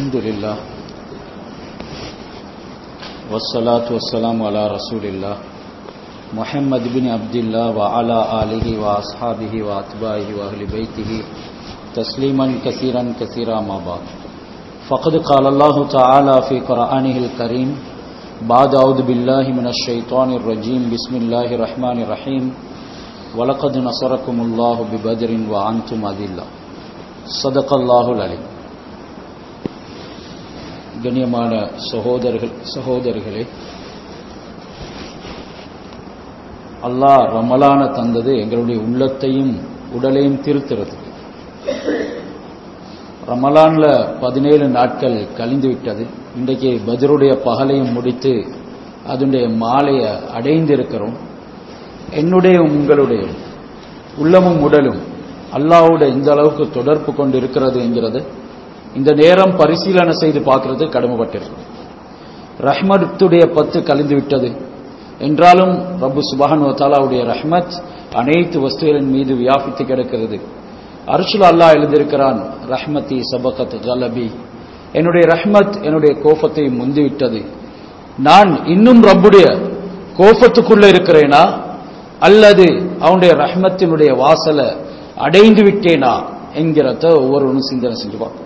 الحمد لله والصلاة والسلام على رسول الله محمد بن عبد الله وعلى آله وأصحابه وأتباعه وأهل بيته تسليما كثيرا كثيرا ما بعد فقد قال الله تعالى في قرآنه الكريم بعد أعوذ بالله من الشيطان الرجيم بسم الله الرحمن الرحيم ولقد نصركم الله ببدر وأنتم أذلة صدق الله العليم கண்ணியமான சகோதரர்கள் சகோதரிகளே அல்லாஹ் ரமலான தந்தது எங்களுடைய உள்ளத்தையும் உடலையும் திருத்துறது ரமலான்ல பதினேழு நாட்கள் கழிந்து விட்டது இன்றைக்கு பஜருடைய பகலையும் முடித்து அதனுடைய மாலையை அடைந்திருக்கிறோம் என்னுடைய உங்களுடைய உள்ளமும் உடலும் அல்லாவோட இந்த அளவுக்கு தொடர்பு கொண்டு இருக்கிறது என்கிறது இந்த நேரம் பரிசீலனை செய்து பார்க்கறது கடமைப்பட்டிருக்கும் ரஹ்மத்துடைய பத்து கலந்து விட்டது என்றாலும் ரப்பு சுபஹன் தாலாவுடைய ரஹ்மத் அனைத்து வஸ்துகளின் மீது வியாபித்து கிடக்கிறது அர்ஷுல் அல்லாஹ் எழுதியிருக்கிறான் ரஹ்மத்தி சபகத் கலபி என்னுடைய ரஹ்மத் என்னுடைய கோபத்தை முந்திவிட்டது நான் இன்னும் ரப்புடைய கோபத்துக்குள்ள இருக்கிறேனா அல்லது அவனுடைய ரஹ்மத்தினுடைய வாசலை அடைந்து விட்டேனா என்கிறத ஒவ்வொருவனும் சிந்தனை செஞ்சு பார்ப்போம்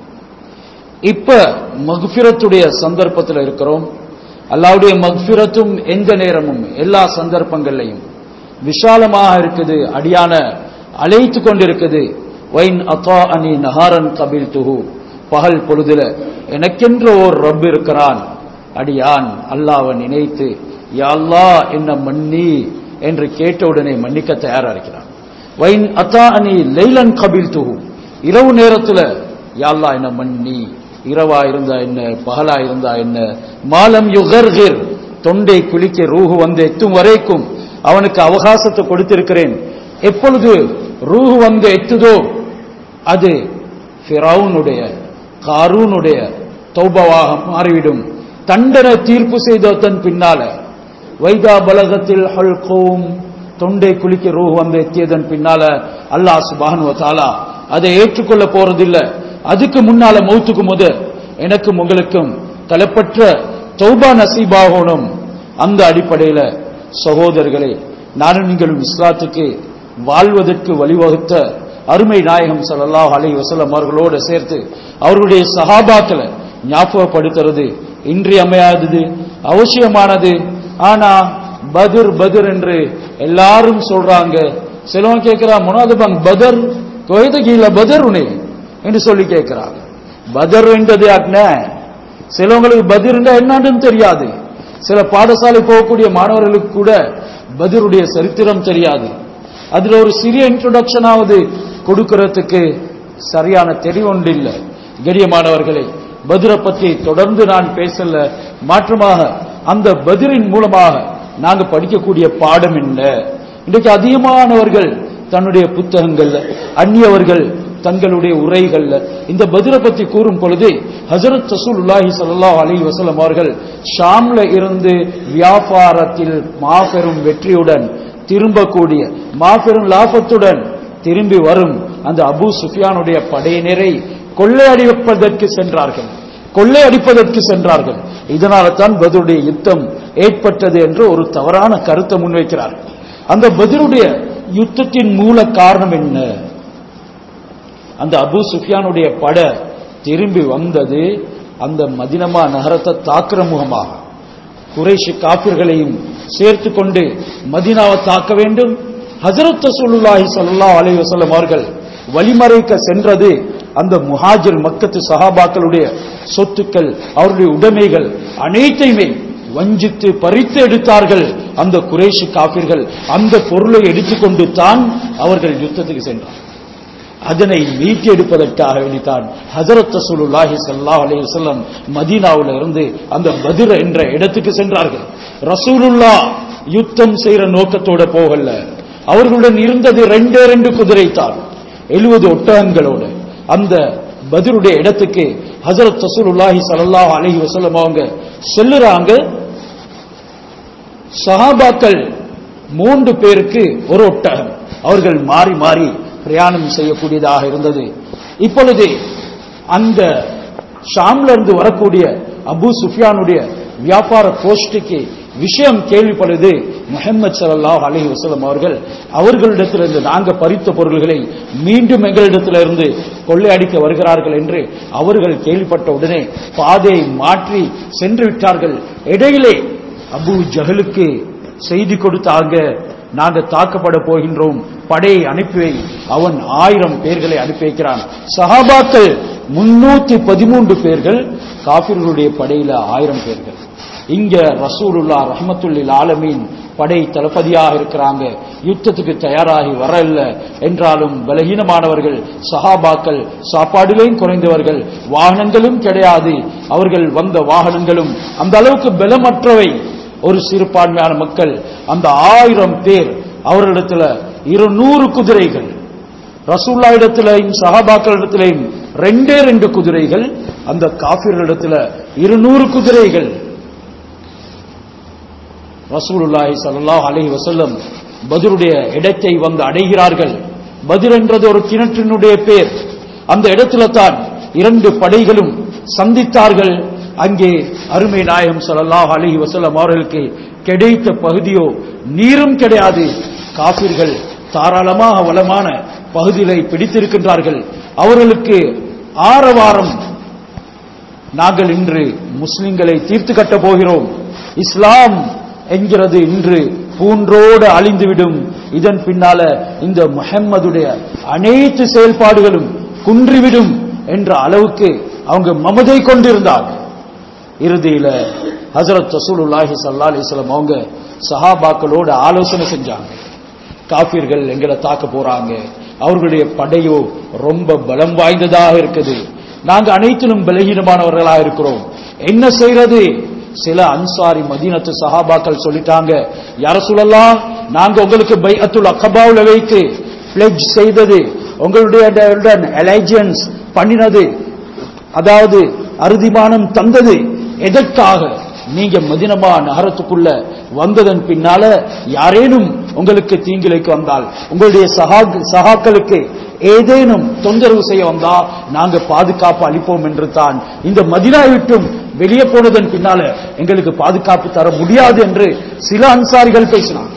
இப்ப மக்பிரத்துடைய சந்தர்ப்பத்தில் இருக்கிறோம் அல்லாவுடைய மக்பிரத்தும் எந்த நேரமும் எல்லா சந்தர்ப்பங்கள்லையும் விஷாலமாக இருக்குது அடியான அழைத்து கொண்டிருக்குது வைன் அத்தா அனி நஹாரன் கபில் துஹு பகல் பொழுதுல எனக்கென்ற ஓர் ரப் இருக்கிறான் அடியான் அல்லாவை நினைத்து யாழ்லா என்ன மன்னி என்று கேட்டவுடனே மன்னிக்க தயாரா இருக்கிறான் வைன் அத்தா அனி லைலன் கபில் துஹு இரவு நேரத்துல யாழ்லா என்ன மன்னி இரவா இருந்தா என்ன பகலா இருந்தா என்ன மாலம் யுகர்கிர் தொண்டை குளிக்க ரூஹு வந்து எத்தும் வரைக்கும் அவனுக்கு அவகாசத்தை கொடுத்திருக்கிறேன் எப்பொழுது ரூஹு வந்து எத்துதோ அது ஃபிரவுனுடைய காரூனுடைய தௌபவாக மாறிவிடும் தண்டனை தீர்ப்பு செய்ததன் பின்னால வைதா பலகத்தில் ஹல்கோம் தொண்டை குளிக்க ரூஹு வந்து எத்தியதன் பின்னால அல்லாஹ் சுபானு தாலா அதை ஏற்றுக்கொள்ள போறதில்லை அதுக்கு முன்னால மௌத்துக்கு முத எனக்கும் உங்களுக்கும் தலைப்பற்ற தௌபா நசீபாகணும் அந்த அடிப்படையில சகோதரர்களே நானும் நீங்களும் இஸ்லாத்துக்கு வாழ்வதற்கு வழிவகுத்த அருமை நாயகம் சல்லாஹ் அலி வசலம் அவர்களோடு சேர்த்து அவர்களுடைய சகாபாக்களை ஞாபகப்படுத்துறது இன்றியமையாதது அவசியமானது ஆனா பதுர் பதுர் என்று எல்லாரும் சொல்றாங்க சிலவன் கேட்கிறா முனாதுபாங் பதர் கொய்த கீழ பதர் உனே என்று சொல்லி கேட்கிறாங்க பதர் என்றது அக்ன சிலவங்களுக்கு பதிர் என்னன்னு தெரியாது சில பாடசாலை போகக்கூடிய மாணவர்களுக்கு கூட பதிருடைய சரித்திரம் தெரியாது அதுல ஒரு சிறிய இன்ட்ரோடக்ஷனாவது கொடுக்கறதுக்கு சரியான தெளிவொன்று இல்லை கடியமானவர்களே பதிரை பற்றி தொடர்ந்து நான் பேசல மாற்றமாக அந்த பதிரின் மூலமாக நாங்க படிக்கக்கூடிய பாடம் என்ன இன்றைக்கு அதிகமானவர்கள் தன்னுடைய புத்தகங்கள்ல அந்நியவர்கள் தங்களுடைய உரைகள்ல இந்த பதிரை பத்தி கூறும் பொழுது ஹசரத் ரசூலுல்லாஹி ஸல்லல்லாஹு அலைஹி வஸல்லம் அவர்கள் ஷாம்ல இருந்து வியாபாரத்தில் மாபெரும் வெற்றியுடன் திரும்பக்கூடிய மாபெரும் லாபத்துடன் திரும்பி வரும் அந்த அபு சுஃபியானுடைய படையினரை கொள்ளையடிப்பதற்கு சென்றார்கள் கொள்ளையடிப்பதற்கு சென்றார்கள் இதனால தான் பதிலுடைய யுத்தம் ஏற்பட்டது என்று ஒரு தவறான கருத்தை முன்வைக்கிறார்கள் அந்த பதிலுடைய யுத்தத்தின் மூல காரணம் என்ன அந்த அபு சுஃபியானுடைய பட திரும்பி வந்தது அந்த மதினமா நகரத்தை தாக்குற முகமாக குறைஷி காப்பிர்களையும் சேர்த்து கொண்டு மதினாவை தாக்க வேண்டும் ஹசரத் சுல்லாஹி சல்லா அலி வசல்லம் அவர்கள் வழிமறைக்க சென்றது அந்த முஹாஜிர் மக்கத்து சஹாபாக்களுடைய சொத்துக்கள் அவருடைய உடைமைகள் அனைத்தையுமே வஞ்சித்து பறித்து எடுத்தார்கள் அந்த குறைஷி காப்பிர்கள் அந்த பொருளை எடுத்துக்கொண்டு தான் அவர்கள் யுத்தத்துக்கு சென்றார் அதனை மீட்டி எடுப்பதற்காக வேண்டித்தான் ஹசரத் ரசூலுல்லாஹி ஸல்லல்லாஹு அலைஹி வஸல்லம் மதீனாவுல இருந்து அந்த பதிர என்ற இடத்துக்கு சென்றார்கள் ரசூலுல்லா யுத்தம் செய்யற நோக்கத்தோட போகல அவர்களுடன் இருந்தது ரெண்டே ரெண்டு குதிரை தான் எழுபது ஒட்டகங்களோட அந்த பதிலுடைய இடத்துக்கு ஹசரத் ரசூலுல்லாஹி ஸல்லல்லாஹு அலைஹி வஸல்லம் அவங்க செல்லுறாங்க சஹாபாக்கள் மூன்று பேருக்கு ஒரு ஒட்டகம் அவர்கள் மாறி மாறி பிரயாணம் செய்யக்கூடியதாக இருந்தது இப்பொழுது அந்த ஷாம்ல இருந்து வரக்கூடிய அபு சுஃபியானுடைய வியாபார கோஷ்டிக்கு விஷயம் கேள்விப்படுது முஹம்மது ஸல்லல்லாஹு அலைஹி வஸல்லம் அவர்கள் அவர்களிடத்திலிருந்து நாங்க பறித்த பொருள்களை மீண்டும் எங்களிடத்திலிருந்து கொள்ளையடிக்க வருகிறார்கள் என்று அவர்கள் கேள்விப்பட்ட உடனே பாதையை மாற்றி சென்று விட்டார்கள் இடையிலே அபு ஜஹலுக்கு செய்தி கொடுத்தாங்க நாங்க தாக்கப்பட போகின்றோம் படையை அனுப்பி வை. அவன் ஆயிரம் பேர்களை அனுப்பி வைக்கிறான் சஹாபாக்கள் முன்னூத்தி பதிமூன்று பேர்கள் காபிர்களுடைய படையில ஆயிரம் பேர்கள் இங்க ரசூலுல்லா ரஹ்மத்துல்லில் ஆலமீன் படை தளபதியாக இருக்கிறாங்க யுத்தத்துக்கு தயாராகி வரல என்றாலும் பலகீனமானவர்கள் சஹாபாக்கள் சாப்பாடிலையும் குறைந்தவர்கள் வாகனங்களும் கிடையாது அவர்கள் வந்த வாகனங்களும் அந்த அளவுக்கு பலமற்றவை ஒரு சிறுபான்மையான மக்கள் அந்த ஆயிரம் பேர் அவர்களிடத்துல இருநூறு குதிரைகள் ரசூல்லா இடத்திலையும் சஹாபாக்கள் இடத்திலையும் ரெண்டே ரெண்டு குதிரைகள் அந்த காபிர்களிடத்துல இருநூறு குதிரைகள் ரசூலுல்லாஹி ஸல்லல்லாஹு அலைஹி வஸல்லம் பத்ருடைய இடத்தை வந்து அடைகிறார்கள் பத்ர் என்றது ஒரு கிணற்றினுடைய பேர் அந்த இடத்துல தான் இரண்டு படைகளும் சந்தித்தார்கள் அங்கே அருமை நாயகம் ஸல்லல்லாஹு அலைஹி வஸல்லம் அவர்களுக்கு கிடைத்த பகுதியோ நீரும் கிடையாது காபிர்கள் தாராளமாக வளமான பகுதிகளை பிடித்திருக்கின்றார்கள் அவர்களுக்கு ஆரவாரம் நாங்கள் இன்று முஸ்லிம்களை தீர்த்து கட்டப் போகிறோம் இஸ்லாம் என்கிறது இன்று பூன்றோடு அழிந்துவிடும் இதன் பின்னால இந்த முஹம்மதுடைய அனைத்து செயல்பாடுகளும் குன்றிவிடும் என்ற அளவுக்கு அவங்க மமதை கொண்டிருந்தாங்க இறுதியில ஹசரத் ரசூலுல்லாஹி ஸல்லல்லாஹு அலைஹி வஸல்லம் அவங்க சஹாபாக்களோட ஆலோசனை செஞ்சாங்க காபிர்கள் எங்களை தாக்க போறாங்க அவர்களுடைய படையோ ரொம்ப பலம் வாய்ந்ததாக இருக்குது நாங்க அனைத்திலும் பலகீனமானவர்களாக இருக்கிறோம் என்ன செய்யறது சில அன்சாரி மதீனத்து சஹாபாக்கள் சொல்லிட்டாங்க யார சொல்லலாம் நாங்க உங்களுக்கு பைஅத்துல் அக்கபாவுல வைத்து பிளெஜ் செய்தது உங்களுடைய அலைஜன்ஸ் பண்ணினது அதாவது அறுதிமானம் தந்தது எதற்காக நீங்க மதினமா நகரத்துக்குள்ள வந்ததன் பின்னால யாரேனும் உங்களுக்கு தீங்கிழைக்கு வந்தால் உங்களுடைய சகா சகாக்களுக்கு ஏதேனும் தொந்தரவு செய்ய வந்தா நாங்க பாதுகாப்பு அளிப்போம் என்று தான் இந்த மதினா விட்டும் வெளியே போனதன் பின்னால எங்களுக்கு பாதுகாப்பு தர முடியாது என்று சில அன்சாரிகள் பேசினாங்க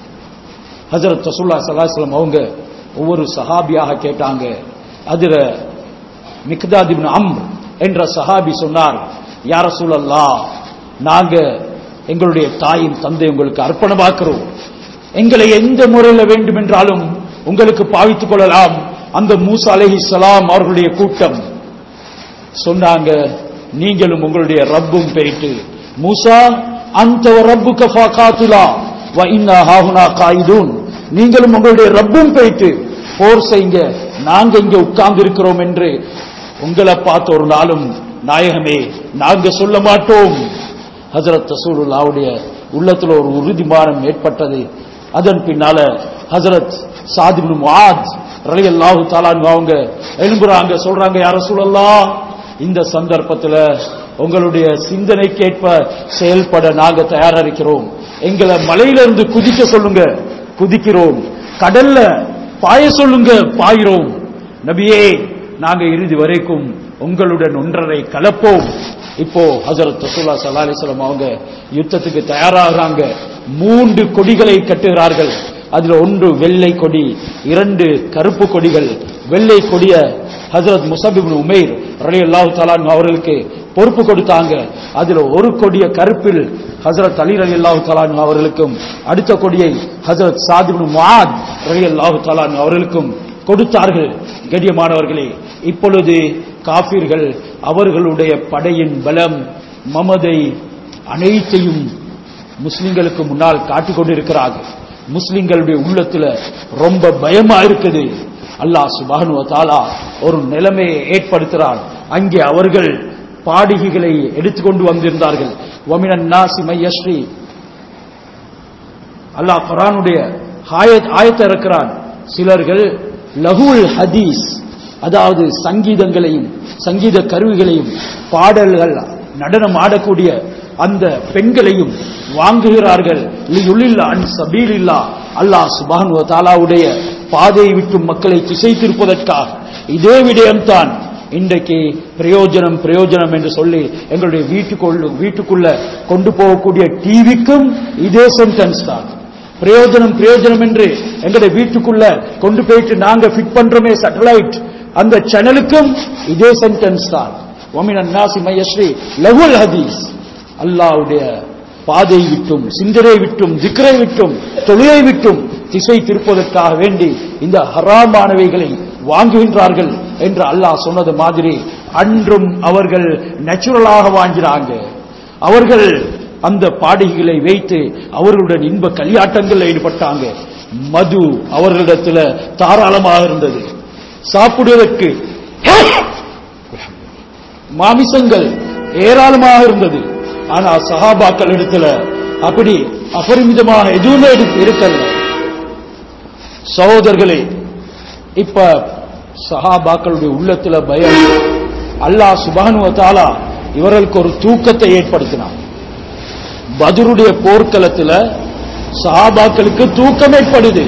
ஹஜரத் ரசூல்லா சலாஹலம் அவங்க ஒவ்வொரு சஹாபியாக கேட்டாங்க அதுல மிக்தாத் இப்னு அம்ர் என்ற சஹாபி சொன்னார் யார சூழல்லா நாங்க எங்களுடைய தாயின் தந்தை உங்களுக்கு அர்ப்பணமாக்குறோம் எங்களை எந்த முறையில வேண்டும் என்றாலும் உங்களுக்கு பாவித்துக் கொள்ளலாம் அந்த மூசா அலைஹி சலாம் அவர்களுடைய கூட்டம் சொன்னாங்க நீங்களும் உங்களுடைய ரப்பும் போயிட்டு மூசா அந்த ரப்பு கஃபா காத்துலா வ இன்னா ஹாஹுனா காயிதூன் நீங்களும் உங்களுடைய ரப்பும் போயிட்டு போர் செய்யுங்க நாங்க இங்க உட்கார்ந்து இருக்கிறோம் என்று உங்களை பார்த்த ஒரு நாளும் நாயகமே நாங்க சொல்ல மாட்டோம் ஹசரத் ரசூலுல்லாவுடைய உள்ளத்துல ஒரு உறுதிமானம் ஏற்பட்டது அதன் பின்னால ஹசரத் சாதிபு முஆத் ரலியல்லாஹு தஆலா அவங்க எழும்புறாங்க சொல்றாங்க யார சொல்லலாம் இந்த சந்தர்ப்பத்துல உங்களுடைய சிந்தனைக்கேற்ப செயல்பட நாங்க தயாரா இருக்கிறோம் எங்களை மலையிலிருந்து குதிக்க சொல்லுங்க குதிக்கிறோம் கடல்ல பாய சொல்லுங்க பாயிரோம் நபியே நாங்க இறுதி வரைக்கும் உங்களுடன் ஒன்றரை கலப்போம் இப்போ ஹசரத் ரசூல்லா ஸல்லல்லாஹு அலைஹி வஸல்லம் அவங்க யுத்தத்துக்கு தயாராகிறாங்க மூன்று கொடிகளை கட்டுகிறார்கள் அதுல ஒன்று வெள்ளை கொடி இரண்டு கருப்பு கொடிகள் வெள்ளை கொடிய ஹசரத் முசபிபின் உமேர் ரலியல்லாஹு தஆலா அவர்களுக்கு பொறுப்பு கொடுத்தாங்க அதுல ஒரு கொடிய கருப்பில் ஹசரத் அலி ரலியல்லாஹு தஆலா அவர்களுக்கும் அடுத்த கொடியை ஹசரத் சாதிபின் முஆத் ரலியல்லாஹு தஆலா அவர்களுக்கும் கொடுத்தார்கள் கடியமானவர்களே இப்பொழுது காபிர்கள் அவர்களுடைய படையின் பலம் மமதை அனைத்தையும் முஸ்லிம்களுக்கு முன்னால் காட்டிக் கொண்டிருக்கிறார்கள் முஸ்லிம்களுடைய உள்ளத்துல ரொம்ப பயமா இருக்குது அல்லாஹ் சுபானு தாலா ஒரு நிலைமையை ஏற்படுத்துகிறான் அங்கே அவர்கள் பாடிகைகளை எடுத்துக்கொண்டு வந்திருந்தார்கள் வமினன் நாசி மையஸ்ரீ அல்லாஹ் குரானுடைய ஆயத் ஆயத்தை இருக்கிறான் சிலர்கள் லகுல் ஹதீஸ் அதாவது சங்கீதங்களையும் சங்கீத கருவிகளையும் பாடல்கள் நடனம் ஆடக்கூடிய அந்த பெண்களையும் வாங்குகிறார்கள் லியுலில்லா அன் சபீலில்லா அல்லாஹ் சுபானு தாலாவுடைய பாதையை விட்டு மக்களை திசை திருப்பதற்காக இதே விடயம்தான் இன்றைக்கு பிரயோஜனம் பிரயோஜனம் என்று சொல்லி எங்களுடைய வீட்டுக்குள்ள வீட்டுக்குள்ள கொண்டு போகக்கூடிய டிவிக்கும் இதே சென்டென்ஸ் தான் பிரயோஜனம் பிரயோஜனம் என்று எங்களுடைய வீட்டுக்குள்ள கொண்டு போயிட்டு நாங்க ஃபிட் பண்றோமே சேட்டலைட் அந்த சேனலுக்கும் இதே சென்டென்ஸ் தான் ஒமினன் நாசி மையஸ்ரீ லகுல் ஹதீஸ் அல்லாவுடைய பாதை விட்டும் சிந்தனை விட்டும் திக்ரை விட்டும் தொழிலை விட்டும் திசை திருப்பதற்காக வேண்டி இந்த ஹராமானவைகளை வாங்குகின்றார்கள் என்று அல்லாஹ் சொன்னது மாதிரி அன்றும் அவர்கள் நேச்சுரலாக வாங்கினாங்க அவர்கள் அந்த பாடகிகளை வைத்து அவர்களுடன் இன்ப கல்யாட்டங்களில் ஈடுபட்டாங்க மது அவர்களிடத்துல தாராளமாக இருந்தது சாப்பிடுவதற்கு மாமிசங்கள் ஏராளமாக இருந்தது ஆனா சஹாபாக்கள் இடத்துல அப்படி அபரிமிதமாக எதுவுமே இரு- இருக்கல சகோதரர்களே இப்ப சஹாபாக்களுடைய உள்ளத்துல பயம் அல்லாஹ் சுபானுவ தாலா இவர்களுக்கு ஒரு தூக்கத்தை ஏற்படுத்தினான் பதுருடைய போர்க்களத்துல சஹாபாக்களுக்கு தூக்கம் ஏற்படுது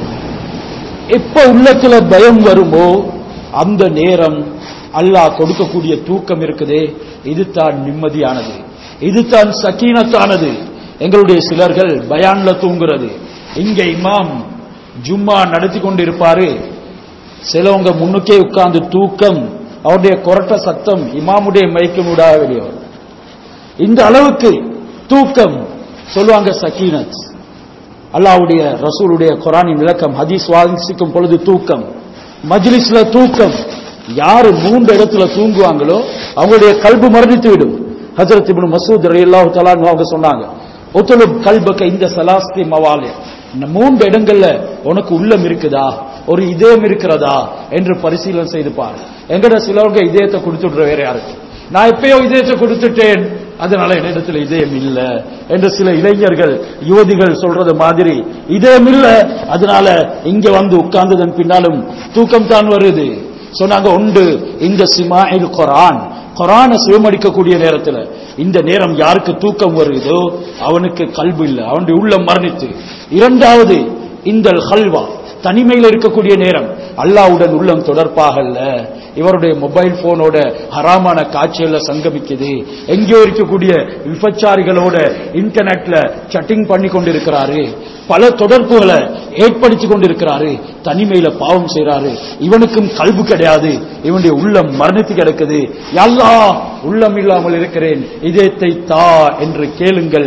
எப்ப உள்ளத்துல பயம் வருமோ அந்த நேரம் அல்லாஹ் கொடுக்கக்கூடிய தூக்கம் இருக்குதே இதுதான் நிம்மதியானது இதுதான் சக்கீனத்தானது எங்களுடைய சிலர்கள் பயான்ல தூங்குறது இங்க இமாம் ஜும்மா நடத்தி கொண்டிருப்பாரு சிலவங்க முன்னுக்கே உட்கார்ந்து தூக்கம் அவருடைய கொரட்ட சத்தம் இமாமுடைய மைக்கும் விடாத வெளியே வரும். இந்த அளவுக்கு தூக்கம் சொல்லுவாங்க சக்கீனத் அல்லாஹ்வுடைய ரசூலுடைய குரானின் விளக்கம் ஹதீஸ் வாசிக்கும் பொழுது தூக்கம் மஜ்லிஸ்ல தூக்கம் யாரு மூன்று இடத்துல தூங்குவாங்களோ அவங்களுடைய கல்பு மரணித்து விடும் ஹஜரத் இப்னு மசூத் ரலியல்லாஹு தஆலா அன்ஹு அவங்க சொன்னாங்க ஒத்துலும் கல்பக்க இந்த சலாஸ்தி மவாலே இந்த மூன்று இடங்கள்ல உனக்கு உள்ளம் இருக்குதா ஒரு இதயம் இருக்கிறதா என்று பரிசீலனை செய்து பாரு எங்கட சிலவங்க இதயத்தை கொடுத்துடுற வேற யாருக்கு நான் எப்பயோ இதயத்தை கொடுத்துட்டேன் அதனால என்னிடத்துல இதயம் இல்ல என்று சில இளைஞர்கள் யுவதிகள் சொல்றது மாதிரி இதயம் இல்ல அதனால இங்க வந்து உட்கார்ந்ததன் பின்னாலும் தூக்கம் தான் வருது சொன்னாங்க உண்டு இந்த சிமாயில் குரான் குரானை சுயமடிக்கக்கூடிய நேரத்துல இந்த நேரம் யாருக்கு தூக்கம் வருதோ அவனுக்கு கல்வி இல்ல அவனுடைய உள்ளம் மரணித்து இரண்டாவது இந்த ஹல்வா தனிமையில் இருக்கக்கூடிய நேரம் அல்லாவுடன் உள்ளம் தொடர்பாக அல்ல இவருடைய மொபைல் போனோட ஹராமான காட்சியில சங்கமிக்குது எங்கேயோ இருக்கக்கூடிய விபச்சாரிகளோட இன்டர்நெட்ல சட்டிங் பண்ணி கொண்டிருக்கிறாரு பல தொடர்புகளை ஏற்படுத்தி கொண்டிருக்கிறாரு தனிமையில பாவம் செய்றாரு இவனுக்கும் கல்வி கிடையாது இவனுடைய உள்ளம் மரணித்து கிடக்குது யல்லா உள்ளம் இல்லாமல் இருக்கிறேன் இதயத்தை தா என்று கேளுங்கள்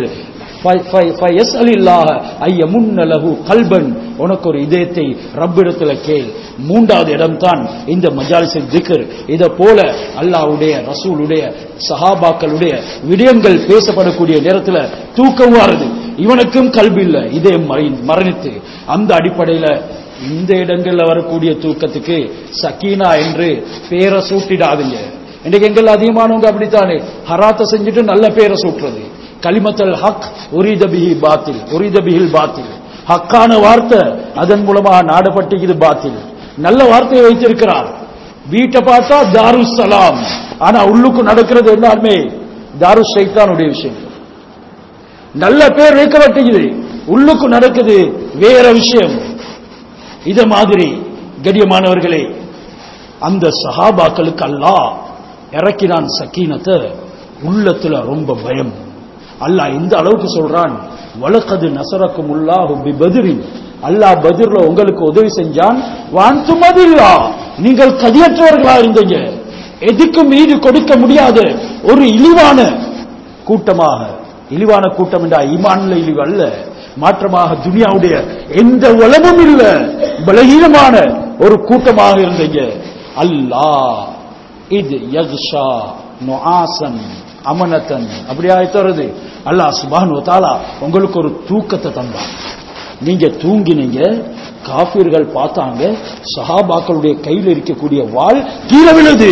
கல்பன் உனக்கு ஒரு இதயத்தை ரப்பிடத்துல கேள் மூன்றாவது இடம்தான் இந்த மஜாலிசின் திக்ர் இத போல அல்லாஹ்வுடைய ரசூலுடைய சஹாபாக்களுடைய விடயங்கள் பேசப்படக்கூடிய நேரத்துல தூக்கம் வாருது இவனுக்கும் கல்வி இல்ல இதயம் மறை- மரணித்து அந்த அடிப்படையில இந்த இடங்கள்ல வரக்கூடிய தூக்கத்துக்கு சக்கீனா என்று பேரை சூட்டிடாதீங்க இன்னைக்கு எங்கள் அதிகமானவங்க அப்படித்தானே ஹராத்தை செஞ்சுட்டு நல்ல பேரை சூட்டுறது கலிமத்தல் ஹக் உரித பிஹி பாத்தில் உரித பிஹில் பாத்தில் ஹக்கான வார்த்தை அதன் மூலமாக நாடப்பட்டு பாத்தில் நல்ல வார்த்தையை வைத்திருக்கிறார் வீட்டை பார்த்தா தாரு சலாம் ஆனா உள்ளுக்கு நடக்கிறது எல்லாருமே தாரு ஷைத்தானுடைய விஷயம் நல்ல பேர் வைக்கப்பட்டுகிறது உள்ளுக்கு நடக்குது வேற விஷயம் இத மாதிரி கடியமானவர்களே அந்த சஹாபாக்களுக்கு அல்லாஹ் இறக்கினான் சக்கீனத்தை உள்ளத்துல ரொம்ப பயம் அல்லாஹ் இந்த அளவுக்கு சொல்றான் வழக்கது நசரக்கும் உல்லாஹு பி பதிரின் அல்லாஹ் பதிர்ல உங்களுக்கு உதவி செஞ்சான் வான்துமதில்லா நீங்கள் கதியற்றவர்களா இருந்தீங்க எதுக்கும் மீது கொடுக்க முடியாத ஒரு இழிவான கூட்டமாக இழிவான கூட்டம் என்றா ஈமான்ல இழிவு அல்ல மாற்றமாக துனியாவுடைய எந்த வளமும் இல்ல பலகீனமான ஒரு கூட்டமாக இருந்தீங்க அல்லாஹ் இது யக்ஷா நுஆசன் அமனத்தன் அப்படியா தருது அல்லாஹ் சுப்ஹானஹு வ தஆலா உங்களுக்கு ஒரு தூக்கத்தை தந்தான் நீங்க தூங்கினீங்க காஃபிர்கள் பார்த்தாங்க சஹாபாக்களுடைய கையில் இருக்கக்கூடிய வாள் கீழே விழுது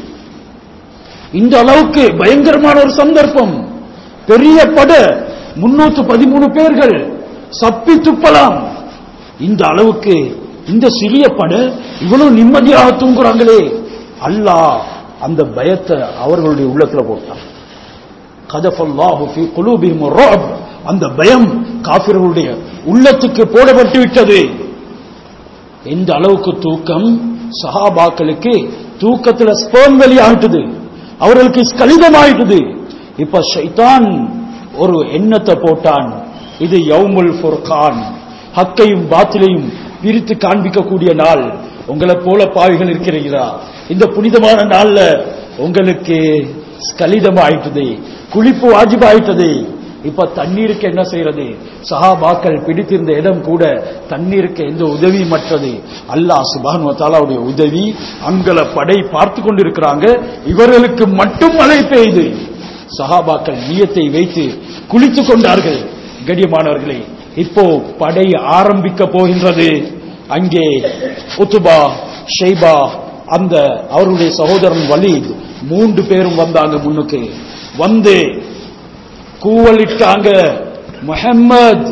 இந்த அளவுக்கு பயங்கரமான ஒரு சந்தர்ப்பம் பெரிய பட முன்னூத்து பதிமூணு பேர்கள் சப்பி துப்பலாம் இந்த அளவுக்கு இந்த சிறிய பட இவ்வளவு நிம்மதியாக தூங்குறாங்களே அல்லாஹ் அந்த பயத்தை அவர்களுடைய உள்ளத்துல போட்டான் கதஃபல்லாஹு ஃபீ குலூபிஹிம் ருஅப் அந்த பயம் காபிர்களுடைய உள்ளத்துக்கு போடப்பட்டு விட்டது எந்த அளவுக்கு தூக்கம் சஹாபாக்களுக்கு தூக்கத்துல ஸ்பேம் வெளியாகிட்டுது அவர்களுக்கு ஸ்கலிதமாயிட்டுது இப்ப ஷைத்தான் ஒரு எண்ணத்தை போட்டான் இது யவுமுல் ஃபுர்கான் ஹக்கையும் பாத்திலையும் பிரித்து காண்பிக்கக்கூடிய நாள் உங்களை போல பாவிகள் இருக்கிறீர்களா இந்த புனிதமான நாள்ல உங்களுக்கு ஸ்கலிதம் ஆயிட்டது குளிப்பு வாஜிபாயிட்டது இப்ப தண்ணீருக்கு என்ன செய்யறது சஹாபாக்கள் பிடித்திருந்த இடம் கூட தண்ணீருக்கு எந்த உதவியும் மற்றது அல்லாஹ் சுபான் தாலாவுடைய உதவி அங்கல படை பார்த்து கொண்டிருக்கிறாங்க இவர்களுக்கு மட்டும் மழை பெய்யுது சஹாபாக்கள் நியத்தை வைத்து குளித்துக் கொண்டார்கள் கடியமானவர்களே இப்போ படை ஆரம்பிக்க போகின்றது அங்கே உத்துபா ஷெய்பா அந்த அவருடைய சகோதரன் வலீத் மூன்று பேரும் வந்தாங்க முன்னுக்கு வந்து கூவலிட்டாங்க முஹம்மத்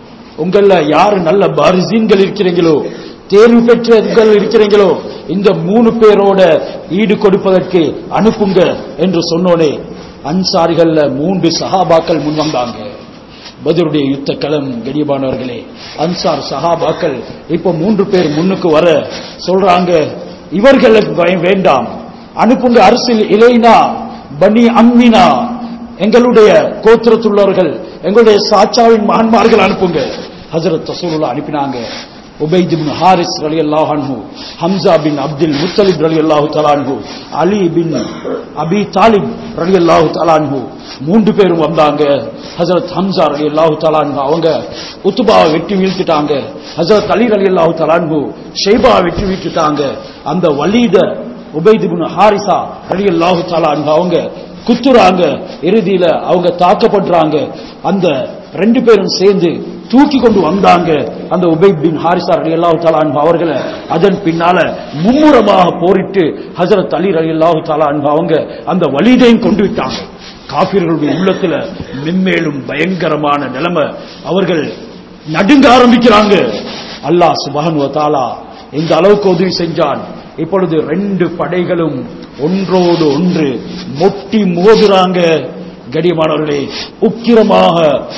உங்கள யாரு நல்ல பாரிசீன்கள் இருக்கிறீங்களோ தேர்வு பெற்றவர்கள் இருக்கிறீங்களோ இந்த மூணு பேரோட ஈடு கொடுப்பதற்கு அனுப்புங்க என்று சொன்னோனே அன்சாரிகள்ல மூன்று சஹாபாக்கள் முன் வந்தாங்க பதருடைய யுத்த களம் கடியமானவர்களே அன்சார் சஹாபாக்கள் இப்ப மூன்று பேர் முன்னுக்கு வர சொல்றாங்க இவர்களுக்கு பயம் வேண்டாம் அனுப்புங்க அரசில் இலைனா பனி அம்மினா எங்களுடைய கோத்திரத்துள்ளவர்கள் எங்களுடைய சாச்சாவின் மகன்மார்கள் அனுப்புங்க ஹசரத் ரசூலுல்லாஹ் அனுப்பினாங்க உபைத் பின் ஹாரிஸ் ரலியல்லாஹு அன்ஹு ஹம்சா பின் அப்துல் முத்தலிப் ரலியல்லாஹு தஆலா அன்ஹு அலி பின் அபி தாலிப் ரலியல்லாஹு தஆலா அன்ஹு மூன்று பேரும் வந்தாங்க ஹஜரத் ஹம்சா ரலியல்லாஹு தஆலா அன்ஹு அவங்க உத்துபாவை வெட்டி வீழ்த்திட்டாங்க ஹஜரத் அலி ரலியல்லாஹு தஆலா அன்ஹு ஷைபாவை வெட்டி வீழ்த்திட்டாங்க அந்த வலீத உபைத் பின் ஹாரிசா ரலியல்லாஹு தஆலா அன்ஹு அவங்க குத்துறாங்க இறுதியில அவங்க தாக்கப்படுறாங்க அந்த ரெண்டு பேரும் சேர்ந்து தூக்கி கொண்டு வந்தாங்க அந்த உபை பின் ஹாரிசா அலி அல்லாஹு தாலான் அவர்களை அதன் பின்னால மும்முரமாக போரிட்டு ஹசரத் அலி அலி அல்லாஹு தாலான் அவங்க அந்த வலிதையும் கொண்டு விட்டாங்க காபிர்களுடைய உள்ளத்துல மென்மேலும் பயங்கரமான நிலைமை அவர்கள் நடுங்க ஆரம்பிக்கிறாங்க அல்லாஹ் சுபஹானு தாலா எந்த அளவுக்கு உதவி செஞ்சான் இப்பொழுது ரெண்டு படைகளும் ஒன்றோடு ஒன்று மொட்டி மோதுறாங்க கடியமானவர்களே உக்கிரமாக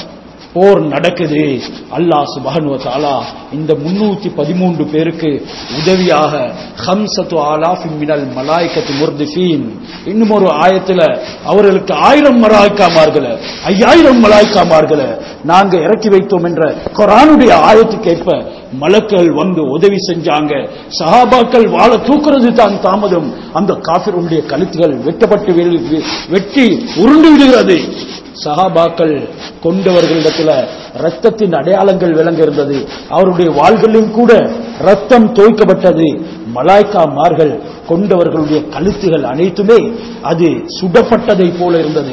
போர் நடக்குது அல்லாஹ் சுபஹானு தாலா இந்த முன்னூத்தி பதிமூன்று பேருக்கு உதவியாக ஹம்சத்து ஆலாஃபி மினல் மலாய்கத்து முர்திஃபீன் இன்னும் ஒரு ஆயத்துல அவர்களுக்கு ஆயிரம் மலாய்க்காமார்கள ஐயாயிரம் மலாய்க்காமார்கள நாங்க இறக்கி வைத்தோம் என்ற குரானுடைய ஆயத்துக்கேற்ப மலக்கள் வந்து உதவி செஞ்சாங்க சஹாபாக்கள் வாழ தூக்குறது தான் தாமதம் அந்த காபிருடைய கழுத்துகள் வெட்டப்பட்டு வெ- வெட்டி உருண்டு விடுகிறது சஹாபாக்கள் கொண்டவர்களிடத்துல ரத்தத்தின் அடையாளங்கள் விளங்க இருந்தது அவருடைய வாள்களிலும் கூட ரத்தம் தோய்க்கப்பட்டது மலாய்க்காமார்கள் கொண்டவர்களுடைய கழுத்துகள் அனைத்துமே அது சுடப்பட்டதை போல இருந்தது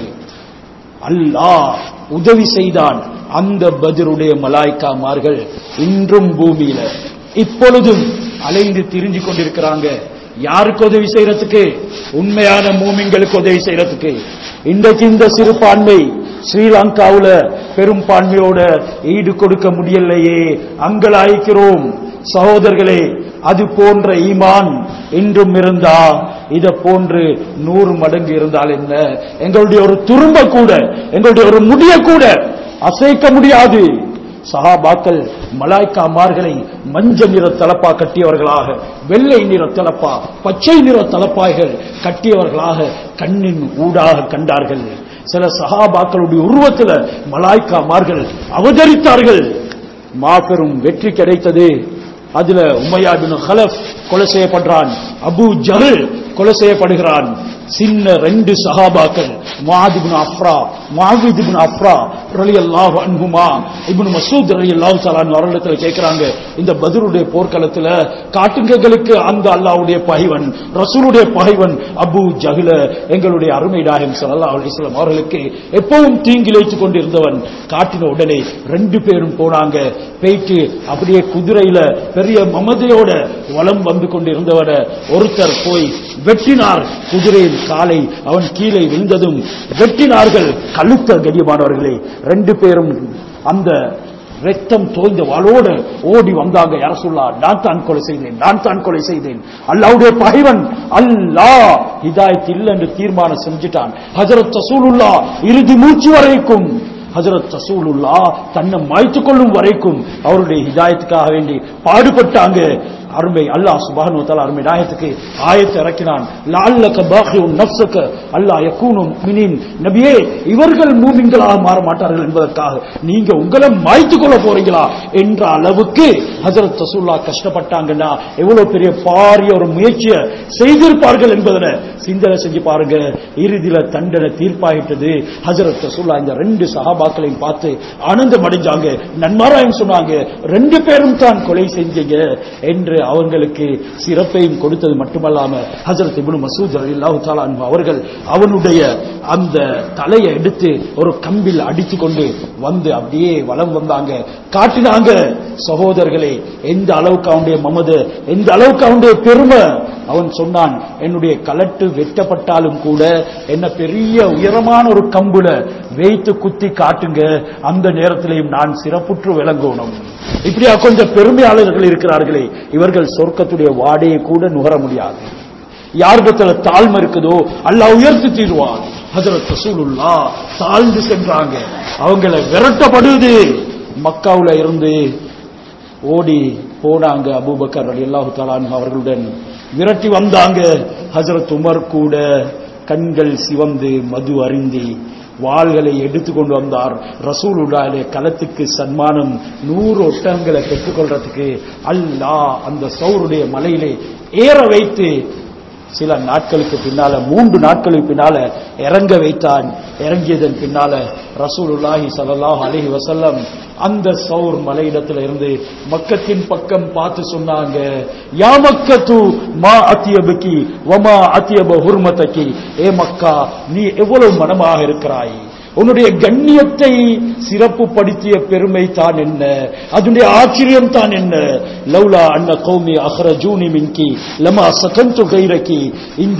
அல்லாஹ் உதவி செய்தான் அந்த பஜருடைய மலாய்க்காமார்கள் இன்றும் பூமியில இப்பொழுதும் அலைந்து திரிஞ்சு கொண்டிருக்கிறாங்க யாருக்கு உதவி செய்யறதுக்கு உண்மையான மூமிங்களுக்கு உதவி செய்யறதுக்கு இன்றைக்கு இந்த சிறுபான்மை ஸ்ரீலங்காவுல பெரும்பான்மையோட ஈடு கொடுக்க முடியலையே அங்கலாய்க்கிறோம் சகோதரர்களே அது போன்ற ஈமான் இன்றும் இருந்தா இத போன்று நூறு மடங்கு இருந்தால் என்ன எங்களுடைய ஒரு துரும்ப கூட எங்களுடைய ஒரு முடிய கூட அசைக்க முடியாது சஹாபாக்கள் மலாய்க்காமார்களை மஞ்சள் நிற தலப்பா கட்டியவர்களாக வெள்ளை நிற தலப்பா பச்சை நிற தலப்பாய்கள் கட்டியவர்களாக கண்ணின் ஊடாக கண்டார்கள் சில சஹாபாக்களுடைய உருவத்தில் மலாய்க்காமார்கள் அவதரித்தார்கள் மாபெரும் வெற்றி கிடைத்தது அதுல உமையா பின் ஹலஃப் கொலை செய்யப்படுறான் அபு ஜஹல் கொலை செய்யப்படுகிறான் சின்ன ரெண்டு சஹாபாக்கள் முஆத் இப்னு அஃப்ரா முஆவித் இப்னு அஃப்ரா ரலியல்லாஹு அன்ஹுமா இப்னு மஸ்ஊத் ரலியல்லாஹு தஆலா அன்ஹு அவர்களிடத்தில் கேட்கறாங்க இந்த பத்ருடைய போர்க்களத்துல காட்டுங்களுக்கு அந்த அல்லாஹ்வுடைய பகைவன் ரசூலுடைய பகைவன் அபு ஜஹல எங்களுடைய அருமை நாயகம் ஸல்லல்லாஹு அலைஹி வஸல்லம் அவர்களுக்கு எப்பவும் தீங்கிழைத்துக் கொண்டிருந்தவன் காட்டின உடனே ரெண்டு பேரும் போனாங்க போயிட்டு அப்படியே குதிரையில பெரிய மமதையோட வலம் வந்து கொண்டிருந்தவன ஒருத்தர் போய் வெட்டினார் குதிரையின் காலை அவன் கீழே விழுந்ததும் வெட்டினார்கள் கழுத்த கடியமானவர்களே ரெண்டு பேரும் அந்த ரத்தம் தோய்ந்த வாளோடு ஓடி வந்தாங்க யார சொல்லா நான் தான் கொலை செய்தேன் நான் தான் கொலை செய்தேன் அல்லாவுடைய பகைவன் அல்லாஹ் ஹிதாயத் இல்லை என்று தீர்மானம் செஞ்சுட்டான் ஹஜரத் ரசூலுல்லா இறுதி மூச்சு வரைக்கும் ஹஜரத் ரசூலுல்லா தன்னை மாய்த்துக் கொள்ளும் வரைக்கும் அவருடைய ஹிதாயத்துக்காக வேண்டி பாடுபட்டாங்க அருமை அல்லாஹ் சுப்ஹானஹு வ தஆலா அருமை நாயத்துக்கு ஆயத்தை இறக்கினான் லஅல்லக பாகிஉன் நஃப்ஸக அல்லாஹ் யகூனு மினின் நபியே இவர்கள் மூமின்களாக மாற மாட்டார்கள் என்பதற்காக நீங்க உங்களை மாய்த்துக் கொள்ள போறீங்களா என்ற அளவுக்கு ஹஜரத் ரசூல்லா கஷ்டப்பட்டாங்கன்னா எவ்வளவு பெரிய பாரிய ஒரு முயற்சியை செய்திருப்பார்கள் என்பதனை சிந்தனை செஞ்சு பாருங்க இறுதியில தண்டனை தீர்ப்பாயிட்டது ஹஜரத் ரசூல்லா இந்த ரெண்டு சஹாபாக்களையும் பார்த்து ஆனந்தம் அடைஞ்சாங்க நன்மாராயம் சொன்னாங்க ரெண்டு பேரும் தான் கொலை செஞ்சீங்க என்று அவங்களுக்கு சிறப்பையும் கொடுத்தது மட்டுமல்லாம ஹஜரத் இப்னு மசூத் ரலியல்லாஹு தஆலா அன்ஹு அவர்கள் அவனுடைய அந்த தலையை எடுத்து ஒரு கம்பில் அடித்து கொண்டு வந்து அப்படியே வலம் வந்தாங்க காட்டினாங்க சகோதரர்களே எந்த அளவுக்கு அவனுடைய மமது எந்த அளவுக்கு அவனுடைய பெருமை அவன் சொன்னான் என்னுடைய கலட்டு வெட்டப்பட்டாலும் கூட என்ன பெரிய உயரமான ஒரு கம்புல வைத்து குத்தி காட்டுங்க அந்த நேரத்திலையும் நான் சிறப்புற்று விளங்கணும் இப்படியா கொஞ்சம் பெருமையாளர்கள் இருக்கிறார்களே இவர்கள் சொர்க்கத்துடைய வாடையை கூட நுகர முடியாது யாரிடத்துல தாழ்மை இருக்குதோ அல்லாஹ் உயர்த்தி தீருவான் ஹஜரத் ரசூலுல்லா தாழ்ந்து சென்றாங்க அவங்கள விரட்டப்படுது மக்காவுல இருந்து ஓடி போனாங்க அபூபக்கர் ரலியல்லாஹு தஆலா அன்ஹு அவர்களுடன் விரட்டி வந்தாங்க ஹஜரத் உமர் கூட கண்கள் சிவந்து மது அருந்தி வாள்களை எடுத்துக்கொண்டு வந்தார் ரசூலுல்லாஹ்வுடைய களத்துக்கு சன்மானம் நூறு ஒட்டகங்களை பெற்றுக்கொள்றதுக்கு அல்லாஹ் அந்த சௌருடைய மலையிலே ஏற வைத்து சில நாட்களுக்கு பின்னால மூன்று நாட்களுக்கு பின்னால இறங்க வைத்தான் இறங்கியதன் பின்னால ரசூலுல்லாஹி ஸல்லல்லாஹு அலைஹி வஸல்லம் அந்த சௌர் மலையிடத்துல இருந்து மக்கத்தின் பக்கம் பார்த்து சொன்னாங்க யா மக்கத்து மா அத்தியபுக்கி வமா அத்தியப ஹுர்மதக்கி ஏ மக்கா நீ எவ்வளவு மனமாக இருக்கிறாய் உன்னுடைய கண்ணியத்தை சிறப்பு படுத்திய பெருமை தான் என்ன அதனுடைய ஆச்சரியம் தான் என்ன லவ்லா அன்ன கௌமி அஹ்ரஜூனி மின்கி லமா சகந்து கைரக்கி இந்த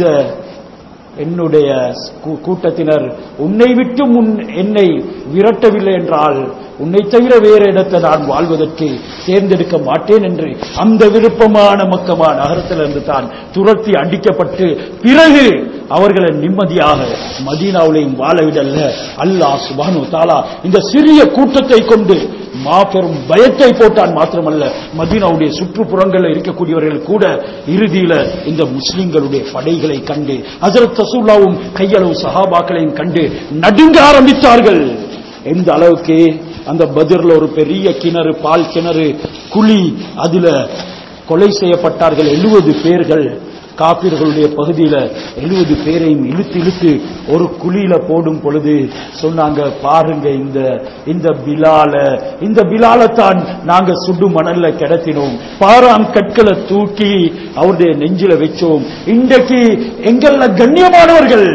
என்னுடைய கூ- கூட்டத்தினர் உன்னை விட்டு முன் என்னை விரட்டவில்லை என்றால் உன்னை தவிர வேற இடத்தை நான் வாழ்வதற்கு தேர்ந்தெடுக்க மாட்டேன் என்று அந்த விருப்பமான மக்கமா நகரத்திலிருந்து தான் துரத்தி அடிக்கப்பட்டு பிறகு அவர்களை நிம்மதியாக மதீனாவிலையும் வாழ விடல்ல அல்லாஹ் சுபானு தாலா இந்த சிறிய கூட்டத்தை கொண்டு மாபெரும் பயத்தை போட்டான் மாத்திரமல்ல மதீனாவுடைய சுற்றுப்புறங்களில் இருக்கக்கூடியவர்கள் கூட இறுதியில இந்த முஸ்லிம்களுடைய படைகளை கண்டு ஹஜரத் ரசூல்லாவும் கையளவு சஹாபாக்களையும் கண்டு நடுங்க ஆரம்பித்தார்கள் எந்த அளவுக்கு அந்த பதிர்ல ஒரு பெரிய கிணறு பால் கிணறு குழி அதுல கொலை செய்யப்பட்டார்கள் எழுபது பேர்கள் காப்பீர்களுடைய பகுதியில எழுபது பேரையும் இழுத்து இழுத்து ஒரு குழியில போடும் பொழுது சொன்னாங்க பாருங்க இந்த இந்த பிலால இந்த பிலாலத்தான் நாங்க சுடு மணல்ல கிடத்தினோம் பாராம் கற்களை தூக்கி அவருடைய நெஞ்சில வச்சோம் இன்றைக்கு எங்கள கண்ணியமானவர்கள்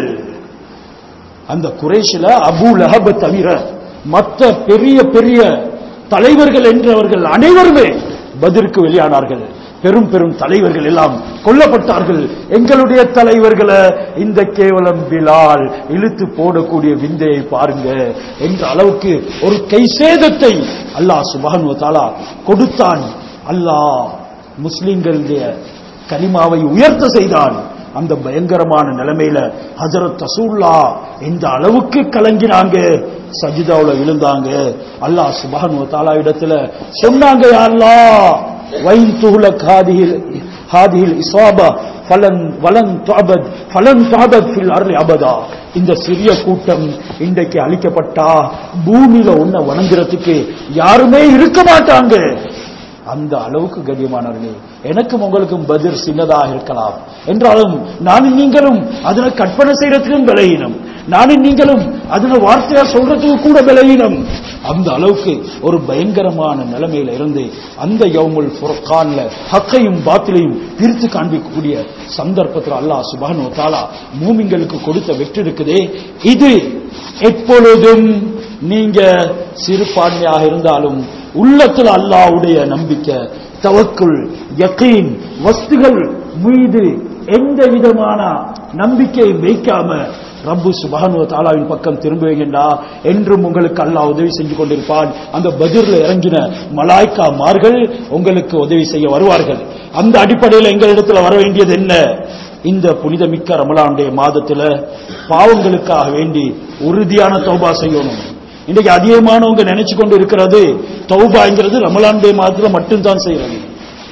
அந்த குறைஷில அபூ லஹப தவிர மற்ற பெரிய பெரிய தலைவர்கள் என்றவர்கள் அனைவருமே பதிற்கு வெளியானார்கள் பெரும் பெரும் தலைவர்கள் எல்லாம் கொல்லப்பட்டார்கள் எங்களுடைய தலைவர்களை இந்த கேவலம் பிலால் இழுத்து போடக்கூடிய விந்தையை பாருங்க என்ற அளவுக்கு ஒரு கை சேதத்தை அல்லாஹ் சுபானு தாலா கொடுத்தான் அல்லாஹ் முஸ்லிம்களுடைய கலிமாவை உயர்த்த செய்தான் அந்த பயங்கரமான நிலைமையில ஹஜரத் ரசூல்லா இந்த அளவுக்கு கலங்கினாங்க சஜிதாவுல விழுந்தாங்க அல்லாஹ் சுப்ஹானஹு வ தஆலா இடத்துல சொன்னாங்க யா அல்லாஹ் வைன் துஹ்லக் ஹாதிஹில் ஹாதிஹில் இஸ்வாபா ஃபலன் வலன் துஅபத் ஃபலன் துஅபத் ஃபில் அர்லி அபதா இந்த சிறிய கூட்டம் இன்றைக்கு அழிக்கப்பட்டா பூமியில ஒன்ன வணங்குறதுக்கு யாருமே இருக்க மாட்டாங்க அந்த அளவுக்கு கண்ணியமானவர்களே எனக்கும் உங்களுக்கும் பதில் சின்னதாக இருக்கலாம் என்றாலும் நானும் நீங்களும் அதனை கற்பனை செய்யறதுக்கும் விளையினம் நானும் நீங்களும் அதனை வார்த்தையா சொல்றதுக்கு கூட விளையினம் அந்த அளவுக்கு ஒரு பயங்கரமான நிலைமையில இருந்து அந்த யவுமுல் ஃபுர்கான்ல ஹக்கையும் பாத்திலையும் பிரித்து காண்பிக்கக்கூடிய சந்தர்ப்பத்தில் அல்லாஹ் சுப்ஹானஹு வ தஆலா மூமின்களுக்கு கொடுத்த வெற்றி இருக்குதே இது எப்பொழுதும் நீங்க சிறுபான்மையாக இருந்தாலும் உள்ளத்தில் அல்லாஹ்வுடைய நம்பிக்கை தவக்குள் யகீன் வஸ்துகள் மீது எந்த விதமான நம்பிக்கை வைக்காம ரப்பு சுபஹானு தாலாவின் பக்கம் திரும்புவீங்கண்டா என்றும் உங்களுக்கு அல்லாஹ் உதவி செஞ்சு கொண்டிருப்பான் அந்த பதிர்ல இறங்கின மலாய்க்கா மார்கள் உங்களுக்கு உதவி செய்ய வருவார்கள் அந்த அடிப்படையில் எங்களிடத்துல வர வேண்டியது என்ன இந்த புனிதமிக்க ரமலானுடைய மாதத்துல பாவங்களுக்காக வேண்டி உறுதியான தௌபா செய்யணும் இன்னைக்கு அதிகமானவங்க நினைச்சு கொண்டு இருக்கிறது தௌபாங்கிறது ரமலானுடைய மாதத்துல மட்டும்தான் செய்யறது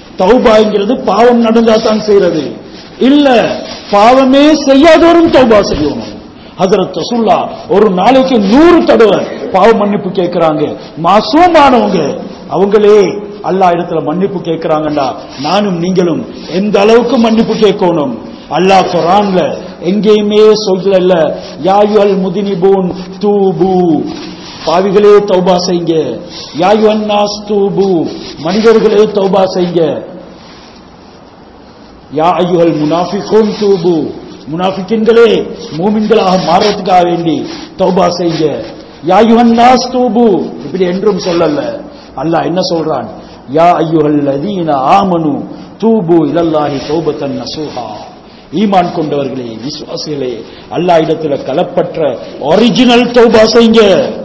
தௌபாங்கிறது பாவம் நடந்தா தான் செய்யறது இல்ல பாவமே செய்யாதவரும் தௌபா செய்யணும் ஹஜரத் ரசூல்லா ஒரு நாளைக்கு நூறு தடவை பாவ மன்னிப்பு கேட்கிறாங்க மாசூமானவங்க அவங்களே அல்லாஹ் இடத்துல மன்னிப்பு கேட்கிறாங்கடா நானும் நீங்களும் எந்த அளவுக்கு மன்னிப்பு கேட்கணும் அல்லாஹ் குரான்ல எங்கேயுமே சொல்லல யாயுல் முதினிபூன் தூபு பாவிகளே தௌபா செய்யுங்க யாயுன் நாஸ் தூபு மனிதர்களே தௌபா செய்யுங்க யா ஐயுஹல் முனாஃபிகூன் தூபு முனாஃபிக்கின்களே மூமின்களாக மாறுறதுக்காக வேண்டி தௌபா செய்யுங்க யா ஐயுஹன் நாஸ் தூபு இப்படி என்றும் சொல்லல அல்லாஹ் என்ன சொல்றான் யா ஐயுஹல் லதீன ஆமனு தூபு இலல்லாஹி தௌபத்தன் நசூஹா ஈமான் கொண்டவர்களே விசுவாசிகளே அல்லாஹ் இடத்துல கலப்பற்ற ஒரிஜினல் தௌபா செய்யுங்க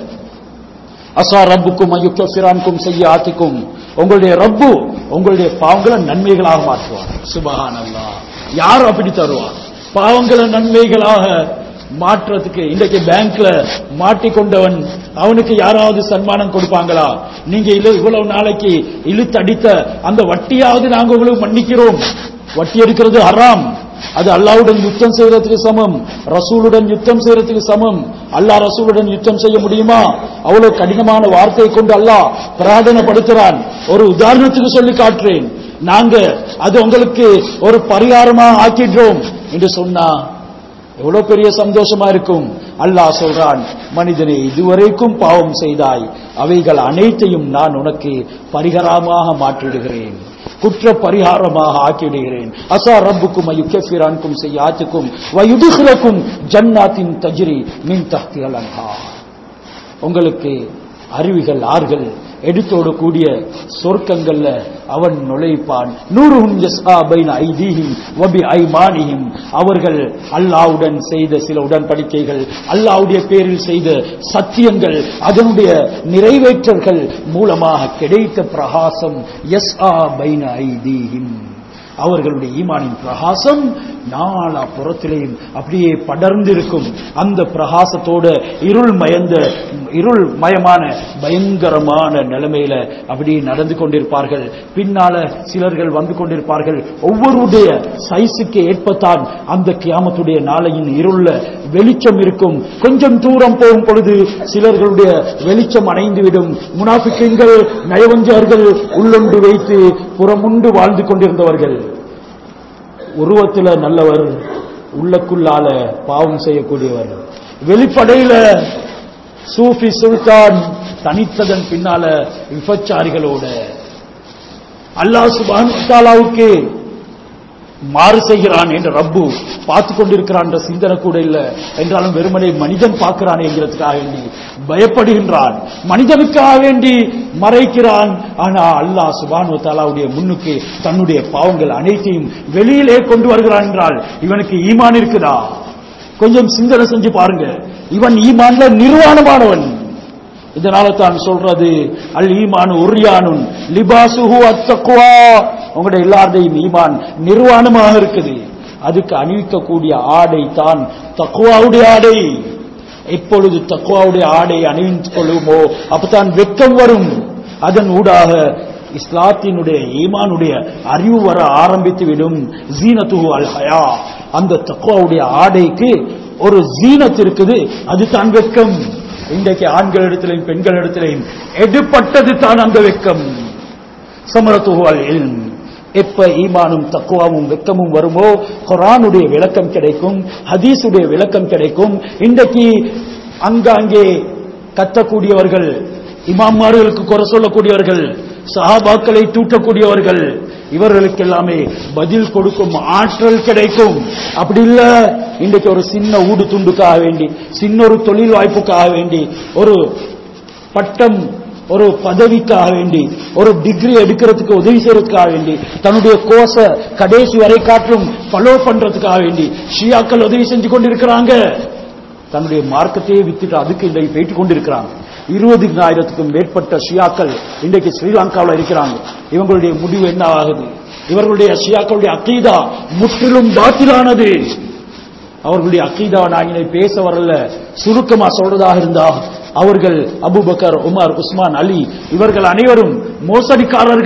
அசா ரப்புக்கும் அயுக்கபிரான்கும் செய்ய ஆத்திக்கும் உங்களுடைய ரப்பு உங்களுடைய பாவங்களை நன்மைகளாக மாற்றுவார் சுபஹான் அல்லா யார் அப்படி தருவார் பாவங்களை நன்மைகளாக மாற்றத்துக்கு இன்றைக்கு பேங்க்ல மாட்டிக்கொண்டவன் அவனுக்கு யாராவது சன்மானம் கொடுப்பாங்களா நீங்க இல்ல இவ்வளவு நாளைக்கு இழுத்தடித்த அந்த வட்டியாவது நாங்க உங்களுக்கு மன்னிக்கிறோம் வட்டி எடுக்கிறது ஹராம் அது அல்லாவுடன் யுத்தம் செய்யறதுக்கு சமம் ரசூலுடன் யுத்தம் செய்யறதுக்கு சமம் அல்லாஹ் ரசூலுடன் யுத்தம் செய்ய முடியுமா அவ்வளவு கடினமான வார்த்தை கொண்டு அல்லாஹ் பிரார்த்தனைப்படுத்துறான் ஒரு உதாரணத்துக்கு சொல்லி காட்டுறேன் நாங்க அது உங்களுக்கு ஒரு பரிகாரமா ஆக்கிடுறோம் என்று சொன்னா எவ்வளவு பெரிய சந்தோஷமா இருக்கும் அல்லாஹ் சொல்றான் மனிதனே இதுவரைக்கும் பாவம் செய்தாய் அவைகள் அனைத்தையும் நான் உனக்கு பரிகாரமாக மாற்றிடுகிறேன் குற்ற பரிகாரமாக ஆக்கிவிடுகிறேன் அசா ரப்புக்கும் அயுக்கபிரான்கும் செய்யாத்துக்கும் வயுதுகிறக்கும் ஜன்னாத்தின் தஜ்ரி மின் தஹ்திகள் அன்ஹா உங்களுக்கு அருவிகள் ஆறுகள் எடுத்தோடு கூடிய சொர்க்கங்கள்ல அவன் நுழைப்பான் நூறுஹும் யஸ்ஆ பைன ஐதீஹிம் வபி ஐமானிஹிம் அவர்கள் அல்லாஹ்வுடன் செய்த சில உடன்படிக்கைகள் அல்லாஹ்வுடைய பேரில் செய்த சத்தியங்கள் அதனுடைய நிறைவேற்றல்கள் மூலமாக கிடைத்த பிரகாசம் யஸ்ஆ பைன ஐதீஹிம் அவர்களுடைய ஈமானின் பிரகாசம் நாலா புறத்திலேயும் அப்படியே படர்ந்திருக்கும் அந்த பிரகாசத்தோட இருள் மயந்த இருள் மயமான பயங்கரமான நிலைமையில அப்படியே நடந்து கொண்டிருப்பார்கள் பின்னால சிலர்கள் வந்து கொண்டிருப்பார்கள் ஒவ்வொருடைய சைஸுக்கு ஏற்பத்தான் அந்த கியாமத்துடைய நாளையின் இருள்ல வெளிச்சம் இருக்கும் கொஞ்சம் தூரம் போகும் பொழுது சிலர்களுடைய வெளிச்சம் அணைந்துவிடும் முனாஃபிக்கீன்கள் நயவஞ்சர்கள் உள்ளொன்று வைத்து புறமுண்டு வாழ்ந்து கொண்டிருந்தவர்கள் உருவத்துல நல்லவர் உள்ளக்குள்ளால பாவம் செய்யக்கூடியவர் வெளிப்படையில சூஃபி சுல்தான் தனித்ததன் பின்னால விபச்சாரிகளோட அல்லாஹ் சுபானுக்கு மாறு செய்கிறான் என்ற ரப்பு பார்த்து கொண்டிருக்கிறான் என்ற சிந்தனை கூட இல்ல என்றாலும் வெறுமனை மனிதன் பார்க்கிறான் என்கிறதுக்காக வேண்டி பயப்படுகின்றான் மனிதனுக்காக வேண்டி மறைக்கிறான் ஆனா அல்லாஹ் சுபானு தாலாவுடைய முன்னுக்கு தன்னுடைய பாவங்கள் அனைத்தையும் வெளியிலே கொண்டு வருகிறான் என்றால் இவனுக்கு ஈமான் இருக்குதா கொஞ்சம் சிந்தனை செஞ்சு பாருங்க இவன் ஈமான்ல நிர்வாணமானவன் இதனால தான் சொல்றது அல் ஈமான் உரியானுன் லிபாசுஹு அத்தக்குவா உங்களுடைய எல்லாருடையும் ஈமான் நிர்வாணமாக இருக்குது அதுக்கு அணிவிக்கக்கூடிய ஆடை தான் தக்குவாவுடைய ஆடை எப்பொழுது தக்குவாவுடைய ஆடை அணிவித்து கொள்ளுமோ அப்பதான் வெட்கம் வரும் அதன் ஊடாக இஸ்லாத்தினுடைய ஈமானுடைய அறிவு வர ஆரம்பித்து விடும் ஜீனத்துஹு அல் ஹயா அந்த தக்குவாவுடைய ஆடைக்கு ஒரு ஜீனத் இருக்குது அது தான் வெட்கம் இன்றைக்கு ஆண்களிடத்திலையும் பெண்களிடத்திலையும் எடுப்பட்டது தான் அந்த வெக்கம் சமரத்துவால் எப்ப ஈமானும் தக்குவாவும் வெக்கமும் வருமோ குரானுடைய விளக்கம் கிடைக்கும் ஹதீஸுடைய விளக்கம் கிடைக்கும் இன்றைக்கு அங்காங்கே கத்தக்கூடியவர்கள் இமாமார்களுக்கு குறை சொல்லக்கூடியவர்கள் சஹாபாக்களை தூட்டக்கூடியவர்கள் இவர்களுக்கு எல்லாமே பதில் கொடுக்கும் ஆற்றல் கிடைக்கும் அப்படி இல்ல இன்றைக்கு ஒரு சின்ன ஊடு துண்டுக்காக வேண்டி சின்ன ஒரு தொழில் வாய்ப்புக்காக வேண்டி ஒரு பட்டம் ஒரு பதவிக்காக வேண்டி ஒரு டிகிரி எடுக்கிறதுக்கு உதவி செய்யறதுக்காக வேண்டி தன்னுடைய கோச கடைசி வரை காற்றும் ஃபாலோ பண்றதுக்காக வேண்டி ஷியாக்கள் உதவி செஞ்சு கொண்டிருக்கிறாங்க தன்னுடைய மார்க்கத்தையே வித்துட்டு அதுக்கு இன்றைக்கு போயிட்டு கொண்டிருக்கிறாங்க இருபதினாயிரத்துக்கும் மேற்பட்ட ஷியாக்கள் இன்றைக்கு ஸ்ரீலங்காவில் இருக்கிறாங்க இவங்களுடைய முடிவு என்ன ஆகுது இவர்களுடைய ஷியாக்களுடைய அக்கீதா முற்றிலும் பாத்திலானது அவர்களுடைய அக்கீதா நாயினை பேச வரல சுருக்கமா சொல்றதாக இருந்தா அவர்கள் அபுபக்கர் உமர் உஸ்மான் அலி இவர்கள் அனைவரும் மோசடிக்காரர்கள்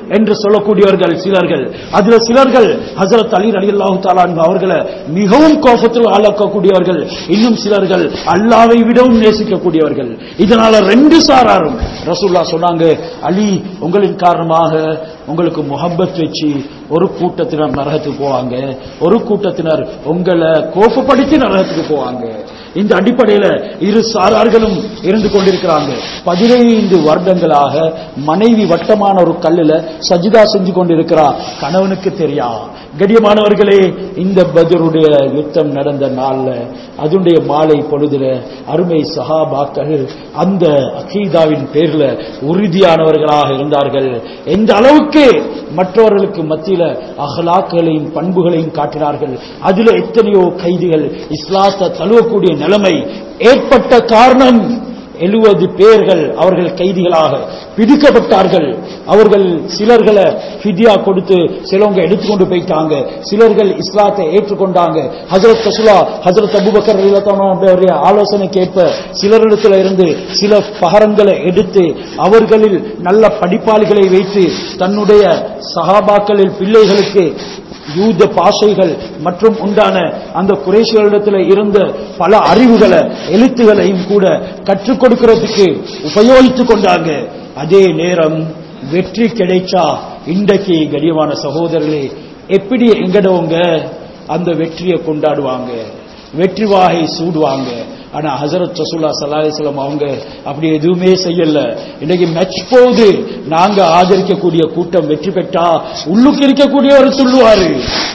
என்று சொல்லக்கூடியவர்கள் சிலர்கள் அதுல சிலர்கள் ஹசரத் அலி அலி அல்லாஹு தாலான் அவர்களை மிகவும் கோபத்தில் ஆளாக்கக்கூடியவர்கள் இன்னும் சிலர்கள் அல்லாவை விடவும் நேசிக்கக்கூடியவர்கள் இதனால ரெண்டு சாராரும் ரசூல்லா சொன்னாங்க அலி உங்களின் காரணமாக உங்களுக்கு முகப்பத் வச்சு ஒரு கூட்டத்தினர் நரகத்துக்கு போவாங்க ஒரு கூட்டத்தினர் உங்களை கோபப்படுத்தி நரகத்துக்கு போவாங்க இந்த அடிப்படையில இரு சாரார்களும் இருந்து கொண்டிருக்கிறாங்க பதினைந்து வருடங்களாக மனைவி வட்டமான ஒரு கல்லுல சஜிதா செஞ்சு கொண்டிருக்கிறா கணவனுக்கு தெரியா கடியமானவர்களே இந்த பதருடைய யுத்தம் நடந்த நாள்ல அதனுடைய மாலை பொழுதுல அருமை சஹாபாக்கள் அந்த அகீதாவின் பேர்ல உறுதியானவர்களாக இருந்தார்கள் எந்த அளவுக்கு மற்றவர்களுக்கு மத்தியில அகலாக்களையும் பண்புகளையும் காட்டினார்கள் அதுல எத்தனையோ கைதிகள் இஸ்லாத்தை தழுவக்கூடிய நிலைமை ஏற்பட்ட காரணம் எழுபது பேர்கள் அவர்கள் கைதிகளாக பிடிக்கப்பட்டார்கள் அவர்கள் சிலர்களை ஃபிதியா கொடுத்து சிலவங்க எடுத்துக்கொண்டு போயிட்டாங்க சிலர்கள் இஸ்லாத்தை ஏற்றுக்கொண்டாங்க ஹஜரத் கசுலா ஹஜரத் அபுபக்கர் ரலியல்லாஹு ஆலோசனை கேட்ப சிலரிடத்துல இருந்து சில பகரங்களை எடுத்து அவர்களில் நல்ல படிப்பாளிகளை வைத்து தன்னுடைய சகாபாக்களில் பிள்ளைகளுக்கு யூத பாஷைகள் மற்றும் உண்டான அந்த குறைஷிகளிடத்தில் இருந்த பல அறிவுகளை எழுத்துகளையும் கூட கற்றுக் கொடுக்கிறதுக்கு உபயோகித்துக் கொண்டாங்க அதே நேரம் வெற்றி கிடைச்சா இன்றைக்கு கடியமான சகோதரர்களே எப்படி எங்கடவங்க அந்த வெற்றியை கொண்டாடுவாங்க வெற்றி வாகை சூடுவாங்க ஆனா ஹசரத் ரசூல்லா ஸல்லல்லாஹு அலைஹி வஸல்லம் அவங்க அப்படி எதுவுமே செய்யல இன்னைக்கு மேட்ச் போகுது நாங்க ஆதரிக்கக்கூடிய கூட்டம் வெற்றி பெற்றா உள்ளுக்கு இருக்கக்கூடியவர் சொல்லுவாரு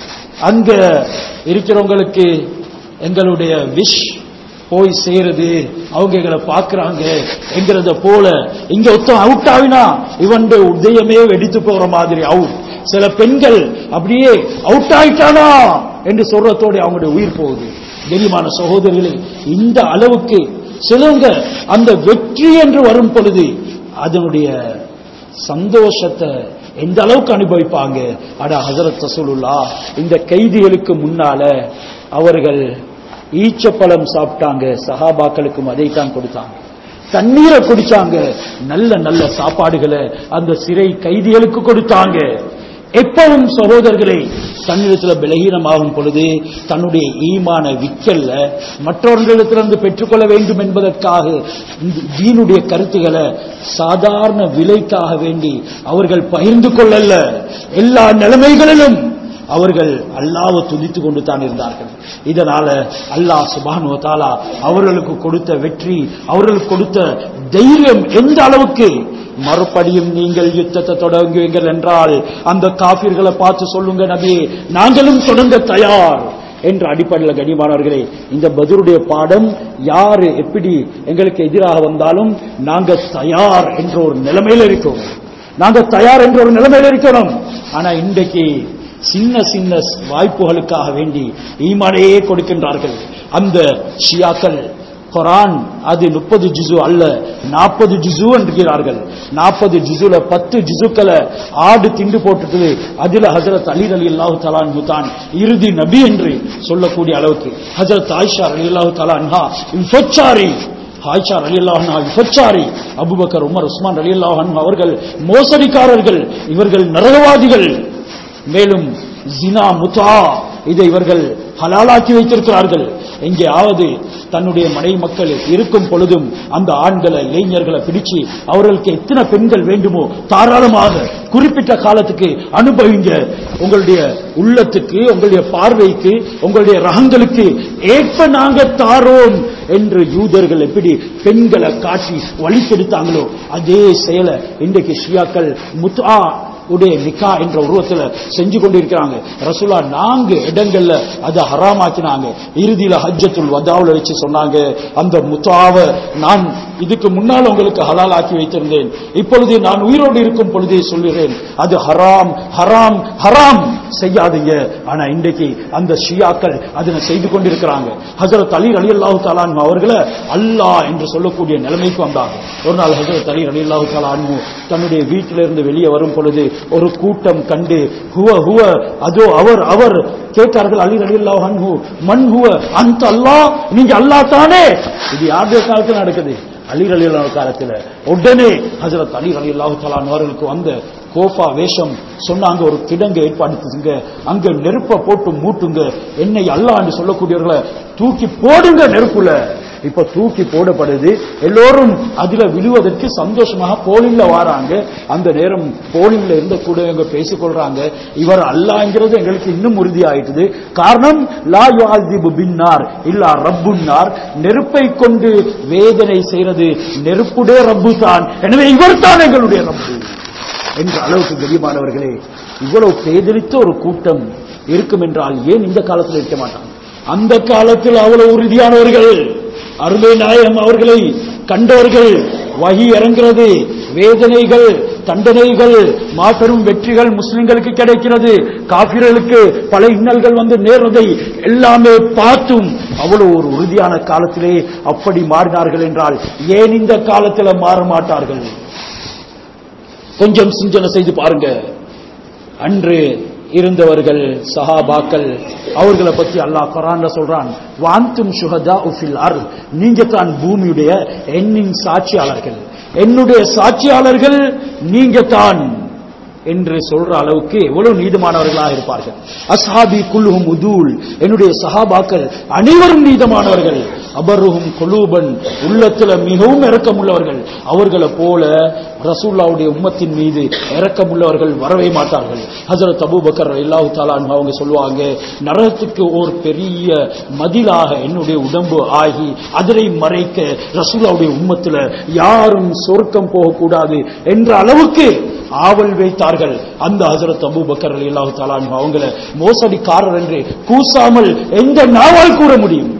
அங்க இருக்கிறவங்களுக்கு எங்களுடைய விஷ் போய் சேருது அவங்க எங்களை பாக்குறாங்க என்கிறத போல இங்க ஒருத்தன் அவுட் ஆவினா இவன் உதயமே வெடித்து போற மாதிரி அவுட் சில பெண்கள் அப்படியே அவுட் ஆயிட்டானா என்று சொல்றதோட அவங்களுடைய உயிர் போகுது கெரிமான சகோதரிகளே இந்த அளவுக்கு சிலவங்க அந்த வெற்றி என்று வரும் பொழுது அதனுடைய சந்தோஷத்தை எந்த அளவுக்கு அனுபவிப்பாங்க அட ஹசரத் ரசூலுல்லா இந்த கைதிகளுக்கு முன்னால அவர்கள் ஈச்சப்பழம் சாப்பிட்டாங்க சஹாபாக்களுக்கும் அதைத்தான் கொடுத்தாங்க தண்ணீரை குடிச்சாங்க நல்ல நல்ல சாப்பாடுகளை அந்த சிறை கைதிகளுக்கு கொடுத்தாங்க எப்பவும் சகோதரர்களே தன்னிடத்துல பலகீனமாகும் பொழுது தன்னுடைய ஈமான விக்கல்ல மற்றவர்களிடத்திலிருந்து பெற்றுக்கொள்ள வேண்டும் என்பதற்காக இந்த தீனுடைய கருத்துக்களை சாதாரண விலைக்காக வேண்டி அவர்கள் பகிர்ந்து கொள்ளல எல்லா நிலைமைகளிலும் அவர்கள் அல்லாவை துதித்துக் கொண்டு தான் இருந்தார்கள் இதனால அல்லாஹ் சுபானு தாலா அவர்களுக்கு கொடுத்த வெற்றி அவர்களுக்கு கொடுத்த தைரியம் எந்த அளவுக்கு மறுபடியும் நீங்கள் யுத்தத்தை தொடங்குவீங்கள் என்றால் அந்த காபிர்களை பார்த்து சொல்லுங்க நபியே நாங்களும் தொடங்க தயார் என்ற அடிப்படையில் கனிமானவர்களே இந்த பதிலுடைய பாடம் யாரு எப்படி எங்களுக்கு எதிராக வந்தாலும் நாங்க தயார் என்ற ஒரு நிலைமையில இருக்கோம் நாங்க தயார் என்ற ஒரு நிலைமையில இருக்கணும் ஆனா இன்றைக்கு சின்ன சின்ன வாய்ப்புகளுக்காக வேண்டி ஈமானையே கொடுக்கின்றார்கள் அந்த ஷியாக்கள் குரான் அது முப்பது ஜிசு அல்ல நாற்பது ஜிசு என்கிறார்கள் நாற்பது ஜிசுல பத்து ஜிசுக்களை ஆடு திண்டு போட்டுட்டு அதுல ஹசரத் அலி அலி அல்லாஹு தலான் முதான் இறுதி நபி என்று சொல்லக்கூடிய அளவுக்கு ஹசரத் ஆயிஷா அலி அல்லாஹு தலான்ஹா விபச்சாரி ஆயிஷா அலி அல்லாஹா விபச்சாரி அபுபக்கர் உமர் உஸ்மான் அலி அல்லாஹன் அவர்கள் மோசடிக்காரர்கள் இவர்கள் நரகவாதிகள் மேலும் ஜினா முத்தா இதை இவர்கள் ஹலாலாக்கி வைத்திருக்கிறார்கள் எங்கேயாவது தன்னுடைய மனை மக்கள் இருக்கும் பொழுதும் அந்த ஆண்களை இளைஞர்களை பிடிச்சு அவர்களுக்கு எத்தனை பெண்கள் வேண்டுமோ தாராளமாக குறிப்பிட்ட காலத்துக்கு அனுபவிங்க உங்களுடைய உள்ளத்துக்கு உங்களுடைய பார்வைக்கு உங்களுடைய ரகங்களுக்கு ஏற்ப நாங்க தாரோம் என்று யூதர்கள் எப்படி பெண்களை காட்டி வழிப்படுத்தாங்களோ அதே செயலை இன்றைக்கு ஷியாக்கள் முத்தா உடைய நிக்கா என்ற உருவத்துல செஞ்சு கொண்டிருக்கிறாங்க ரசூலா நான்கு இடங்கள்ல அதை ஹராமாக்கினாங்க இறுதியில ஹஜ்ஜத்துல் வதாவுல வச்சு சொன்னாங்க அந்த முத்தாவை நான் இதுக்கு முன்னால் உங்களுக்கு ஹலால் ஆக்கி வைத்திருந்தேன் இப்பொழுது நான் உயிரோடு இருக்கும் பொழுதே சொல்லுகிறேன் அது ஹராம் ஹராம் ஹராம் செய்யாதீங்க ஆனா இன்றைக்கு அந்த ஷியாக்கள் அதனை செய்து கொண்டிருக்கிறாங்க ஹசரத் அலி அலி அல்லாஹு தாலான் அவர்களை அல்லாஹ் என்று சொல்லக்கூடிய நிலைமைக்கு வந்தாங்க ஒரு நாள் ஹசரத் அலி அலி அல்லாஹு தாலான் தன்னுடைய வீட்டிலிருந்து வெளியே வரும் பொழுது ஒரு கூட்டம் கண்டு ஹுவ ஹுவ அதோ அவர் அவர் கேட்டார்கள் அலி அலி அல்லாஹ் அன்ஹு மண் ஹுவ அந்த அல்லாஹ் நீங்க அல்லாஹ் தானே இது யாருடைய காலத்தில் நடக்குது அலி அலிலான காலத்துல உடனே ஹஜரத் அலி அலி அல்லாஹு தலான் அவர்களுக்கு வந்த கோஃபா வேஷம் சொன்னாங்க ஒரு கிடங்கு ஏற்படுத்துங்க அங்க நெருப்ப போட்டு மூட்டுங்க என்னை அல்லான்னு சொல்லக்கூடியவர்களை தூக்கி போடுங்க நெருப்புல இப்ப தூக்கி போடப்படுது எல்லோரும் அதுல விழுவதற்கு சந்தோஷமாக போலிங்ல வாராங்க அந்த நேரம் போலிங்ல இருந்த கூட இவங்க பேசிக்கொள்றாங்க இவர் அல்லாங்கிறது எங்களுக்கு இன்னும் உறுதி ஆயிட்டுது காரணம் லா யுஅதிபு பின்னார் இல்லா ரப்புன்னார் நெருப்பை கொண்டு வேதனை செய்யறது நெருப்புடைய ரப்பு தான் எனவே இவர் தான் எங்களுடைய ரப்பு என்ற அளவுக்கு கெரியமானவர்களே இவ்வளவு பேதலித்த ஒரு கூட்டம் இருக்கும் என்றால் ஏன் இந்த காலத்தில் இருக்க மாட்டாங்க அந்த காலத்தில் அவ்வளவு உறுதியானவர்கள் அருமை நாயகம் அவர்களை கண்டவர்கள் வகி இறங்கிறது வேதனைகள் தண்டனைகள் மாபெரும் வெற்றிகள் முஸ்லிம்களுக்கு கிடைக்கிறது காபிர்களுக்கு பல இன்னல்கள் வந்து நேர்றதை எல்லாமே பார்த்தும் அவ்வளவு ஒரு உறுதியான காலத்திலே அப்படி மாறினார்கள் என்றால் ஏன் இந்த காலத்தில் மாற மாட்டார்கள் கொஞ்சம் சிந்தனை செய்து பாருங்க அன்று இருந்தவர்கள் சஹாபாக்கள் அவர்களை பத்தி அல்லாஹ் குரான்ல சொல்றான் வாந்தும் சுஹதா உஃபில் அர் நீங்க தான் பூமியுடைய எண்ணின் சாட்சியாளர்கள் என்னுடைய சாட்சியாளர்கள் நீங்க தான் என்று சொல்ற அளவுக்கு எவ்வளவு நீதமானவர்களாக இருப்பார்கள் அஸ்ஹாபி குல்லுஹும் உதூல் என்னுடைய சஹாபாக்கள் அனைவரும் நீதமானவர்கள் அபருஹும் குலூபன் உள்ளத்துல மிகவும் இரக்கமுள்ளவர்கள் அவர்களை போல ரசூல்லாவுடைய உம்மத்தின் மீது இரக்கமுள்ளவர்கள் வரவே மாட்டார்கள் ஹசரத் அபூபக்கர் அல்லாஹு தாலான் அவங்க சொல்லுவாங்க நரகத்துக்கு ஓர் பெரிய மதிலாக என்னுடைய உடம்பு ஆகி அதனை மறைக்க ரசூல்லாவுடைய உம்மத்துல யாரும் சொர்க்கம் போகக்கூடாது என்ற அளவுக்கு ஆவல் வைத்தார்கள் அந்த ஹசரத் அபூபக்கர் அல்லாஹு தாலான் அவங்கள மோசடிக்காரர் என்று கூசாமல் எந்த நாவால் கூற முடியும்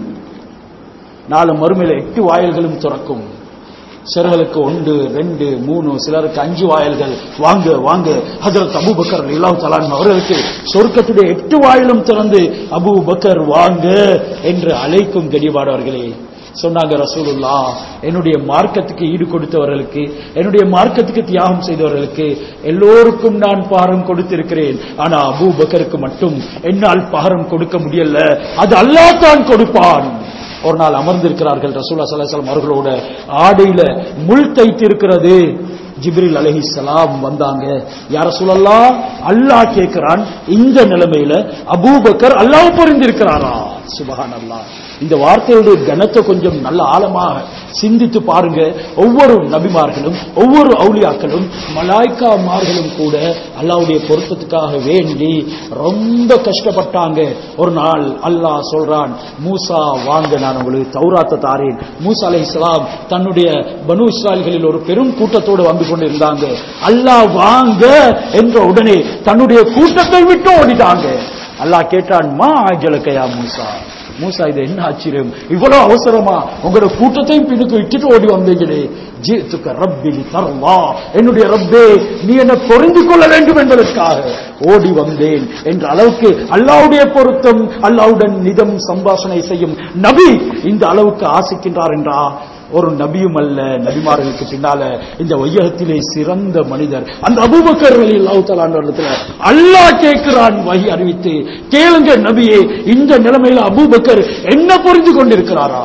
நாலு மறுமையில எட்டு வாயில்களும் திறக்கும் சிலர்களுக்கு ஒன்று ரெண்டு மூணு சிலருக்கு அஞ்சு வாயில்கள் வாங்க வாங்க ஹஜரத் அபு பக்கர் இல்லாஹ் தலான் அவர்களுக்கு சொர்க்கத்துடைய எட்டு வாயிலும் திறந்து அபு பக்கர் வாங்க என்று அழைக்கும் கடிபாடவர்களே சொன்னாங்க ரசூலுல்லா என்னுடைய மார்க்கத்துக்கு ஈடு கொடுத்தவர்களுக்கு என்னுடைய மார்க்கத்துக்கு தியாகம் செய்தவர்களுக்கு எல்லோருக்கும் நான் பாரம் கொடுத்திருக்கிறேன் ஆனா அபூ பக்கருக்கு மட்டும் என்னால் பாரம் கொடுக்க முடியல அது அல்லாஹ் தான் கொடுப்பான் ஒரு நாள் அமர்ந்திருக்கிறார்கள் ரசூல்லா சல்லாஹம் அவர்களோட ஆடையில முள் தைத்து இருக்கிறது ஜிப்ரில் அலைஹிஸ்ஸலாம் வந்தாங்க யார சொல்லலாம் அல்லாஹ் கேட்கிறான் இந்த நிலைமையில அபூபக்கர் அல்லாஹ் புரிந்திருக்கிறாரா சுபஹான் அல்லாஹ் இந்த வார்த்தையுடைய கனத்தை கொஞ்சம் நல்ல ஆழமாக சிந்தித்து பாருங்க ஒவ்வொரு நபிமார்களும் ஒவ்வொரு அவுலியாக்களும் மலாய்க்காமார்களும் கூட அல்லாவுடைய பொருத்தத்துக்காக வேண்டி ரொம்ப கஷ்டப்பட்டாங்க ஒரு நாள் அல்லாஹ் சொல்றான் மூசா வாங்க நான் உங்களுக்கு தௌராத்தை தாரேன் மூசா அலை இஸ்லாம் தன்னுடைய பனு இஸ்ராயல்களில் ஒரு பெரும் கூட்டத்தோடு வந்து கொண்டிருந்தாங்க அல்லாஹ் வாங்க என்ற உடனே தன்னுடைய கூட்டத்தை விட்டு ஓடிட்டாங்க அல்லாஹ் கேட்டான் மா ஆஜலக்கையா மூசா மூசா இது என்ன ஆச்சரியம் இவ்வளவு அவசரமா உங்களோட கூட்டத்தையும் பின்னுக்கு விட்டுட்டு ஓடி வந்தீங்களே ஜீத்துக்க ரப்பிலி தர்வா என்னுடைய ரப்பே நீ என்ன பொருந்திக் கொள்ள வேண்டும் என்பதற்காக ஓடி வந்தேன் என்ற அளவுக்கு அல்லாவுடைய பொருத்தம் அல்லாவுடன் நிதம் சம்பாஷணை செய்யும் நபி இந்த அளவுக்கு ஆசிக்கின்றார் என்றா ஒரு நபியும் அல்ல நபிமார்களுக்கு பின்னால இந்த வையகத்திலே சிறந்த மனிதர் அந்த அபூபக்கர் அலி அல்லாஹு அல்லாஹ் கேட்கிறான் வகி அறிவித்து கேளுங்க நபியே இந்த நிலைமையில அபூபக்கர் என்ன புரிந்து கொண்டிருக்கிறாரா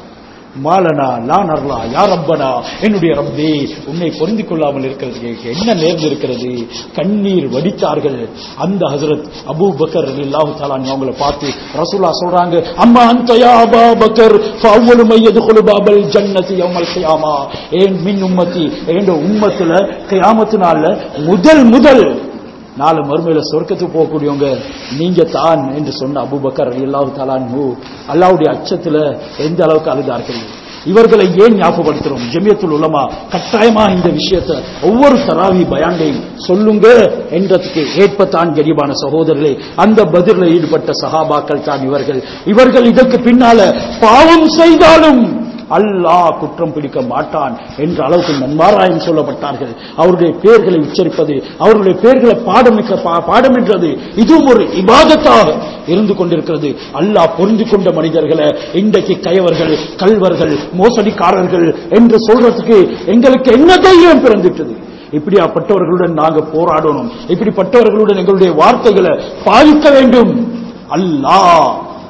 மாலனா லா நர்லா யா ரப்பனா என்னுடைய ரப்பே உன்னை பொருந்திக் கொள்ளாமல் இருக்கிறது என்ன நேர்ந்து இருக்கிறது கண்ணீர் வடித்தார்கள் அந்த ஹசரத் அபூ பக்கர் அல்லாஹு தாலான் அவங்கள பார்த்து ரசூலா சொல்றாங்க அம்மா அந்த யா அபா பக்கர் ஃபஅவ்வலு மையதுகுலு பாபல் ஜன்னதி யௌமல் கியாமா ஏன் மின் உம்மத்தி ஏண்ட உம்மத்துல கியாமத்து நாள்ல முதல் முதல் நாலு மறுமையில சொர்க்கத்துக்கு போகக்கூடியவங்க நீங்க தான் என்று சொன்ன அபூபக்கர் அல்லாஹு தாலான்ஹு அல்லாவுடைய அச்சத்துல எந்த அளவுக்கு அழுதார்கள் இவர்களை ஏன் ஞாபகப்படுத்துறோம் ஜமியத்துல் உலமா கட்டாயமா இந்த விஷயத்தை ஒவ்வொரு தராவி பயாண்டையும் சொல்லுங்க என்றதுக்கு ஏற்பத்தான் கரிபான சகோதரர்களே அந்த பதில ஈடுபட்ட சகாபாக்கள் தான் இவர்கள் இவர்கள் இதற்கு பின்னால பாவம் செய்தாலும் அல்லாஹ் குற்றம் பிடிக்க மாட்டான் என்ற அளவுக்கு நன்மாராயம் சொல்லப்பட்டார்கள் அவருடைய பெயர்களை உச்சரிப்பது அவருடைய பெயர்களை பாடமிக்க பா- பாடமின்றது இதுவும் ஒரு இபாதத்தாக இருந்து கொண்டிருக்கிறது அல்லாஹ் பொருந்தி கொண்ட மனிதர்களை இன்றைக்கு கயவர்கள் கல்வர்கள் மோசடிக்காரர்கள் என்று சொல்றதுக்கு எங்களுக்கு என்ன தைரியம் பிறந்துட்டது இப்படியாப்பட்டவர்களுடன் நாங்க போராடணும் இப்படிப்பட்டவர்களுடன் எங்களுடைய வார்த்தைகளை பாதிக்க வேண்டும் அல்லாஹ்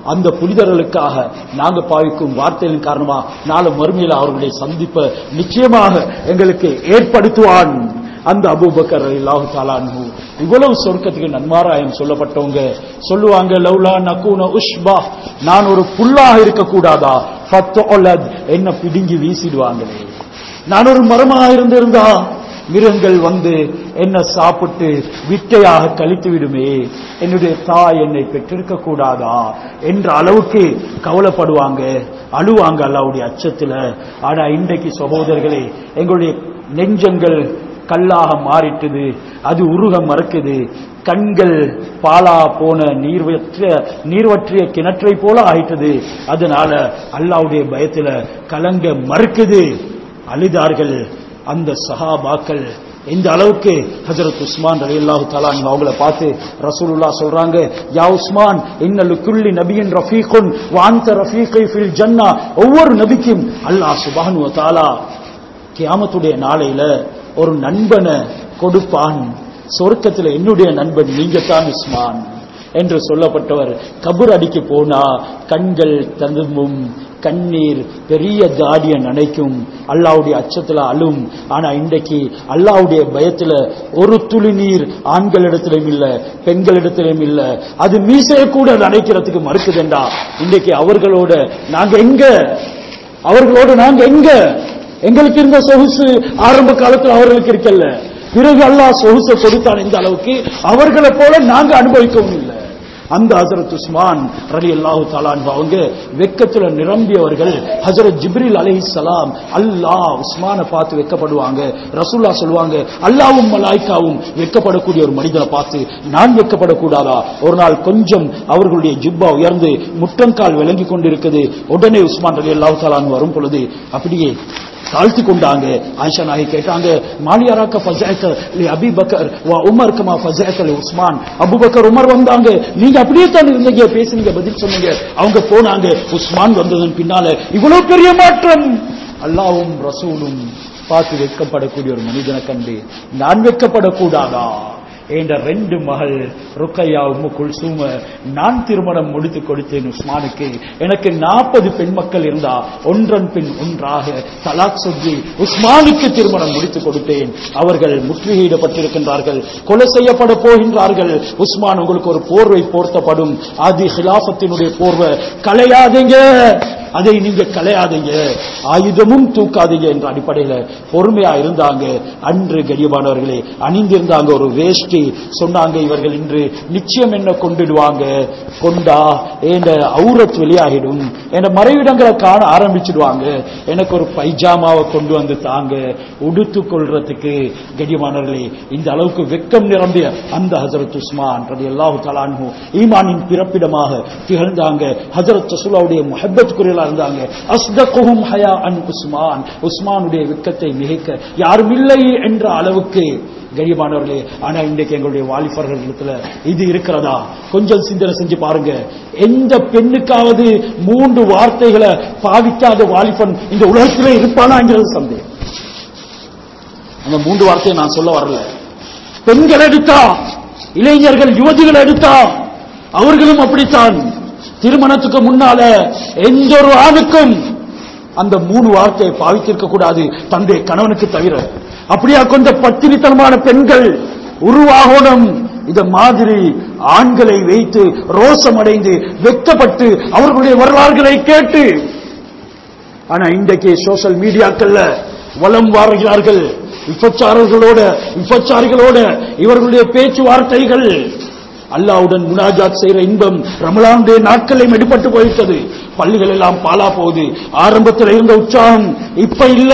அந்த புனிதர்களுக்காக நாங்க பாவிக்கும் வார்த்தைகளின் காரணமா நாளை மறுமையில் அவர்களுடைய சந்திப்பை நிச்சயமாக எங்களுக்கு ஏற்படுத்துவான் அந்த அபூபக்கர் அல்லாஹு தாலான்ஹு இவ்வளவு சொர்க்கத்துக்கு நன்மாராயம் சொல்லப்பட்டவங்க சொல்லுவாங்க லவ்லா நகூன உஷ்பா நான் ஒரு புல்லாக இருக்க கூடாதா ஃபத்துலத் என்ன பிடுங்கி வீசிடுவாங்களே நான் ஒரு மரமாக இருந்திருந்தா மிருகங்கள் வந்து என்ன சாப்பிட்டு விட்டையாக கழித்து விடுமே என்னுடைய தாய் என்னை பெற்றிருக்க கூடாதா என்ற அளவுக்கு கவலைப்படுவாங்க அழுவாங்க அல்லாவுடைய அச்சத்துல ஆனா இன்றைக்கு சகோதரர்களே எங்களுடைய நெஞ்சங்கள் கல்லாக மாறிட்டது அது உருக மறக்குது கண்கள் பாலா போன நீர்வற்ற நீர்வற்றிய கிணற்றை போல ஆயிட்டது அதனால அல்லாவுடைய பயத்துல கலங்க மறுக்குது அழுதார்கள் அந்த சஹாபாக்கள் இந்த அளவுக்கு ஹஜரத் உஸ்மான் அலி அல்லாஹு தாலா அவங்கள பார்த்து ரசூலுல்லா சொல்றாங்க யா உஸ்மான் இன்னலு குல்லி நபியின் ரஃபீகுன் வாந்த ரஃபீகை ஃபில் ஜன்னா ஒவ்வொரு நபிக்கும் அல்லாஹ் சுபானு தாலா கியாமத்துடைய நாளையில ஒரு நண்பனை கொடுப்பான் சொர்க்கத்தில் என்னுடைய நண்பன் நீங்க தான் உஸ்மான் என்று சொல்லப்பட்டவர் கபர் அடிக்கு போனா கண்கள் ததும்பும் கண்ணீர் பெரிய தாடிய நனைக்கும் அல்லாவுடைய அச்சத்துல அழும் ஆனா இன்றைக்கு அல்லாவுடைய பயத்துல ஒரு துளி நீர் ஆண்களிடத்திலும் இல்ல பெண்களிடத்திலும் இல்ல அது மீசைய கூட நனைக்கிறதுக்கு மறுக்குதுண்டா இன்றைக்கு அவர்களோட நாங்க எங்க அவர்களோட நாங்க எங்க எங்களுக்கு இருந்த சொகுசு ஆரம்ப காலத்துல அவர்களுக்கு இருக்கல்ல பிறகு அல்லாஹ் சொகுசை கொடுத்தான் இந்த அளவுக்கு அவர்களை போல நாங்க அனுபவிக்கவும் இல்லை அந்த ஹசரத் உஸ்மான் ரலி அல்லாஹு தாலான் அவங்க வெக்கத்துல நிரம்பியவர்கள் ஹசரத் ஜிப்ரில் அலைஹிஸ்ஸலாம் அல்லாஹ் உஸ்மானை பார்த்து வெக்கப்படுவாங்க ரசூல்லா சொல்லுவாங்க அல்லாவும் மலாய்க்காவும் வெக்கப்படக்கூடிய ஒரு மனிதனை பார்த்து நான் வெக்கப்படக்கூடாதா ஒரு நாள் கொஞ்சம் அவர்களுடைய ஜிப்பா உயர்ந்து முட்டங்கால் விளங்கி கொண்டிருக்குது உடனே உஸ்மான் ரலி அல்லாஹு தாலான் வரும் பொழுது அப்படியே தாழ்த்தி கொண்டாங்க ஆயிஷா நாயகி கேட்டாங்க மாலியாராக்க ஃபஜஅத லி அபி பக்கர் வ உமர் கமா ஃபஜஅத லி உஸ்மான் அபூபக்கர் உமர் வந்தாங்க நீங்க அப்படியே தான் இருந்தீங்க பேசுனீங்க பதில் சொன்னீங்க அவங்க போனாங்க உஸ்மான் வந்ததன் பின்னால இவ்வளவு பெரிய மாற்றம் அல்லாஹ்வும் ரசூலும் பார்த்து வெட்கப்படக்கூடிய ஒரு மனிதனை கண்டு நான் வெட்கப்படக்கூடாதா என்ற ரெண்டு மகள் ருக்கையா உம்மு குல்சூம நான் திருமணம் முடித்து கொடுத்தேன் உஸ்மானுக்கு எனக்கு நாற்பது பெண் மக்கள் இருந்தா ஒன்றன் பின் ஒன்றாக தலாக் சொல்லி உஸ்மானுக்கு திருமணம் முடித்து கொடுத்தேன் அவர்கள் முற்றுகையிடப்பட்டிருக்கின்றார்கள் கொலை செய்யப்பட போகின்றார்கள் உஸ்மான் உங்களுக்கு ஒரு போர்வை போர்த்தப்படும் ஆதி ஹிலாபத்தினுடைய போர்வை கலையாதீங்க அதை நீங்க கலையாதீங்க ஆயுதமும் தூக்காதீங்க என்ற அடிப்படையில பொறுமையா இருந்தாங்க அன்று கரியமானவர்களே அணிந்திருந்தாங்க ஒரு வேஷ்டி சொன்னாங்க இவர்கள் இன்று நிச்சயம் என்ன கொண்டுடுவாங்க கொண்டா என் அவுரத் வெளியாகிடும் என் மறைவிடங்களை காண ஆரம்பிச்சிடுவாங்க எனக்கு ஒரு பைஜாமாவை கொண்டு வந்து தாங்க உடுத்து கொள்றதுக்கு கடியமானவர்களே இந்த அளவுக்கு வெக்கம் நிரம்பிய அந்த ஹசரத் உஸ்மான் ரதி அல்லாஹு தலான்ஹு ஈமானின் பிறப்பிடமாக திகழ்ந்தாங்க ஹசரத் ரசூலாவுடைய முஹப்பத்துக்குரியலா இருந்தாங்க அஸ்தகுஹும் ஹயா அன் உஸ்மான் உஸ்மானுடைய வெக்கத்தை மிகைக்க யாரும் இல்லை என்ற அளவுக்கு கரியமானவர்களே ஆனா இன்றைக்கு எங்களுடைய வாலிபர்கள் இடத்துல இது இருக்கிறதா கொஞ்சம் சிந்தனை செஞ்சு பாருங்க எந்த பெண்ணுக்காவது மூன்று வார்த்தைகளை பாவிக்காத வாலிபன் இந்த உலகத்திலே இருப்பானாங்கிறது சந்தேகம் அந்த மூன்று வார்த்தையை நான் சொல்ல வரல பெண்கள் எடுத்தா இளைஞர்கள் யுவதிகள் எடுத்தா அவர்களும் அப்படித்தான் திருமணத்துக்கு முன்னால எந்த ஒரு ஆணுக்கும் அந்த மூணு வார்த்தையை பாவித்திருக்க கூடாது தந்தை கணவனுக்கு தவிர அப்படியா கொஞ்சம் பத்தினித்தனமான பெண்கள் உருவாகணும் இந்த மாதிரி ஆண்களை வைத்து ரோசம் அடைந்து வெக்கப்பட்டு அவர்களுடைய வரலாறுகளை கேட்டு ஆனா இன்றைக்கு சோசியல் மீடியாக்கள்ல வலம் வாருகிறார்கள் விபச்சாரர்களோட விபச்சாரிகளோட இவர்களுடைய பேச்சுவார்த்தைகள் அல்லாவுடன் முனாஜாத் செய்யற இன்பம் ரமலானுடைய நாட்களில் எடுபட்டு போயிட்டது பள்ளிகள் எல்லாம் பாலா போகுது ஆரம்பத்தில் இருந்த உற்சாகம் இப்ப இல்ல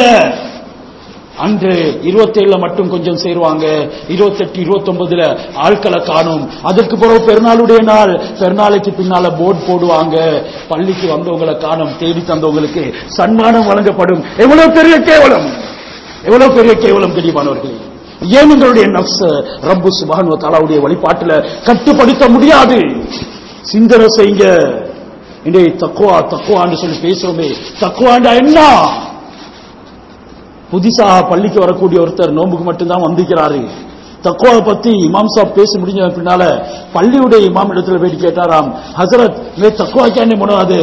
அன்று இருபத்தேழுல மட்டும் கொஞ்சம் சேருவாங்க இருபத்தெட்டு இருபத்தொன்பதுல ஆட்களை காணும் அதற்கு பிறகு பெருநாளுடைய நாள் பெருநாளைக்கு பின்னால போர்டு போடுவாங்க பள்ளிக்கு வந்தவங்களை காணும் தேடி தந்தவங்களுக்கு சன்மானம் வழங்கப்படும் எவ்வளவு பெரிய கேவலம் எவ்வளவு பெரிய கேவலம் தெரியுமானவர்களே ஏன் எங்களுடைய நப்ச ரப்பு சுபானு தாலாவுடைய வழிபாட்டுல கட்டுப்படுத்த முடியாது சிந்தனை செய்யுங்க இன்றைய தக்குவா தக்குவான்னு சொல்லி பேசுறோமே தக்குவாண்டா என்ன புதுசாக பள்ளிக்கு வரக்கூடிய ஒருத்தர் நோம்புக்கு மட்டும்தான் வந்திருக்கிறாரு தக்குவா பத்தி இமாம் சாப் பேசி முடிஞ்ச பின்னால பள்ளியுடைய இமாம் இடத்துல போயிட்டு கேட்டாராம் ஹசரத் மே தக்குவா கேனே முனாது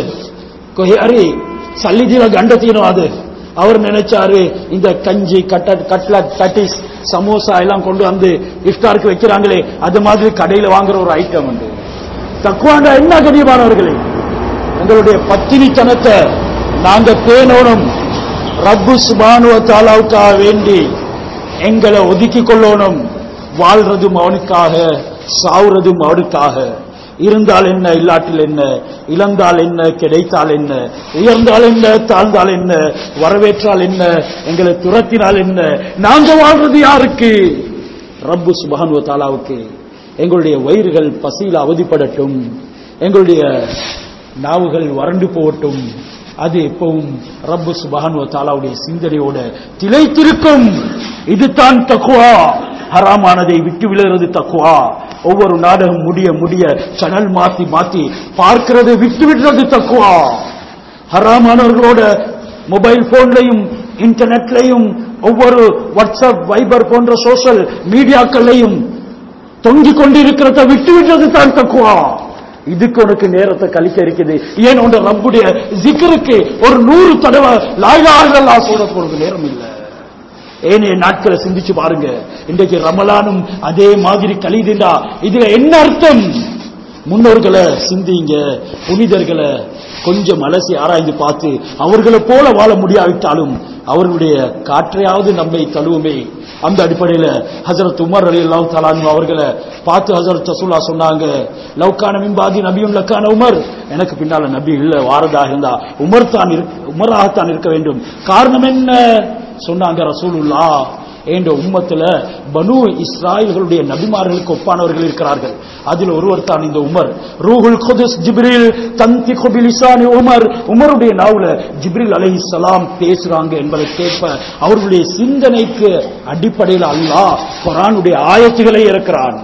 கொஹாரி சல்லிதீன கண்டத்தீனும் அது அவர் நினைச்சாரு இந்த கஞ்சி கட்ட கட்லட் கட்டிஸ் சமோசா எல்லாம் கொண்டு வந்து இஃப்தாருக்கு வைக்கிறாங்களே அது மாதிரி கடையில வாங்குற ஒரு ஐட்டம் உண்டு தக்குவாண்டா என்ன கண்ணியமானவர்களே எங்களுடைய பத்தினித்தனத்தை நாங்க பேணோனும் ரப்பு சுபானுவ தாலாவுக்காக வேண்டி எங்களை ஒதுக்கி கொள்ளணும் வாழ்றதும் அவனுக்காக சாவுறதும் அவனுக்காக இருந்தால் என்ன இல்லாட்டில் என்ன இழந்தால் என்ன கிடைத்தால் என்ன உயர்ந்தால் என்ன தாழ்ந்தால் என்ன வரவேற்றால் என்ன எங்களை துரத்தினால் என்ன நாங்க வாழ்றது யாருக்கு ரப்பு சுபானுவ தாலாவுக்கு எங்களுடைய வயிறுகள் பசியில் அவதிப்படட்டும் எங்களுடைய நாவுகள் வறண்டு போகட்டும் அது எப்பவும் ரப்பு சுபஹான் தாலாவுடைய சிந்தனையோட திளைத்திருக்கும் இதுதான் தக்குவா ஹராமானதை விட்டு விழுகிறது தக்குவா ஒவ்வொரு நாடகம் முடிய முடிய சனல் மாத்தி மாத்தி பார்க்கிறதை விட்டு விடுறது தக்குவா ஹராமானவர்களோட மொபைல் போன்லையும் இன்டர்நெட்லையும் ஒவ்வொரு வாட்ஸ்அப் வைபர் போன்ற சோஷியல் மீடியாக்களையும் தொங்கிக் கொண்டிருக்கிறத விட்டு விடுறது தான் தக்குவா இதுக்கு உனக்கு நேரத்தை கழிக்க இருக்குது ஏன் உன் ரப்புடைய ஜிக்கருக்கு ஒரு நூறு தடவை லாயிலா சொல்ற போறது நேரம் இல்லை ஏனைய நாட்களை சிந்திச்சு பாருங்க இன்றைக்கு ரமலானும் அதே மாதிரி கழிதுண்டா இதுல என்ன அர்த்தம் முன்னோர்களை சிந்திங்க புனிதர்களை கொஞ்சம் அலசி ஆராய்ந்து பார்த்து அவர்களை போல வாழ முடியாவிட்டாலும் அவர்களுடைய காற்றையாவது நம்மை தழுவுமே அந்த அடிப்படையில் ஹசரத் உமர் அலி அல்லாஹ் தலான் அவர்களை பார்த்து ஹசரத் ரசூல்லா சொன்னாங்க லவ்கான மின்பாதி நபியும் லக்கான உமர் எனக்கு பின்னால நபி இல்ல வாரதாக இருந்தா உமர் தான் இருக்க- உமராகத்தான் இருக்க வேண்டும் காரணம் என்ன சொன்னாங்க ரசூலுல்லா என்ற உம்மத்துல பனு இஸ்ராயல்களுடைய நபிமார்களுக்கு ஒப்பானவர்கள் இருக்கிறார்கள் அதில் ஒருவர் தான் இந்த உமர் ரூஹுல் குதுஸ் ஜிப்ரில் தந்தி குபிலிசானி உமர் உமருடைய நாவுல ஜிப்ரில் அலைஹிஸ்ஸலாம் பேசுறாங்க என்பதை கேட்ப அவர்களுடைய சிந்தனைக்கு அடிப்படையில் அல்லாஹ் குர்ஆனுடைய ஆயத்துகளை இறக்கிறான்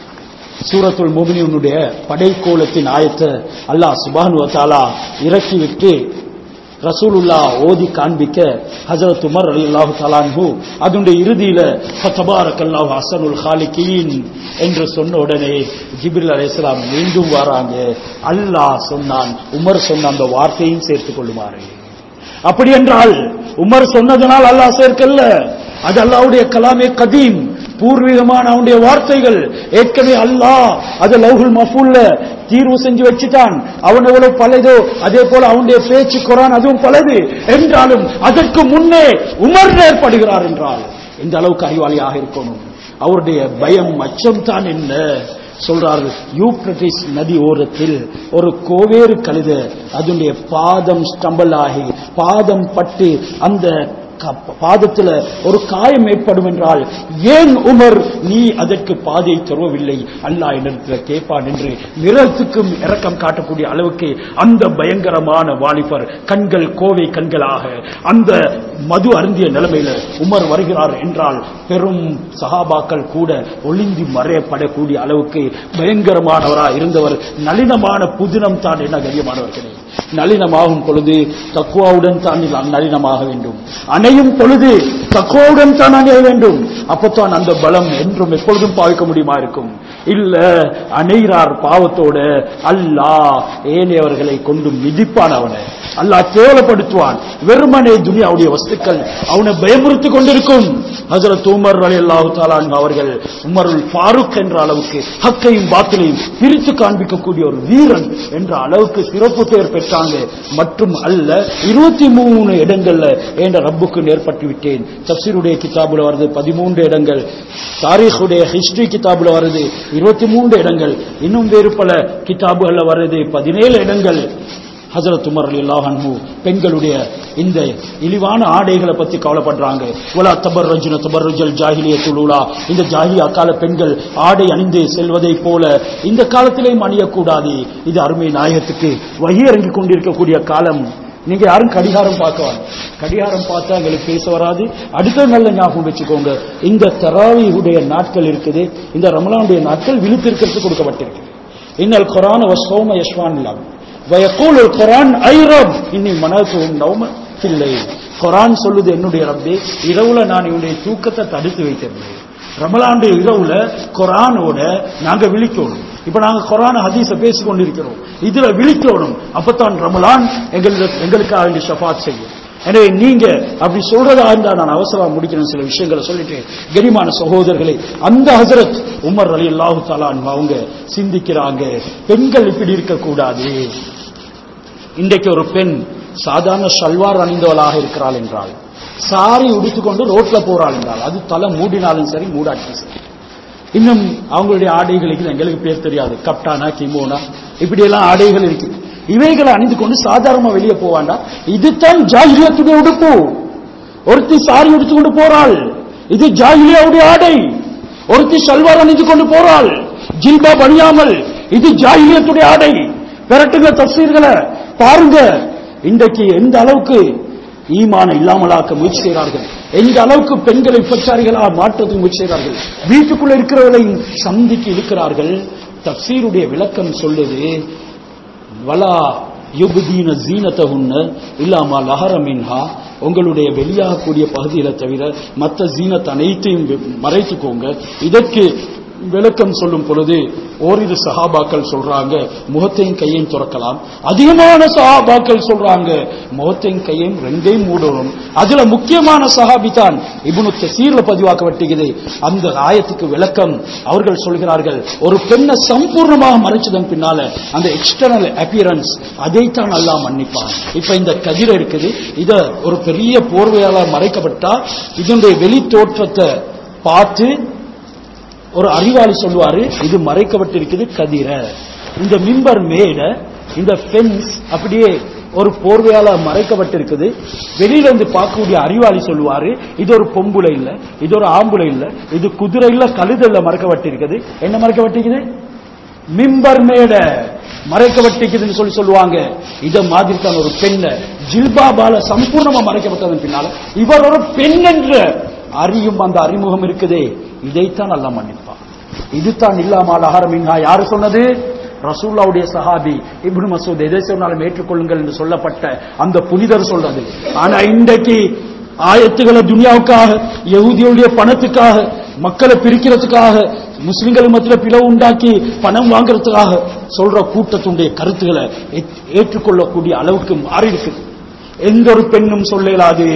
சூரத்துல் முபினியுடைய படைக்கோலத்தின் ஆயத்தை அல்லாஹ் சுபானு தாலா இறக்கி விட்டு ரசூலுல்லா ஓதி காண்பிக்க ஹஜரத் உமர் அலி அல்லாஹு தலான்ஹு அதனுடைய இறுதியில ஃபதபாரக்கல்லாஹு ஹசனுல் ஹாலிகீன் என்று சொன்ன உடனே ஜிப்ரில் அலைஹிஸ்ஸலாம் மீண்டும் வராங்க அல்லாஹ் சொன்னான் உமர் சொன்ன அந்த வார்த்தையும் சேர்த்துக் கொள்ளுமாறு அப்படி என்றால் உமர் சொன்னதனால் அல்லாஹ் சேர்க்கல்ல அது அல்லாஹ்வுடைய கலாமே கதீம் பூர்வீகமான அவனுடைய வார்த்தைகள் ஏற்கனவே அல்லாஹ் அது லவ்ஹுல் மஃபூல்ல தீர்வு செஞ்சு வச்சுட்டான் அவன் எவ்வளவு பலதோ அதே போல அவனுடைய பேச்சு குரான் அதுவும் பலது என்றாலும் அதற்கு முன்னே உமர் ஏற்படுகிறார் என்றால் இந்த அளவுக்கு அறிவாளியாக இருக்கணும் அவருடைய பயம் அச்சம் தான் என்ன சொல்றார்கள் யூப்ரட்டிஸ் நதி ஓரத்தில் ஒரு கோவேறு கழுத அதனுடைய பாதம் ஸ்டம்பல் ஆகி பாதம் பட்டு அந்த க- பாதத்துல ஒரு காயம் ஏற்படும் என்றால் ஏன் உமர் நீ அதற்கு பாதையை தருவவில்லை அல்லாஹ் என்னிடத்தில் கேட்பான் என்று நிறத்துக்கும் இரக்கம் காட்டக்கூடிய அளவுக்கு அந்த பயங்கரமான வாலிபர் கண்கள் கோவை கண்களாக அந்த மது அருந்திய நிலைமையில உமர் வருகிறார் என்றால் பெரும் சஹாபாக்கள் கூட ஒளிந்து மறையப்படக்கூடிய அளவுக்கு பயங்கரமானவராக இருந்தவர் நளினமான புதினம் தான் என்ன கண்ணியமானவர்களே நளினமாகும் பொழுது தக்குவாவுடன் தான் நாம் நளினமாக வேண்டும் அணையும் பொழுது தக்குவாவுடன் தான் அணைய வேண்டும் அப்பத்தான் அந்த பலம் என்றும் எப்பொழுதும் பாவிக்க முடியுமா இருக்கும் இல்ல அணைகிறார் பாவத்தோட அல்லாஹ் ஏனையவர்களை கொண்டு மிதிப்பான் அவனை அல்லாஹ் கேவலப்படுத்துவான் வெறுமனே துனியாவுடைய வஸ்துக்கள் அவனை பயமுறுத்திக் கொண்டிருக்கும் ஹஜரத் உமர் அலி அல்லாஹு தாலான் அவர்கள் உமருல் ஃபாரூக் என்ற அளவுக்கு ஹக்கையும் பாத்திலையும் பிரித்து காண்பிக்கக்கூடிய ஒரு வீரன் என்ற அளவுக்கு சிறப்பு பெயர் பெற்றாங்க மற்றும் அல்ல இருபத்தி மூணு இடங்கள்ல என்ற ரப்புக்கு நேர்பட்டு விட்டேன் தப்சீருடைய கிதாபுல வருது பதிமூன்று இடங்கள் தாரீഖுடைய ஹிஸ்டரி கிதாபுல வருது இருபத்தி மூன்று இடங்கள் இன்னும் வேறு பல கிதாபுகள்ல வருது பதினேழு இடங்கள் ஹஜரத் உமர் அலில்லாஹ் அன்ஹு பெண்களுடைய இந்த இழிவான ஆடைகளை பத்தி கவலைப்படுறாங்க ஒலா தபர் ரஜுன தபர் ரஜல் ஜாகிலிய துளுலா இந்த ஜாகிலியா கால பெண்கள் ஆடை அணிந்து செல்வதை போல இந்த காலத்திலேயும் அணியக்கூடாது இது அருமை நாயகத்துக்கு வகி இறங்கி கொண்டிருக்கக்கூடிய காலம் நீங்க யாரும் கடிகாரம் பார்க்கவாங்க கடிகாரம் பார்த்தா எங்களுக்கு பேச வராது அடுத்த நல்ல ஞாபகம் வச்சுக்கோங்க இந்த தராவியுடைய நாட்கள் இருக்குது இந்த ரமலானுடைய நாட்கள் விழுத்திருக்கிறதுக்கு கொடுக்கப்பட்டிருக்கு இன்னல் குரான் வசோம யஷ்வான் இல்லாம் வயக்கூல் குரான் ஐ ரப் இன்னி மனசும் நவம இல்லை குரான் சொல்லுது என்னுடைய ரப்பே இரவுல நான் இவனுடைய தூக்கத்தை தடுத்து வைத்திருந்தேன் ரமலாண்டு இரவுல குரானோட நாங்க விழிக்கணும் இப்ப நாங்க குரான் ஹதீஸ பேசிக் கொண்டிருக்கிறோம் இதுல விழிக்கணும் அப்பதான் ரமலான் எங்களுக்கு எங்களுக்காக வேண்டி ஷஃபாத் செய்யும் எனவே நீங்க அப்படி சொல்றதா இருந்தா நான் அவசரமா முடிக்கணும் சில விஷயங்களை சொல்லிட்டு கரிமான சகோதரர்களே அந்த ஹசரத் உமர் அலி அல்லாஹு தாலான் அவங்க சிந்திக்கிறாங்க பெண்கள் இப்படி இருக்கக்கூடாது இன்றைக்கு ஒரு பெண் சாதாரண சல்வார் அணிந்தவளாக இருக்கிறாள் என்றால் சாரி உடுத்துக்கொண்டு ரோட்ல போறாள் என்றால் அது தலை மூடினாலும் சரி மூடாட்டியும் சரி இன்னும் அவங்களுடைய ஆடைகளுக்கு எங்களுக்கு பேர் தெரியாது கப்டானா கிமோனா இப்படி எல்லாம் ஆடைகள் இருக்கு இவைகளை அணிந்து கொண்டு சாதாரணமா வெளியே போவாண்டா இதுதான் ஜாகிரியத்துடைய உடுப்பு ஒருத்தி சாரி உடுத்து கொண்டு போறாள் இது ஜாகிலியாவுடைய ஆடை ஒருத்தி சல்வார் அணிந்து கொண்டு போறாள் ஜில்பா பணியாமல் இது ஜாகிலியத்துடைய ஆடை விரட்டுங்க தப்சீர்களை பாருங்க இன்றைக்கு எந்த அளவுக்கு ஈமான இல்லாமலாக்க முயற்சி செய்கிறார்கள் எந்த அளவுக்கு பெண்களை விபச்சாரிகளாக மாற்றுவதற்கு முயற்சி செய்கிறார்கள் வீட்டுக்குள்ள இருக்கிறவர்களையும் சந்திக்கு இருக்கிறார்கள் தப்சீருடைய விளக்கம் சொல்லுது வலா யுபுதீன ஜீனத்தகுன்ன இல்லாமா லஹரமின்ஹா உங்களுடைய வெளியாகக்கூடிய பகுதியில தவிர மற்ற ஜீனத் அனைத்தையும் மறைத்துக்கோங்க இதற்கு விளக்கம் சொல்லும் பொழுது ஓரிரு சஹாபாக்கள் சொல்றாங்க முகத்தையும் கையையும் துறக்கலாம் அதிகமான சஹாபாக்கள் சொல்றாங்க முகத்தையும் கையையும் ரெண்டையும் மூடணும் அதுல முக்கியமான சஹாபி தான் இபுனு தசீர்ல பதிவாக்கப்பட்டிருக்குது அந்த ஆயத்துக்கு விளக்கம் அவர்கள் சொல்கிறார்கள் ஒரு பெண்ணை சம்பூர்ணமாக மறைச்சதன் பின்னால அந்த எக்ஸ்டர்னல் அப்பியரன்ஸ் அதைத்தான் அல்லாஹ் மன்னிப்பான் இப்ப இந்த கதிரை இருக்குது இத ஒரு பெரிய போர்வையால மறைக்கப்பட்டா இதனுடைய வெளி தோற்றத்தை பார்த்து ஒரு அறிவாளி சொல்லுவாரு இது மறைக்கப்பட்டிருக்குது கதிர இந்த மிம்பர் மேட இந்த ஃபென்ஸ் அப்படியே ஒரு போர்வையால மறைக்கப்பட்டிருக்குது வெளியில இருந்து பார்க்கக்கூடிய அறிவாளி சொல்லுவாரு இது ஒரு பொம்புல இல்ல இது ஒரு ஆம்புல இல்ல இது குதிரை இல்ல கழுதல்ல மறைக்கப்பட்டிருக்குது என்ன மறைக்கப்பட்டிருக்குது மிம்பர் மேட மறைக்கப்பட்டிருக்குதுன்னு சொல்லி சொல்லுவாங்க இத மாதிரி தான் ஒரு பெண்ண ஜில்பாபால சம்பூர்ணமா மறைக்கப்பட்டதன் பின்னால இவர் ஒரு பெண் என்ற அறியும் அந்த அறிமுகம் இருக்குதே இதைத்தான் அல்ல மன்னிப்பான் இதுதான் இல்லாமல் அகரமின்ஹா யாரு சொன்னது ரசூல்லாவுடைய சஹாபி இப்னு மசூத் எதை சொன்னாலும் ஏற்றுக்கொள்ளுங்கள் என்று சொல்லப்பட்ட அந்த புனிதர் சொல்றது ஆனா இன்றைக்கு ஆயத்துகளை துனியாவுக்காக யகுதியுடைய பணத்துக்காக மக்களை பிரிக்கிறதுக்காக முஸ்லிம்கள் மத்தியில் பிளவு உண்டாக்கி பணம் வாங்குறதுக்காக சொல்ற கூட்டத்துடைய கருத்துக்களை ஏற்றுக்கொள்ளக்கூடிய அளவுக்கு மாறி இருக்குது எந்த ஒரு பெண்ணும் சொல்லலாது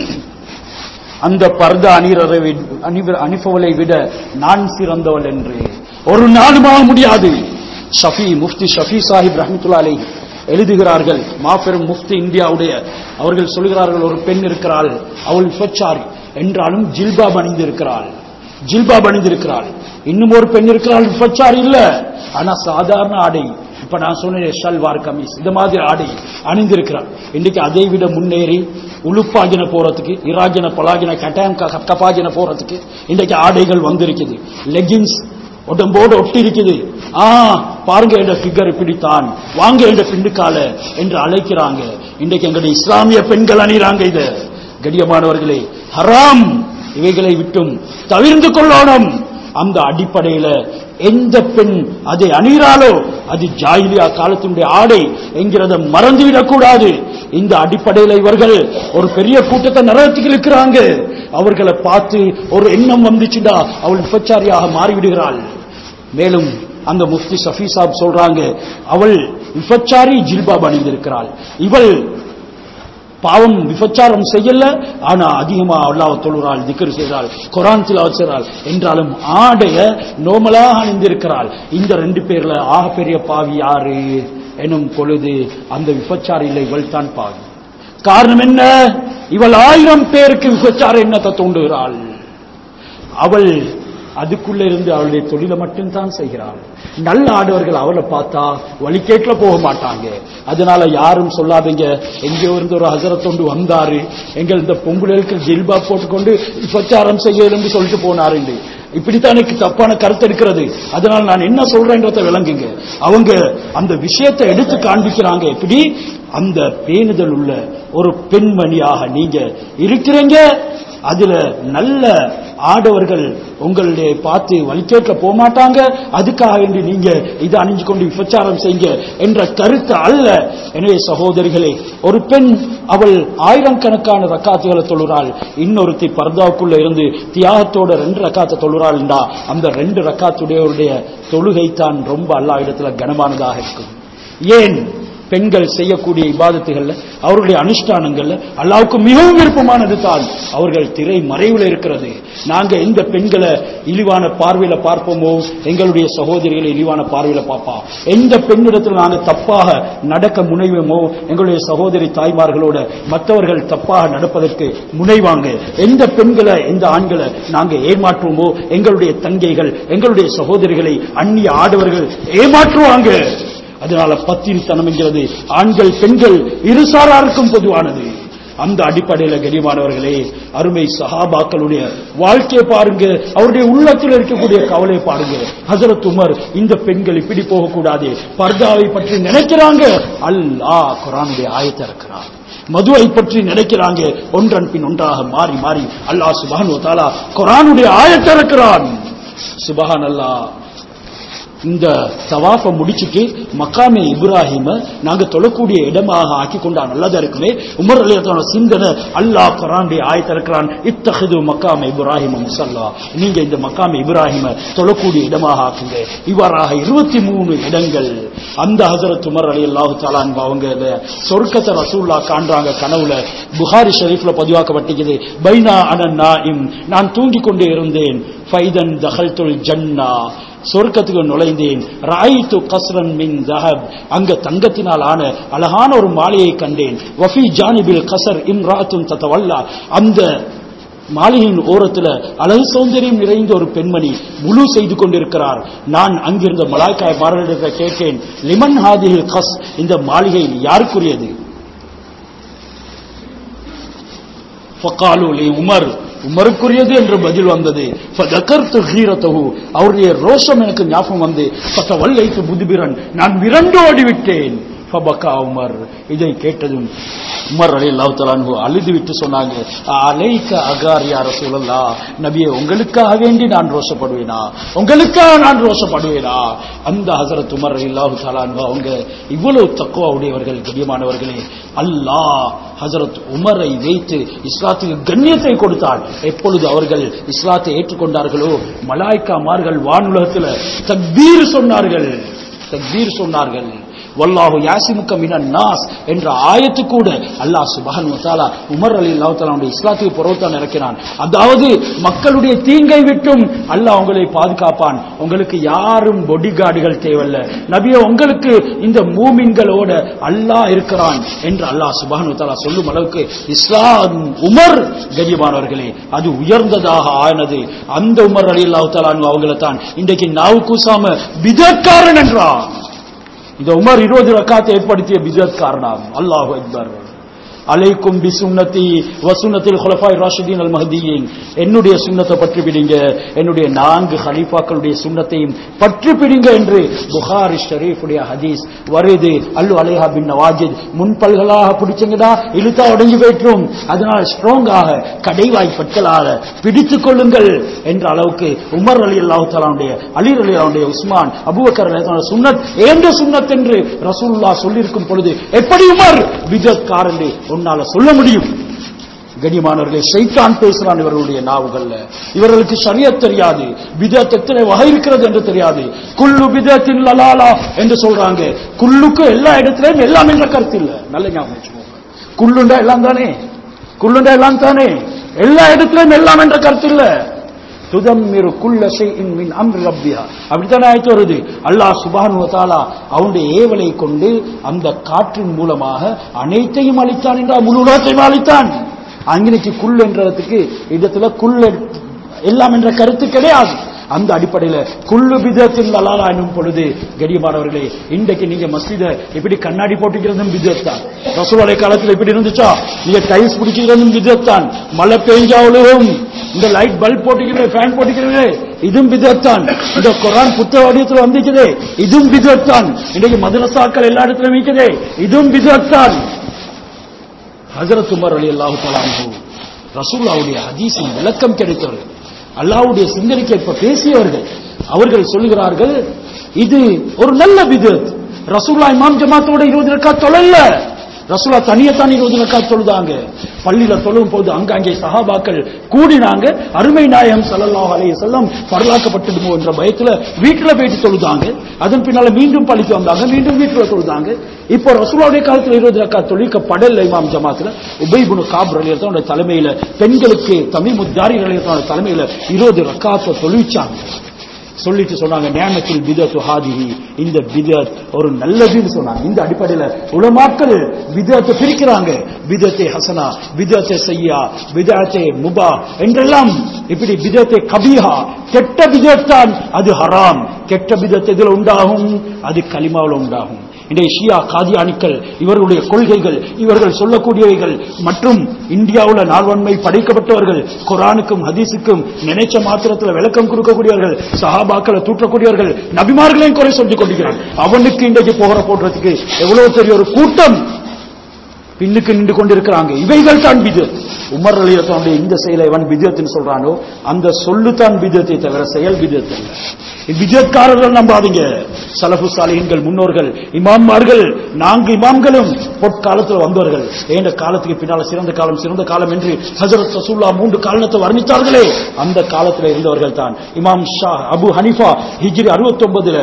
அந்த பர்த அணிரரை அணிபவளை விட நான் சிறந்தவள் என்று ஒரு நாளுமாக முடியாது ஷஃபி முஃப்தி ஷஃபி சாஹிப் ரஹமத்துல்லா அலை எழுதுகிறார்கள் மாபெரும் முஃப்தி இந்தியாவுடைய அவர்கள் சொல்கிறார்கள் ஒரு பெண் இருக்கிறாள் அவள் விபச்சாரி என்றாலும் ஜில்பாப் அணிந்திருக்கிறாள் ஜில்பாப் அணிந்திருக்கிறாள் இன்னும் ஒரு பெண் இருக்கிறாள் விபச்சாரி இல்ல ஆனா சாதாரண ஆடை இப்ப நான் சொன்னேன் ஷல்வார் கமீஸ் இந்த மாதிரி ஆடை அணிந்திருக்கிறார் இன்னைக்கு அதை விட முன்னேறி உளுப்பாகின போறதுக்கு இராகின பலாகின கட்டான் கப்பாகின போறதுக்கு இன்றைக்கு ஆடைகள் வந்திருக்குது லெகின்ஸ் உடம்போடு ஒட்டி இருக்குது ஆ பாருங்க என்ற ஃபிகர் இப்படித்தான் வாங்க என்ற பிண்டுக்கால என்று அழைக்கிறாங்க இன்றைக்கு எங்களுடைய இஸ்லாமிய பெண்கள் அணிகிறாங்க இத கடியமானவர்களே ஹராம் இவைகளை விட்டும் தவிர்ந்து கொள்ளணும் அந்த அடிப்படையில எந்த பெண் அதை அணிகிறாளோ அது ஜாயிலியா காலத்தினுடைய ஆடை என்கிறத மறந்துவிடக் கூடாது இந்த அடிப்படையில் இவர்கள் ஒரு பெரிய கூட்டத்தை நரகத்துக்கு இருக்கிறாங்க அவர்களை பார்த்து ஒரு எண்ணம் வந்துச்சுடா அவள் விபச்சாரியாக மாறிவிடுகிறாள் மேலும் அந்த முஃப்தி சஃபி சாப் சொல்றாங்க அவள் விபச்சாரி ஜில்பாப் அணிந்திருக்கிறாள் இவள் பாவம் விபச்சாரம் செய்யல ஆனா அதிகமா அல்லாஹ் தொழுறாள் திக்கர் செய்கிறாள் குரான் திலாவத் செய்கிறாள் என்றாலும் ஆடைய நோமலாக அணிந்திருக்கிறாள் இந்த ரெண்டு பேர்ல ஆக பெரிய பாவி யாரு எனும் பொழுது அந்த விபச்சாரியில் இவள் தான் பாவி காரணம் என்ன இவள் ஆயிரம் பேருக்கு விபச்சார எண்ணத்தை தூண்டுகிறாள் அவள் அதுக்குள்ள இருந்து அவளுடைய தொழிலை மட்டும்தான் செய்கிறாள் நல்ல ஆடவர்கள் அவளை பார்த்தா வழிகேட்டில் போக மாட்டாங்க அதனால யாரும் சொல்லாதீங்க எங்கேயோ இருந்து ஒரு ஹசரத்தொண்டு வந்தாரு எங்கள் இந்த பொம்புகளுக்கு ஜில்பா போட்டுக்கொண்டு பிரச்சாரம் செய்யலன்னு சொல்லிட்டு போனாரு இப்படித்தான் எனக்கு தப்பான கருத்து இருக்கிறது அதனால நான் என்ன சொல்றேன்றத விளங்குங்க அவங்க அந்த விஷயத்தை எடுத்து காண்பிக்கிறாங்க எப்படி அந்த பேணுதல் உள்ள ஒரு பெண்மணியாக நீங்க இருக்கிறீங்க அதுல நல்ல ஆடவர்கள் உங்களுடைய பார்த்து வழி கேட்க போக மாட்டாங்க அதுக்காக வேண்டி நீங்க இதை அணிஞ்சு கொண்டு விபச்சாரம் செய்யுங்க என்ற கருத்து அல்ல எனவே சகோதரிகளே ஒரு பெண் அவள் ஆயிரக்கணக்கான ரக்காத்துகளை தொழுறாள் இன்னொருத்தி பர்தாவுக்குள்ள இருந்து தியாகத்தோட ரெண்டு ரக்காத்தை தொழுறாள்டா அந்த ரெண்டு ரக்காத்துடையவருடைய தொழுகை தான் ரொம்ப அல்லா இடத்துல கனமானதாக இருக்கும் ஏன் பெண்கள் செய்யக்கூடிய இபாதத்துகள்ல அவர்களுடைய அனுஷ்டானங்கள்ல அல்லாவுக்கு மிகவும் விருப்பமானது தான் அவர்கள் திரை மறைவில் இருக்கிறது நாங்க எந்த பெண்களை இழிவான பார்வையில பார்ப்போமோ எங்களுடைய சகோதரிகளை இழிவான பார்வையில பார்ப்பா எந்த பெண்ணிடத்தில் நாங்க தப்பாக நடக்க முனைவோமோ எங்களுடைய சகோதரி தாய்மார்களோட மற்றவர்கள் தப்பாக நடப்பதற்கு முனைவாங்க எந்த பெண்களை எந்த ஆண்களை நாங்க ஏமாற்றுவோமோ எங்களுடைய தங்கைகள் எங்களுடைய சகோதரிகளை அந்நிய ஆடவர்கள் ஏமாற்றுவாங்க அதனால பத்திரித்தனம் என்கிறது ஆண்கள் பெண்கள் இருசாராருக்கும் பொதுவானது அந்த அடிப்படையில கனிமானவர்களே அருமை சஹாபாக்களுடைய வாழ்க்கையை பாருங்க அவருடைய உள்ளத்தில் இருக்கக்கூடிய கவலை பாருங்க ஹசரத் உமர் இந்த பெண்கள் இப்படி போகக்கூடாது பர்தாவை பற்றி நினைக்கிறாங்க அல்லாஹ் குரானுடைய ஆயத்தை இருக்கிறார் மதுவை பற்றி நினைக்கிறாங்க ஒன்றன் பின் ஒன்றாக மாறி மாறி அல்லாஹ் சுபானு தாலா குரானுடைய ஆயத்தை இருக்கிறான் சுபஹான் அல்லாஹ் இந்த தவாஃப முடிச்சுட்டு மக்காமே இப்ராஹிம நாங்க தொழக்கூடிய இடமாக ஆக்கி கொண்டா நல்லதா இருக்குமே உமர் அலியத்தோட சிந்தனை அல்லாஹ் குரானுடைய ஆயத்தை இருக்கிறான் இத்தகுது மக்காம இப்ராஹிம முசல்லா நீங்க இந்த மக்காம இப்ராஹிம தொழக்கூடிய இடமாக ஆக்குங்க இவ்வாறாக இருபத்தி மூணு இடங்கள் அந்த ஹசரத் உமர் அலி அல்லாஹு தாலான் அவங்க இந்த சொர்க்கத்தை ரசூல்லா காண்றாங்க கனவுல புகாரி ஷரீஃப்ல பதிவாக்கப்பட்டிருக்குது பைனா அனன் நாயிம் நான் தூங்கிக் கொண்டே இருந்தேன் ஃபைதன் தஹல்துல் ஜன்னா சொர்க்கத்துக்கு நுழைந்தேன் ராயித்து கஸ்ரன் மின் ஜஹப் அங்க தங்கத்தினால் ஆன அழகான ஒரு மாலையை கண்டேன் வஃபி ஜானிபில் கசர் இம்ராத்துன் தத்தவல்லா அந்த மாளிகையின் ஓரத்துல அழகு சௌந்தரியம் நிறைந்த ஒரு பெண்மணி முழு செய்து கொண்டிருக்கிறார் நான் அங்கிருந்த மலாய்க்காய் மாறலிடத்தை கேட்டேன் லிமன் ஹாதிஹில் கஸ் இந்த மாளிகை யாருக்குரியது ஃபகாலு லி உமர் உமருக்குரியது என்று பதில் வந்தது ஃபதகர்த்து ஹீரத்தஹு அவருடைய ரோஷம் எனக்கு ஞாபகம் வந்து ஃபதவல்லைத்து முதுபிரன் நான் விரண்டு ஓடிவிட்டேன் ஃபபக்கா உமர் இதை கேட்டதும் உமர் அலி அல்லாஹ் தலான்ஹு அழுது விட்டு சொன்னாங்க அலைக்க அகார் யா ரசூலல்லா நபியே உங்களுக்காக வேண்டி நான் ரோஷப்படுவேனா உங்களுக்காக நான் ரோஷப்படுவேனா அந்த ஹசரத் உமர் அலி அல்லாஹு தலான்ஹு அவங்க இவ்வளவு தக்குவா உடையவர்கள் கண்ணியமானவர்களே அல்லாஹ் ஹசரத் உமரை வைத்து இஸ்லாத்துக்கு கண்ணியத்தை கொடுத்தார் எப்பொழுது அவர்கள் இஸ்லாத்தை ஏற்றுக்கொண்டார்களோ மலாய்க்காமார்கள் வானுலகத்தில் தக்பீர் சொன்னார்கள் தக்பீர் சொன்னார்கள் வல்லாஹு யாசிமுக்க மினன் நாஸ் என்ற ஆயத்து கூட அல்லாஹ் சுபஹன் வத்தாலா உமர் அலி அல்லாஹ் தலாவுடைய இஸ்லாத்துக்கு புறத்தான் இறக்கினான் அதாவது மக்களுடைய தீங்கை விட்டும் அல்லாஹ் உங்களை பாதுகாப்பான் உங்களுக்கு யாரும் பொடி கார்டுகள் தேவையில்ல நபிய உங்களுக்கு இந்த மூமின்களோட அல்லாஹ் இருக்கிறான் என்று அல்லாஹ் சுபஹன் வத்தாலா சொல்லும் அளவுக்கு இஸ்லாம் உமர் கண்ணியமானவர்களே அது உயர்ந்ததாக ஆனது அந்த உமர் அலி அல்லாஹ் தலான் அவங்களை தான் இன்றைக்கு நாவு கூசாம பிதக்காரன் என்றான் இந்த உமர் இருபது ரக்காத்தை ஏற்படுத்திய பிஜத் காரணம் அல்லாஹு அக்பர் அலைக்கும் பி சுன்னத்தி வசுன்னத்தில் ஹுலஃபாய் ராஷிதீன் அல் மஹதியின் என்னுடைய சுன்னத்தை பற்றி பிடிங்க என்னுடைய நான்கு ஹலீஃபாக்களுடைய சுன்னத்தையும் பற்றி பிடிங்க என்று புகாரி ஷரீஃபுடைய ஹதீஸ் வருது அல்லு அலைஹா பின் நவாஜித் முன்பல்களாக பிடிச்சங்கடா இழுத்தா உடஞ்சி போயிற்றும் அதனால் ஸ்ட்ராங்காக கடைவாய் பற்களாக பிடித்துக் கொள்ளுங்கள் என்ற அளவுக்கு உமர் அலி அல்லாஹு தலாவுடைய அலி அலி அல்லாவுடைய உஸ்மான் அபுபக்கர் அலி சுன்னத் ஏந்த சுன்னத் என்று ரசூலுல்லாஹ் சொல்லியிருக்கும் பொழுது எப்படி உமர் பிஜத் என்று உன்னால சொல்ல முடியும் கண்ணியமானவர்களே சைத்தான் பேசுறான் இவர்களுடைய நாவுகள்ல இவர்களுக்கு சரியத் தெரியாது பிதத் எத்தனை வகை இருக்கிறது என்று தெரியாது குல்லு பிதத்தின் லலாலா என்று சொல்றாங்க குல்லுக்கு எல்லா இடத்திலையும் எல்லாம் என்ற கருத்து இல்ல நல்ல ஞாபகம் வச்சுக்கோங்க குல்லுண்டா எல்லாம் தானே குல்லுண்டா எல்லாம் தானே எல்லா இடத்திலையும் எல்லாம் என்ற கருத்து இல்ல துதம்மிரு குல்ல ஷைஇன் மின் அம்ரி ரப்பிஹா அப்படித்தானே ஆயிட்டு வருது அல்லாஹ் சுப்ஹானஹு வ தஆலா அவனுடைய ஏவலை கொண்டு அந்த காற்றின் மூலமாக அனைத்தையும் அளித்தான் என்றால் முழு உலகத்தையும் அளித்தான் அங்கினைக்கு குல் என்றதுக்கு இடத்துல குல் எல்லாம் என்ற கருத்து கிடையாது அந்த அடிப்படையில குல்லு பிதத்தில் லலாலா என்னும் பொழுது கடியமானவர்களே இன்றைக்கு நீங்க மஸ்ஜித இப்படி கண்ணாடி போட்டுக்கிறதும் பிதத் தான் ரசூலுடைய காலத்துல இப்படி இருந்துச்சா நீங்க டைல்ஸ் பிடிக்கிறதும் பிதத் தான் மழை பெஞ்சாலும் இந்த லைட் பல்ப் போட்டுக்கிறது ஃபேன் போட்டுக்கிறது இதுவும் பிதத் தான் இந்த குரான் புத்தக வடிவத்தில் வந்துக்குது இதுவும் பிதத் தான் இன்றைக்கு மதரசாக்கள் எல்லா இடத்துலயும் இருக்குது இதுவும் பிதத் தான் ஹசரத் உமர் அலி அல்லாஹு தலான்ஹு ரசூல்லாவுடைய ஹதீஸின் விளக்கம் கிடைத்தவர்கள் அல்லாஹ்வுடைய சிந்தனைக்கு ஏற்ப பேசியவர்கள் அவர்கள் சொல்லுகிறார்கள் இது ஒரு நல்ல பிதத் ரசூல்லா இமாம் ஜமாத்தோட இருபது ரக்கா தொழல்ல ரசூலா தனியத்தான் இருபது ரக்கா தொழுதாங்க பள்ளியில தொழும் போது அங்காங்கே சஹாபாக்கள் கூடினாங்க அருமை நாயகம் ஸல்லல்லாஹு அலைஹி வஸல்லம் பரலாக்கப்பட்டுடுமோ என்ற பயத்துல வீட்டுல போயிட்டு தொழுதாங்க அதன் பின்னால மீண்டும் பள்ளிக்கு வந்தாங்க மீண்டும் வீட்டுல தொழுதாங்க இப்போ ரசூலாவுடைய காலத்துல இருபது ரக்கா தொழிக்கப்படல இமாம் ஜமாத்துல உபைபுனு காப் ரலியத்தோட தலைமையில பெண்களுக்கு தமிமுத்தாரி ரலியத்தோட தலைமையில இருபது ரக்காத்தை தொழிச்சாங்க சொல்லிட்டு சொன்னாங்க நியாமத்தில் பிதத் ஹாதிஹி இந்த பிதத் ஒரு நல்லதுன்னு சொன்னாங்க இந்த அடிப்படையில உலமாக்கள் பிதத்தை பிரிக்கிறாங்க பிதத்தை ஹசனா பிதத்தை செய்யா பிதத்தை முபா என்றெல்லாம் இப்படி பிதத்தை கபீஹா கெட்ட பிதத்தான் அது ஹராம் கெட்ட பிதத் எதுல உண்டாகும் அது கலிமாவில் உண்டாகும் இன்றைய ஷியா காதியானிக்கள் இவர்களுடைய கொள்கைகள் இவர்கள் சொல்லக்கூடியவைகள் மற்றும் இந்தியாவுல நால்வன்மை படைக்கப்பட்டவர்கள் குரானுக்கும் ஹதீஸுக்கும் நினைச்ச மாத்திரத்துல விளக்கம் கொடுக்கக்கூடியவர்கள் சஹாபாக்களை தூற்றக்கூடியவர்கள் நபிமார்களையும் குறை சொல்லிக் கொண்டிருக்கிறார் அவனுக்கு இன்றைக்கு போகிற போடுறதுக்கு எவ்வளவு பெரிய ஒரு கூட்டம் பின்னுக்கு நின்று கொண்டிருக்கிறாங்க இவைகள் தான் பிதத் உமர் அலியத்தனுடைய இந்த செயலை இவன் பிதத்துன்னு சொல்றானோ அந்த சொல்லு தான் பிதத்தை தவிர செயல் பிதத் அல்ல விஜயக்காரர்கள் நம்பாதீங்க சலபு சாலிஹின்கள் முன்னோர்கள் இமாம்மார்கள் நான்கு இமாம்களும் பொற்காலத்தில் வந்தவர்கள் ஏண்ட காலத்துக்கு பின்னால சிறந்த காலம் சிறந்த காலம் என்று ஹஜரத் ரசூல்லா மூன்று காரணத்தை வர்ணித்தார்களே அந்த காலத்தில் இருந்தவர்கள் தான் இமாம் ஷா அபு ஹனிஃபா ஹிஜ்ரி அறுபத்தி ஒன்பதுல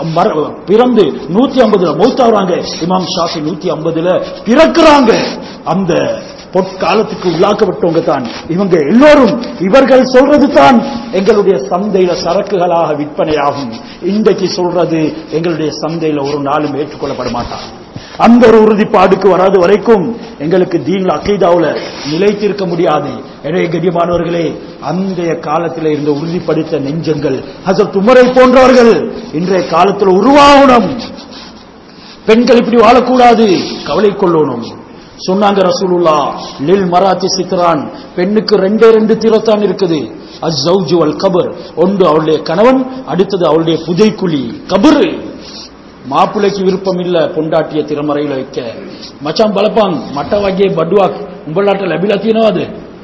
பிறந்து நூத்தி ஐம்பதுல மௌத்தாகிறாங்க இமாம் ஷாஃபி நூத்தி ஐம்பதுல பிறக்கிறாங்க அந்த பொற்காலத்துக்கு உள்ளாக்கப்பட்டவங்க தான் இவங்க எல்லோரும் இவர்கள் சொல்றது தான் எங்களுடைய சந்தையில சரக்குகளாக விற்பனையாகும் இன்றைக்கு சொல்றது எங்களுடைய சந்தையில ஒரு நாளும் ஏற்றுக்கொள்ளப்பட மாட்டாங்க அந்த ஒரு உறுதிப்பாடுக்கு வராத வரைக்கும் எங்களுக்கு தீன்ல அக்கைதாவுல நிலைத்திருக்க முடியாது எனவே கண்ணியமானவர்களே அந்த காலத்தில் இருந்த உறுதிப்படுத்த நெஞ்சங்கள் ஹசரத் உமரை போன்றவர்கள் இன்றைய காலத்தில் உருவாகணும் பெண்கள் இப்படி வாழக்கூடாது கவலை கொள்ளணும் சொன்னாங்க ரசூலுல்லா லில் மராத்தி சித்ரான் பெண்ணுக்கு ரெண்டே ரெண்டு திறத்தான் இருக்குது அஸ்ஸௌஜு வல் கபர் ஒன்று அவளுடைய கணவன் அடுத்தது அவளுடைய புதைக்குழி கபரு மாப்பிள்ளைக்கு விருப்பம் இல்ல பொண்டாட்டிய திறமறையில வைக்க மச்சான் பலப்பாங் மட்டவாகிய பட்வாக் உங்களாட்ட லபிலாத்தினோ அது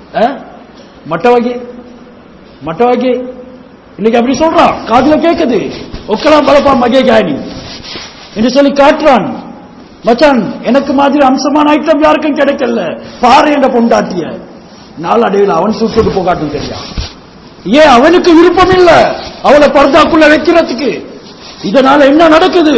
மட்டவாகி மட்டவாகி இன்னைக்கு அப்படி சொல்றான் காதுல கேக்குது ஒக்கலாம் பலப்பான் மகே காயனி என்று சொல்லி காட்டுறான் மச்சான் எனக்கு மாதிரி அம்சமான ஐட்டம் யாருக்கும் கிடைக்கல பாரு என்ற பொண்டாட்டிய நாளடைவில் அவன் சுட்டுட்டு போகாட்டும் தெரியா ஏன் அவனுக்கு விருப்பம் இல்ல அவளை பர்தாக்குள்ள வைக்கிறதுக்கு இதனால என்ன நடக்குது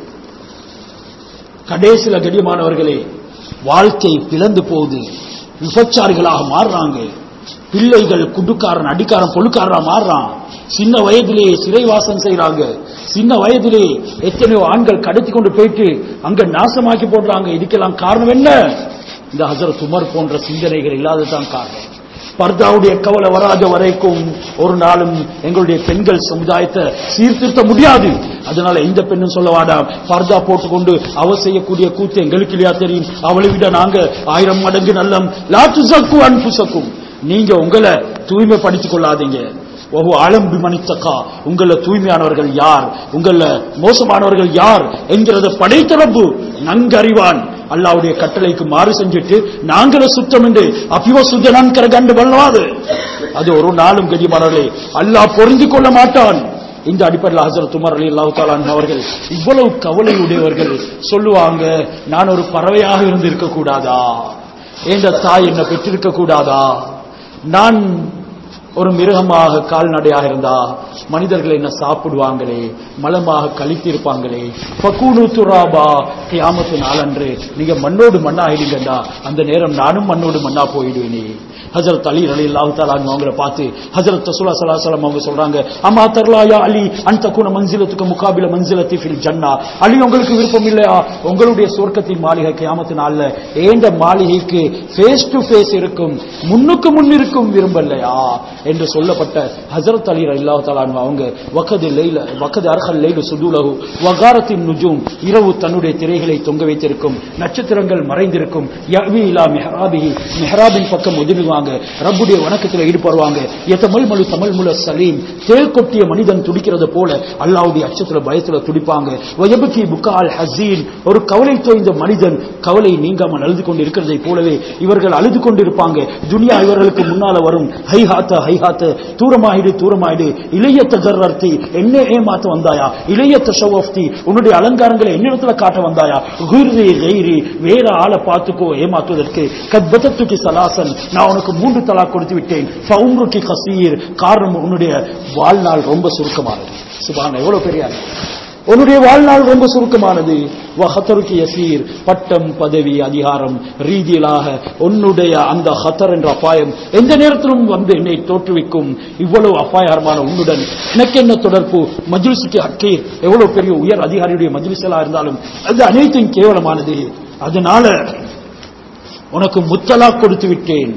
கடைசில கடியமானவர்களே வாழ்க்கை பிளந்து போகுது விபச்சாரிகளாக மாறுறாங்க பிள்ளைகள் குடுக்காரன் அடிக்காரன் பொழுக்காரனா மாறுறான் சின்ன வயதிலே சிறைவாசம் செய்யறாங்க சின்ன வயதிலே எத்தனையோ ஆண்கள் கடத்தி கொண்டு போயிட்டு அங்க நாசமாக்கி போடுறாங்க இதுக்கெல்லாம் காரணம் என்ன இந்த ஹசரத் உமர் போன்ற சிந்தனைகள் இல்லாததான் காரணம் பர்தாவுடைய கவலை வராத வரைக்கும் ஒரு நாளும் எங்களுடைய பெண்கள் சமுதாயத்தை சீர்திருத்த முடியாது அதனால எந்த பெண்ணும் சொல்ல வேண்டாம் பர்தா போட்டுக்கொண்டு அவ செய்யக்கூடிய கூத்து எங்களுக்கு இல்லையா தெரியும் அவளை விட நாங்க ஆயிரம் மடங்கு நல்லம் லாத்து சக்கு அன்புசக்கும் நீங்க உங்களை தூய்மைப்படுத்திக் கொள்ளாதீங்க ஒவ்வொரு ஆலம் பிமனித்தக்கா உங்கள தூய்மையானவர்கள் யார் உங்கள மோசமானவர்கள் யார் என்கிறத படைத்த ரப்பு நன்கறிவான் அல்லாவுடைய கட்டளைக்கு மாறு செஞ்சுட்டு நாங்கள சுத்தம் என்று அபிவ சுத்தனான் கண்டு பண்ணவாது அது ஒரு நாளும் கதிமானவர்களே அல்லாஹ் பொருந்திக் கொள்ள மாட்டான் இந்த அடிப்படையில் ஹசரத் உமர் அலி அல்லாஹாலான் அவர்கள் இவ்வளவு கவலையுடையவர்கள் சொல்லுவாங்க நான் ஒரு பறவையாக இருந்து இருக்க கூடாதா என்ற தாய் என்ன பெற்றிருக்க கூடாதா நான் ஒரு மிருகமாக கால்நடையாக இருந்தா மனிதர்கள் என்ன சாப்பிடுவாங்களே மலமாக கழித்திருப்பாங்களே பக்கூனு துராபா கியாமத்து நாளன்று நீங்க மண்ணோடு மண்ணாகிடுங்கடா அந்த நேரம் நானும் மண்ணோடு மண்ணா போயிடுவேனே ஹசரத் அலி அலி அல்லாஹு தாலாங்க அவங்கள பார்த்து ஹசரத் ரசூலா சல்லா சலம் அவங்க சொல்றாங்க அம்மா தர்லாயா அலி அன் தக்குன மன்சிலத்துக்கு முகாபில மன்சிலத்தி ஃபில் ஜன்னா அலி உங்களுக்கு விருப்பம் இல்லையா உங்களுடைய சொர்க்கத்தின் மாளிகை கியாமத்து நாள்ல ஏந்த மாளிகைக்கு ஃபேஸ் டு ஃபேஸ் இருக்கும் முன்னுக்கு முன் இருக்கும் விரும்பலையா என்று சொல்லப்பட்ட ஹசரத் அலி அல்லாஹு தாலான் அவங்க வக்கது லைல வக்கது அர்ஹல் லைலு சுதுலகு வகாரத்தின் நுஜூம் இரவு தன்னுடைய திரைகளை தொங்க வைத்திருக்கும் நட்சத்திரங்கள் மறைந்திருக்கும் யவி இலா மெஹராபிஹி மெஹராபின் பக்கம் ஒதுங்குவாங்க இருப்பாங்க ரப்புடைய வணக்கத்தில் ஈடுபடுவாங்க எத்தமல் மலு தமிழ் முல சலீம் தேல் கொட்டிய மனிதன் துடிக்கிறது போல அல்லாவுடைய அச்சத்துல பயத்துல துடிப்பாங்க வயபுக்கி புக்கால் ஹசீன் ஒரு கவலை தோய்ந்த மனிதன் கவலை நீங்காமல் அழுது கொண்டு இருக்கிறதை போலவே இவர்கள் அழுது கொண்டிருப்பாங்க துனியா இவர்களுக்கு முன்னால வரும் ஹை ஹாத்த ஹை ஹாத்த தூரமாயிடு தூரமாயிடு இளைய தகர்த்தி என்ன ஏமாத்த வந்தாயா இளைய தஷவப்தி உன்னுடைய அலங்காரங்களை என்னிடத்துல காட்ட வந்தாயா குர்ரி கைரி வேற ஆளை பார்த்துக்கோ ஏமாற்றுவதற்கு கத்பதத்துக்கு சலாசன் நான் உனக்கு மூன்று தலா கொடுத்து விட்டேன் ஃபவும்ருக்கி கசீர் காரணம் உன்னுடைய வாழ்நாள் ரொம்ப சுருக்கமானது சுபான எவ்வளவு பெரிய அறிவு. உன்னுடைய வாழ்நாள் ரொம்ப சுருக்கமானது வஹத்தருக்கு யசீர் பட்டம் பதவி அதிகாரம் ரீதியிலாக உன்னுடைய அந்த ஹத்தர் என்ற அபாயம் எந்த நேரத்திலும் வந்து என்னை தோற்றுவிக்கும் இவ்வளவு அபாயகரமான உன்னுடன் எனக்கு என்ன தொடர்பு மஜ்லிஸுக்கு ஹக்கீர் எவ்வளவு பெரிய உயர் அதிகாரியுடைய மஜ்லிஸலா இருந்தாலும் அது அனைத்தும் கேவலமானது அதனால உனக்கு முத்தலா கொடுத்து விட்டேன்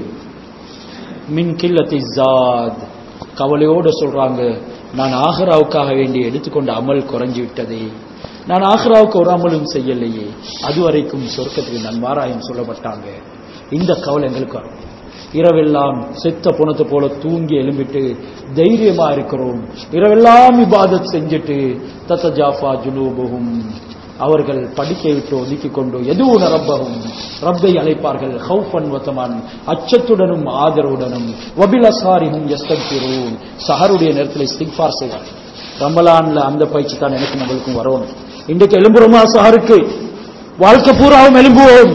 மின் கில்லத்தை ஜாத் கவலையோட சொல்றாங்க நான் ஆஹ்ராவுக்காக வேண்டி எடுத்துக்கொண்ட அமல் குறைஞ்சு விட்டதே நான் ஆஹ்ராவுக்கு ஒரு அமலும் செய்யலையே அதுவரைக்கும் சொர்க்கத்துக்கு நன்மாராயம் சொல்லப்பட்டாங்க இந்த கவலை எங்களுக்கு வரும் இரவெல்லாம் செத்த புணத்தை போல தூங்கி எழும்பிட்டு தைரியமா இருக்கிறோம் இரவெல்லாம் இபாதத் செஞ்சுட்டு தத்த ஜாஃபா ஜுனூபுகும் அவர்கள் படிக்கை விட்டு ஒதுக்கிக் கொண்டு எதுவும் ரப்பகும் ரப்பை அழைப்பார்கள் ஹவுஃபன் வத்தமான் அச்சத்துடனும் ஆதரவுடனும் வபிலசாரிஹும் எஸ்தகிரூன் சஹருடைய நேரத்தில் இஸ்திக்ஃபார் செய்வார் ரமலான்ல அந்த பயிற்சி தான் எனக்கு நம்மளுக்கும் வரணும் இன்றைக்கு எலும்புறோமா சஹருக்கு வாழ்க்கை பூராவும் எலும்புவோம்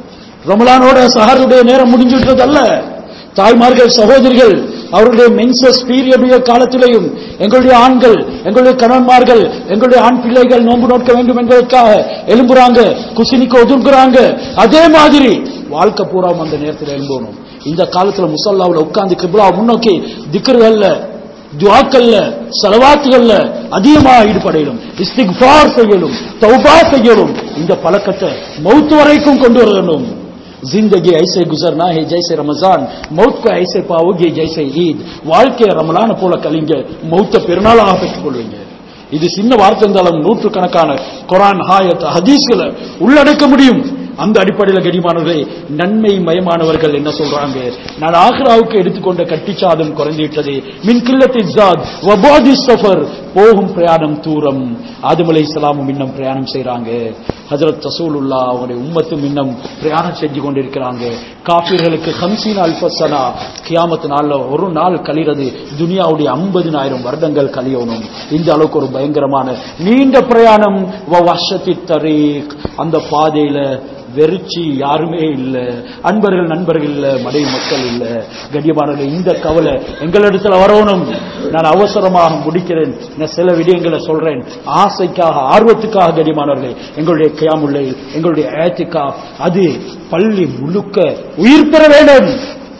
ரமலானோட சஹருடைய நேரம் முடிஞ்சு விட்டதல்ல தாய்மார்கள் சகோதரிகள் அவருடைய மென்சஸ் பீரியடுடைய காலத்திலேயும் எங்களுடைய ஆண்கள் எங்களுடைய கணவன்மார்கள் எங்களுடைய ஆண் பிள்ளைகள் நோன்பு நோக்க வேண்டும் என்பதற்காக எழும்புறாங்க குசினிக்கு ஒதுங்குறாங்க அதே மாதிரி வாழ்க்கை பூரா அந்த நேரத்தில் எழும்பணும் இந்த காலத்துல முசல்லாவுல உட்கார்ந்து கிபிலா முன்னோக்கி திக்கர்கள்ல துவாக்கல்ல செலவாத்துகள்ல அதிகமா ஈடுபடையிலும் இஸ்திக்ஃபார் செய்யலும் தௌபா செய்யலும் இந்த பழக்கத்தை மௌத்து வரைக்கும் கொண்டு வரணும் जिंदगी ऐसे गुजरना है जैसे रमजान मौत को ऐसे पाओगे जैसे ईद வாழ்க்கையை ரமலான போல கலிங்க மௌத்த பெருநாளாக பெற்றுக் கொள்வீங்க இது சின்ன வார்த்தை இருந்தாலும் நூற்றுக்கணக்கான குரான் ஹாயத் ஹதீஸ்களை உள்ளடக்க முடியும் அந்த அடிப்படையில் கடிமானவர்களே நன்மை மயமானவர்கள் என்ன சொல்றாங்க நான் ஆக்ராவுக்கு எடுத்துக்கொண்ட கட்டிச்சாதம் குறைந்து விட்டது மின் கில்லத்தி ஜாத் வபாதி சஃபர் போகும் பிரயாணம் தூரம் ஆதம் அலை இஸ்லாமும் இன்னும் பிரயாணம் செய்றாங்க ஹஜரத் ரசூலுல்லா அவங்களுடைய உம்மத்தும் இன்னும் பிரயாணம் செஞ்சு கொண்டிருக்கிறாங்க காப்பீர்களுக்கு ஹம்சீன் அல்பசனா கியாமத்து நாள்ல ஒரு நாள் கழிறது துனியாவுடைய ஐம்பதினாயிரம் வருடங்கள் கழியணும் இந்த அளவுக்கு ஒரு பயங்கரமான நீண்ட பிரயாணம் வ வஷத்தி தரீக் அந்த பாதையில வெறிச்சி யாருமே இல்ல அன்பர்கள் நண்பர்கள் இல்ல மடை மக்கள் இல்ல கண்ணியமானவர்கள் இந்த கவலை எங்களிடத்துல வரணும் நான் அவசரமாக முடிக்கிறேன் நான் சில விடயங்களை சொல்றேன் ஆசைக்காக ஆர்வத்துக்காக கண்ணியமானவர்களே எங்களுடைய கியாமுல்லை எங்களுடைய ஏத்திக்கா அது பள்ளி முழுக்க உயிர் பெற வேண்டும்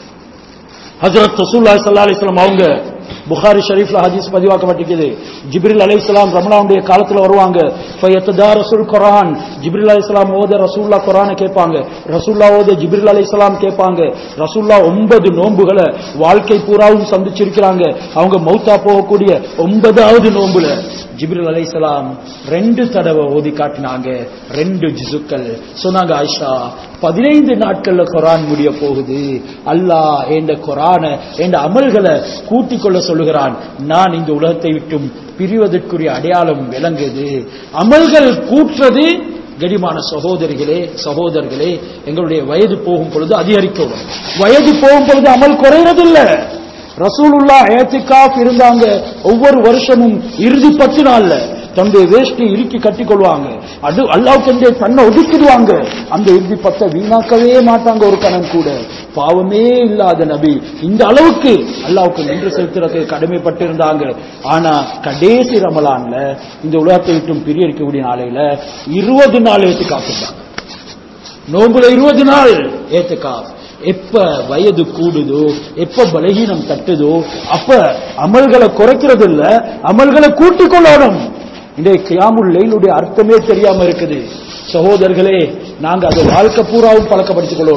ஹஜரத் ரசூல்லா ஸல்லல்லாஹு அலைஹி வஸல்லம் அவங்க புகாரி ஷரீஃப்ல ஹதீஸ் பதிவாக்கப்பட்டிருக்குது ஜிப்ரில் அலைஹிஸ்ஸலாம் ரமலானுடைய காலத்துல வருவாங்க ஃபயத்ததாரசுல் குர்ஆன் ஜிப்ரில் அலைஹிஸ்ஸலாம் ஓத ரசூல்லா குர்ஆனை கேட்பாங்க ரசூல்லா ஓத ஜிப்ரில் அலைஹிஸ்ஸலாம் கேட்பாங்க ரசூல்லா ஒன்பது நோன்புகளை வாழ்க்கை பூராவும் சந்திச்சிருக்கிறாங்க அவங்க மௌத்தா போகக்கூடிய ஒன்பதாவது நோன்புல ஜிப்ரில் அலைஹிஸ்ஸலாம் ரெண்டு தடவை ஓதி காட்டினாங்க ரெண்டு ஜிசுக்கள் சொன்னாங்க ஆயிஷா பதினைந்து நாட்கள்ல குரான் முடிய போகுது அல்லாஹ் என்ற குரான என்ற அமல்களை கூட்டிக் கொள்ள சொல்லுகிறான் நான் இந்த உலகத்தை விட்டும் பிரிவதற்குரிய அடையாளம் விளங்குது அமல்கள் கூட்டுறது கடிமான சகோதரிகளே சகோதரர்களே எங்களுடைய வயது போகும் பொழுது அதிகரிக்கும் வயது போகும் பொழுது அமல் குறையறதில்லை ரசூலுல்லா ஏத்திகாஃப் இருந்தாங்க ஒவ்வொரு வருஷமும் இறுதி பத்து நாள்ல தன்னுடைய வேஷ்டி இறுக்கி கட்டி கொள்வாங்க அது அல்லாவுக்கு தன்னை ஒதுக்கிடுவாங்க அந்த இறுதி பத்தை வீணாக்கவே மாட்டாங்க ஒரு கணம் கூட பாவமே இல்லாத நபி இந்த அளவுக்கு அல்லாவுக்கு நின்று செலுத்துறதுக்கு கடமைப்பட்டிருந்தாங்க ஆனா கடைசி ரமலான்ல இந்த உலகத்தை விட்டும் பிரியடிக்கக்கூடிய நாளையில இருபது நாள் ஏத்து காத்துட்டாங்க நோம்புல இருபது நாள் ஏத்துக்கா எப்ப வயது கூடுதோ எப்ப பலகீனம் தட்டுதோ அப்ப அமல்களை குறைக்கிறது இல்ல அமல்களை கூட்டிக் கொள்ளணும் இந்த கியாமுல் லைலுடைய அர்த்தமே தெரியாம இருக்குது சகோதரர்களே நாங்க அதை வாழ்க்கை பூராவும் பழக்கப்படுத்திக் கொள்ளணும்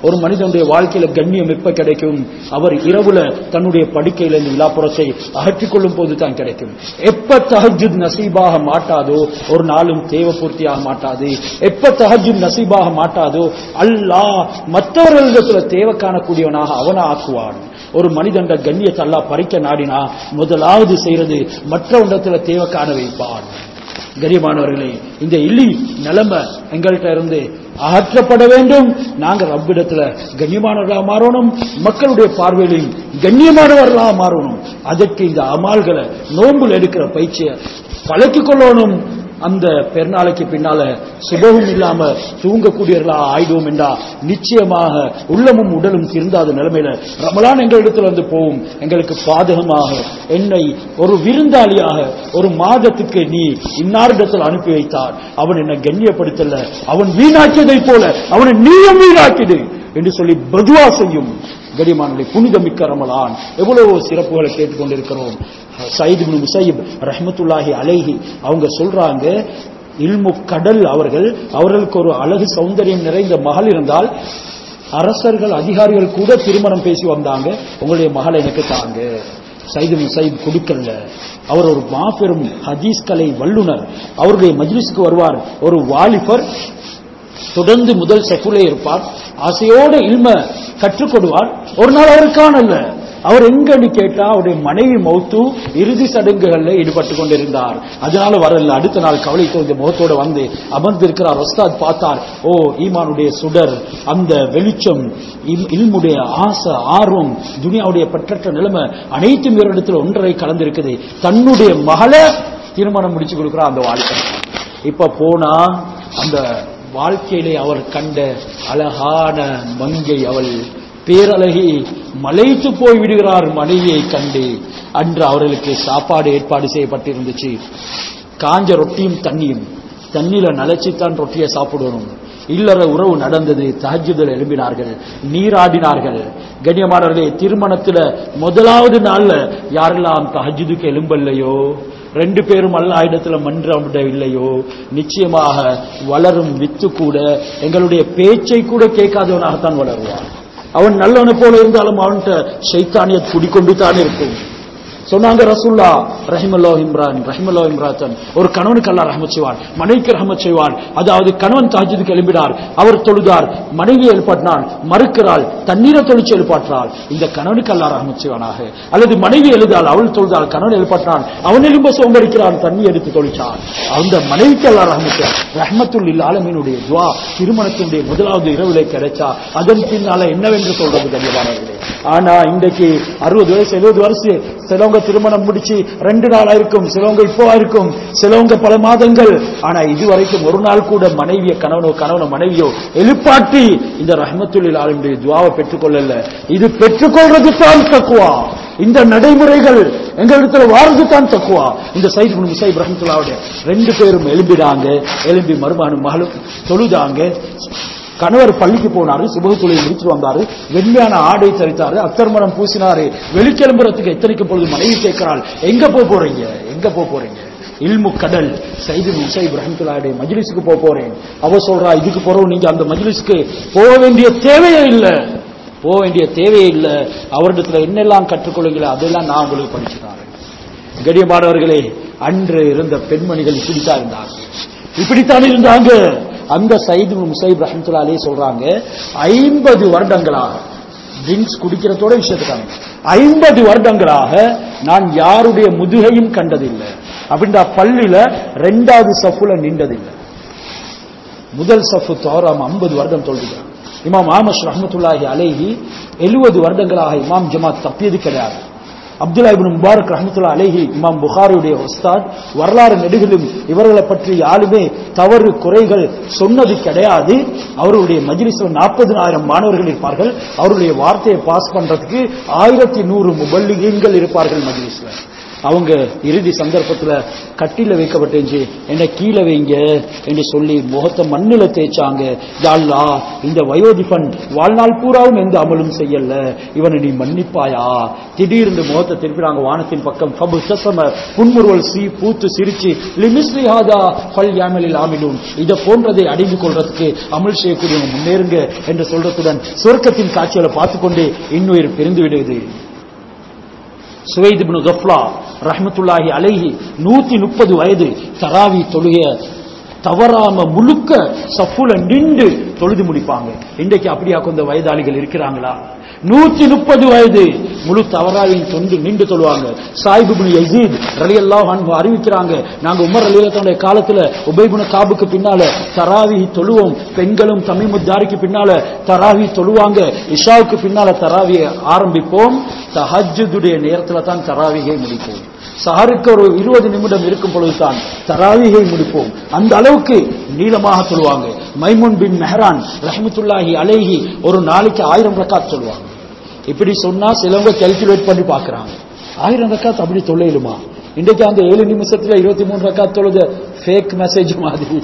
ஒரு மனிதனுடைய வாழ்க்கையில கண்ணியம் எப்ப கிடைக்கும் அவர் இரவுல தன்னுடைய படுக்கையில இருந்து விழாப்புறத்தை அகற்றிக் கொள்ளும் போது தான் கிடைக்கும் எப்ப தஹஜுத் நசீபாக மாட்டாதோ ஒரு நாளும் தேவை பூர்த்தியாக மாட்டாது எப்ப தஹஜுத் நசீபாக மாட்டாதோ அல்லாஹ் மற்றவர்களிடத்துல தேவை காணக்கூடியவனாக அவனை ஆக்குவான் ஒரு மனிதன் கண்ணியத்தை அல்லாஹ் பறிக்க நாடினா முதலாவது செய்யறது மற்றவனிடத்துல தேவை காண வைப்பான் கரியமானவர்களே இந்த இல்லி நிலைமை எங்கள்கிட்ட இருந்து அகற்றப்பட வேண்டும் நாங்கள் ரப்பிடத்துல கண்ணியமானவர்களா மாறணும் மக்களுடைய பார்வையிலையும் கண்ணியமானவர்களா மாறணும் அதற்கு இந்த அமால்களை நோன்புல எடுக்கிற பயிற்சியை பழக்கிக் கொள்ளணும் அந்த பெருநாளைக்கு பின்னால சுபமும் இல்லாம தூங்கக்கூடியவர்களா ஆயிடுவோம் என்றா நிச்சயமாக உள்ளமும் உடலும் திருந்தாத நிலைமையில ரமலான் எங்களிடத்துல வந்து போகும் எங்களுக்கு பாதகமாக என்னை ஒரு விருந்தாளியாக ஒரு மாதத்துக்கு நீ இன்னாரிடத்தில் அனுப்பி வைத்தார் அவன் என்னை கண்ணியப்படுத்தல அவன் வீணாக்கியதை போல அவனை நீயும் வீணாக்கிடு என்று சொல்லி பதுவா செய்யும் கடிமானங்களை புனிதமிக்க ரமலான் எவ்வளவோ சிறப்புகளை கேட்டுக்கொண்டிருக்கிறோம் சயித் இப்னு முசைப் ரஹ்மத்துல்லாஹி அலைஹி அவங்க சொல்றாங்க இல்மு கடல் அவர்கள் அவர்களுக்கு ஒரு அழகு சௌந்தரியம் நிறைந்த மகள் இருந்தால் அரசர்கள் அதிகாரிகள் கூட திருமணம் பேசி வந்தாங்க உங்களுடைய மகளை எனக்கு தாங்க சைது முசைப் கொடுக்கல அவர் ஒரு மாபெரும் ஹதீஸ் கலை வல்லுனர் அவருடைய மஜ்லிஸுக்கு வருவார் ஒரு வாலிபர் தொடர்ந்து முதல் செஃபுலே இருப்பார் ஆசையோட இல்ம கற்றுக்கொடுவார் ஒரு நாள் அவர் காணல அவர் எங்கன்னு கேட்டா அவருடைய மனைவி மௌத்து இறுதி சடங்குகள்ல ஈடுபட்டு கொண்டிருந்தார் அதனால வரல அடுத்த நாள் கவலை தோன்ற முகத்தோட வந்து அமர்ந்திருக்கிறார் ஒஸ்தாத் பார்த்தார் ஓ ஈமானுடைய சுடர் அந்த வெளிச்சம் இல்- இல்முடைய ஆசை ஆர்வம் துனியாவுடைய பற்றற்ற நிலைமை அனைத்தும் இவரிடத்துல ஒன்றரை கலந்திருக்குது தன்னுடைய மகளை திருமணம் முடிச்சு கொடுக்கிறார் அந்த வாழ்க்கை இப்ப போனா அந்த வாழ்க்கையிலே அவர் கண்ட அழகான மங்கை அவள் பேரழகி மலைத்து போய் விடுகிறார் மனைவியை கண்டு அன்று அவர்களுக்கு சாப்பாடு ஏற்பாடு செய்யப்பட்டிருந்துச்சு காஞ்ச ரொட்டியும் தண்ணியும் தண்ணியில நனைச்சுத்தான் ரொட்டியை சாப்பிடணும் இல்லற உறவு நடந்தது தஹஜுதல் எழும்பினார்கள் நீராடினார்கள் கண்ணியமானவர்களே திருமணத்துல முதலாவது நாள்ல யாரெல்லாம் தஹஜுதுக்கு எழும்பல்லையோ ரெண்டு பேரும் அல்ல இடத்துல மன்றாட இல்லையோ நிச்சயமாக வளரும் வித்து கூட எங்களுடைய பேச்சை கூட கேட்காதவனாகத்தான் வளருவான் அவன் நல்லவனை போல இருந்தாலும் அவன்கிட்ட சைத்தானியத் குடிக்கொண்டு தான் இருக்கும் சொன்னாங்க ரசூல்லா ரஹிமல்லோ இம்ரான் ரஹிமல்லோ இம்ராத்தன் ஒரு கணவனுக்கு அல்லா ரஹமத் செய்வான் மனைவிக்கு ரஹமத் செய்வான் அதாவது கணவன் தாஜத்துக்கு எழுப்பினார் அவர் தொழுதார் மனைவி எழுப்பாட்டினான் மறுக்கிறாள் தண்ணீரை தொழிச்சு எழுப்பாற்றாள் இந்த கணவனுக்கு அல்லா ரஹமத் செய்வானாக அல்லது மனைவி எழுதாள் அவள் தொழுதாள் கணவன் எழுப்பாட்டினான் அவன் எழும்ப சோம்பரிக்கிறான் தண்ணி எடுத்து தொழிச்சான் அந்த மனைவிக்கு அல்லா ரஹமத் ரஹமத்துல் இல்ல ஆலமீனுடைய துவா திருமணத்தினுடைய முதலாவது இரவுல கிடைச்சா அதன் பின்னால என்னவென்று சொல்றது கண்ணியமானவர்களே ஆனா இன்றைக்கு அறுபது வயசு எழுபது வருஷம் சிலவங்க திருமணம் முடிச்சு ரெண்டு நாள் இருக்கும் சிலவங்க இப்போ இருக்கும் சிலவங்க பல மாதங்கள் ஆனா இதுவரைக்கும் ஒரு நாள் கூட மனைவிய கணவனோ கணவனோ மனைவியோ எழுப்பாட்டி இந்த ரஹமத்துல்லில் ஆளுடைய துவாவை பெற்றுக்கொள்ளல இது பெற்றுக்கொள்றது தான் தக்குவா இந்த நடைமுறைகள் எங்களிடத்துல வாழ்றது தான் தக்குவா இந்த சைத் இப்னு முசைப் ரஹமத்துல்லாவுடைய ரெண்டு பேரும் எழும்பிடாங்க எழும்பி மருமானும் மகளும் தொழுதாங்க கணவர் பள்ளிக்கு போனாரு சுபகு தொழில் முடிச்சு வந்தாரு வெண்மையான ஆடை தரித்தாரு அத்தர்மணம் பூசினாரு வெளிக்கிளம்புறதுக்கு எத்தனைக்கு பொழுது மனைவி கேட்கிறாள் எங்க போக போறீங்க எங்க போக போறீங்க இல்மு கடல் சைது முசைப் ரஹமத்துல்லாவுடைய மஜ்லிஸுக்கு போக போறேன் அவ சொல்றா இதுக்கு போறோம் நீங்க அந்த மஜ்லிஸுக்கு போக வேண்டிய தேவையே இல்லை போக வேண்டிய தேவையே இல்லை அவரிடத்துல என்னெல்லாம் கற்றுக்கொள்ளுங்களோ அதெல்லாம் நான் உங்களுக்கு படிச்சுட்டாரேன் கடியமானவர்களே அன்று இருந்த பெண்மணிகள் இப்படித்தான் இருந்தாங்க இப்படித்தான் இருந்தாங்க அந்த சைது முசைப் ரஹமத்துல்லா அலே சொல்றாங்க ஐம்பது வருடங்களாக ட்ரிங்க்ஸ் குடிக்கிறதோட விஷயத்துக்கான ஐம்பது வருடங்களாக நான் யாருடைய முதுகையும் கண்டதில்லை அப்படின்ற பள்ளியில ரெண்டாவது சஃப்புல நின்றதில்லை முதல் சஃபு தோறாம ஐம்பது வருடம் தொழுகிறார் இமாம் ஆமஷ் ரஹமத்துல்லாஹி அலைஹி எழுபது வருடங்களாக இமாம் ஜமாத் தப்பியது கிடையாது அப்துல்லா இப்னு முபாரக் ரஹமத்துல்லா அலைஹி இமாம் புகாரியுடைய உஸ்தாத் வரலாறு நெடுகிலும் இவர்களை பற்றி யாருமே தவறு குறைகள் சொன்னது கிடையாது அவருடைய மஜ்லிஸ்ல நாற்பதினாயிரம் மாணவர்கள் இருப்பார்கள் அவருடைய வார்த்தையை பாஸ் பண்றதுக்கு ஆயிரத்தி நூறு முபல்லிகங்கள் இருப்பார்கள் மஜ்லிஸ்ல அவங்க இறுதி சந்தர்ப்பத்துல கட்டில வைக்கப்பட்டுச்சு என்ன கீழே வைங்க என்று சொல்லி முகத்தை மண்ணில தேய்ச்சாங்க யா அல்லாஹ் இந்த வயோதிபன் வாழ்நாள் பூராவும் எந்த அமலும் செய்யல இவனை நீ மன்னிப்பாயா திடீர்னு முகத்தை திருப்பினாங்க வானத்தின் பக்கம் கபு சசம புன்முறுவல் சீ பூத்து சிரிச்சு லிமிஸ்லி ஹாதா ஃபல் யாமலில் ஆமினூன் இதை போன்றதை அடைந்து கொள்றதுக்கு அமல் செய்யக்கூடியவங்க முன்னேறுங்க என்று சொல்றதுடன் சொர்க்கத்தின் காட்சிகளை பார்த்துக்கொண்டே இன்னுயிர் பிரிந்து விடுது சுவைத் இப்னு கஃப்லா ரஹ்மத்துல்லாஹி அலைஹி நூத்தி முப்பது வயது தராவி தொழுகைய தவறாம முழுக்க சஃபுல நின்று தொழுது முடிப்பாங்க இன்றைக்கு அப்படியா கொஞ்ச வயதாளிகள் இருக்கிறாங்களா நூத்தி முப்பது வயது முழு தவறாவின் தொண்டு நின்று தொழுவாங்க சாயிபுபின் யசீத் ரலியல்லாஹு அன்ஹு அறிவிக்கிறாங்க நாங்க உமர் ரலியல்லாஹுடைய காலத்துல உபைபுன காபுக்கு பின்னால தராவி தொழுவோம் பெண்களும் தமிமுத்தாரிக்கு பின்னால தராவி தொழுவாங்க இஷாவுக்கு பின்னால தராவியை ஆரம்பிப்போம் தஹஜ்ஜுடைய நேரத்துல தான் தராவிகை முடிப்போம் சஹருக்கு ஒரு இருபது நிமிடம் இருக்கும் பொழுதுதான் தராவிகை முடிப்போம் அந்த அளவுக்கு நீளமாக சொல்லுவாங்க மைமுன் பின் மெஹரான் ரஹமத்துல்லாஹி அலைஹி ஒரு நாளைக்கு ஆயிரம் ரக்காத் சொல்லுவாங்க இப்படி சொன்னா சிலவங்க கால்குலேட் பண்ணி பார்க்கறாங்க ஆயிரம் ரக்காத் அப்படி தொல்லையிலுமா இன்றைக்கு அந்த ஏழு நிமிஷத்துல இருபத்தி மூணு ரக்காத் தொழுத ஃபேக் மெசேஜ் மாதிரி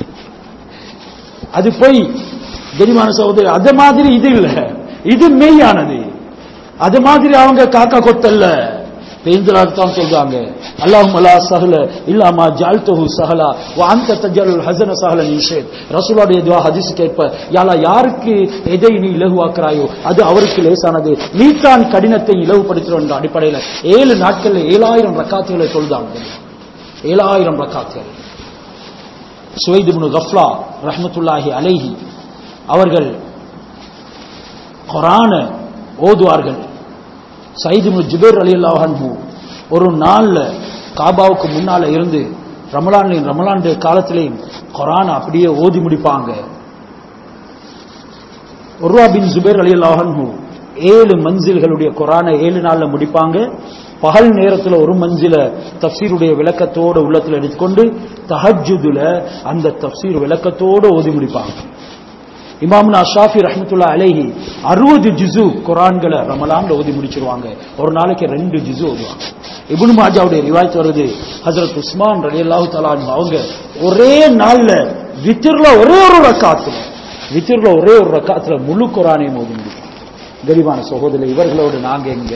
அது போய் தெரியுமான சகோதரி அது மாதிரி இது இல்ல இது மெய்யானது அது மாதிரி அவங்க காக்கா கொத்தல்ல பேந்தலாத்தான் சொல்றாங்க அல்லாஹும் அல்லா சஹல இல்லாமா ஜால்தஹு சஹலா வ அந்த தஜலுல் ஹஸன சஹல நிஷேத் ரசூலுடைய துஆ ஹதீஸ் கேட்ப யாலா யாருக்கு எதை நீ இலகுவாக்குறாயோ அது அவருக்கு லேசானது நீ தான் கடினத்தை இலகுபடுத்துற என்ற அடிப்படையில் ஏழு நாட்கள்ல ஏழாயிரம் ரக்காத்துகளை சொல்றாங்க ஏழாயிரம் ரக்காத்துகள் சுவைத் இப்னு கஃப்லா ரஹ்மத்துல்லாஹி அலைஹி அவர்கள் குரான ஓதுவார்கள் சைது ஜுபேர் அலி அல்லாஹன்ஹு ஒரு நாள்ல காபாவுக்கு முன்னால இருந்து ரமலான் ரமலான் காலத்திலேயும் குரான் அப்படியே ஓதி முடிப்பாங்க உர்வா பின் ஜுபேர் அலி அல்லாஹன்ஹு ஏழு மஞ்சில்களுடைய குரானை ஏழு நாள்ல முடிப்பாங்க பகல் நேரத்துல ஒரு மஞ்சில தப்சீருடைய விளக்கத்தோட உள்ளத்துல எடுத்துக்கொண்டு தஹஜுதுல அந்த தப்சீர் விளக்கத்தோட ஓதி முடிப்பாங்க இமாம்னா ஷாஃபி ரஹமத்துல்லா அலைஹி அறுபது ஜுசு குரான்களை ரமலான்ல ஓதி முடிச்சிருவாங்க ஒரு நாளைக்கு ரெண்டு ஜுசு ஓதுவாங்க இப்னு மாஜாவுடைய ரிவாய்த் வருது ஹஜரத் உஸ்மான் ரலியல்லாஹு தஆலா அன்ஹு அவங்க ஒரே நாள்ல வித்திர்ல ஒரே ஒரு ரக்காத்துல வித்திர்ல ஒரே ஒரு ரக்காத்துல முழு குரானையும் ஓதி முடிப்பாங்க கரிபான சகோதரி இவர்களோடு நாங்க எங்க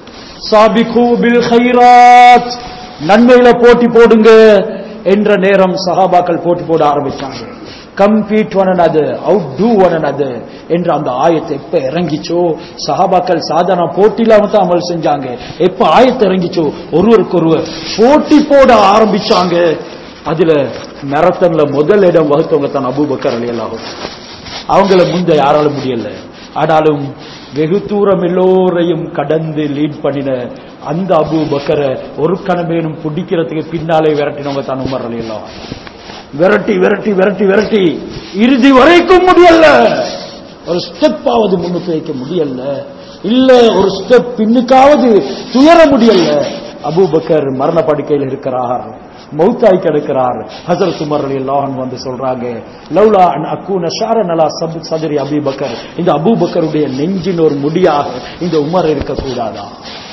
சாபிகு பில் ஹைராத் நன்மையில போட்டி போடுங்க என்ற நேரம் சஹாபாக்கள் போட்டி போட ஆரம்பிச்சாங்க compete one another outdo one another என்ற அந்த ஆயத்தை எப்ப இறங்கிச்சோ சஹாபாக்கள் சாதாரண போட்டியில தான் அமல் செஞ்சாங்க எப்ப ஆயத்தை இறங்கிச்சோ ஒருவருக்கு ஒருவர் போட்டி போட ஆரம்பிச்சாங்க அதுல மெரத்தன்ல முதல் இடம் வகுத்தவங்க தான் அபூபக்கர் அலியல்லாஹு அவங்கள முந்த யாராலும் முடியல ஆனாலும் வெகு தூரம் எல்லோரையும் கடந்து லீட் பண்ணின அந்த அபு பக்கரை ஒரு கணமேனும் பிடிக்கிறதுக்கு பின்னாலே விரட்டினவங்க தான் உமர் அலியல்லாஹு விரட்டி விரட்டி விரட்டி விரட்டி இறுதி வரைக்கும் முடியல ஒரு ஸ்டெப்பாவது முன்னுக்கு வைக்க முடியல இல்ல ஒரு ஸ்டெப் பின்னுக்காவது துயர முடியல அபூபக்கர் மரண படுக்கையில் இருக்கிறார் மௌத்தாய் கிடக்கிறார் ஹசரத் உமர் அல்லாஹன் வந்து சொல்றாங்க லவ்லா அன் அக்கூன ஷாரன் அலா சப் சதுரி அபூபக்கர் இந்த அபூபக்கருடைய நெஞ்சின் ஒரு முடியாக இந்த உமர் இருக்கக்கூடாதா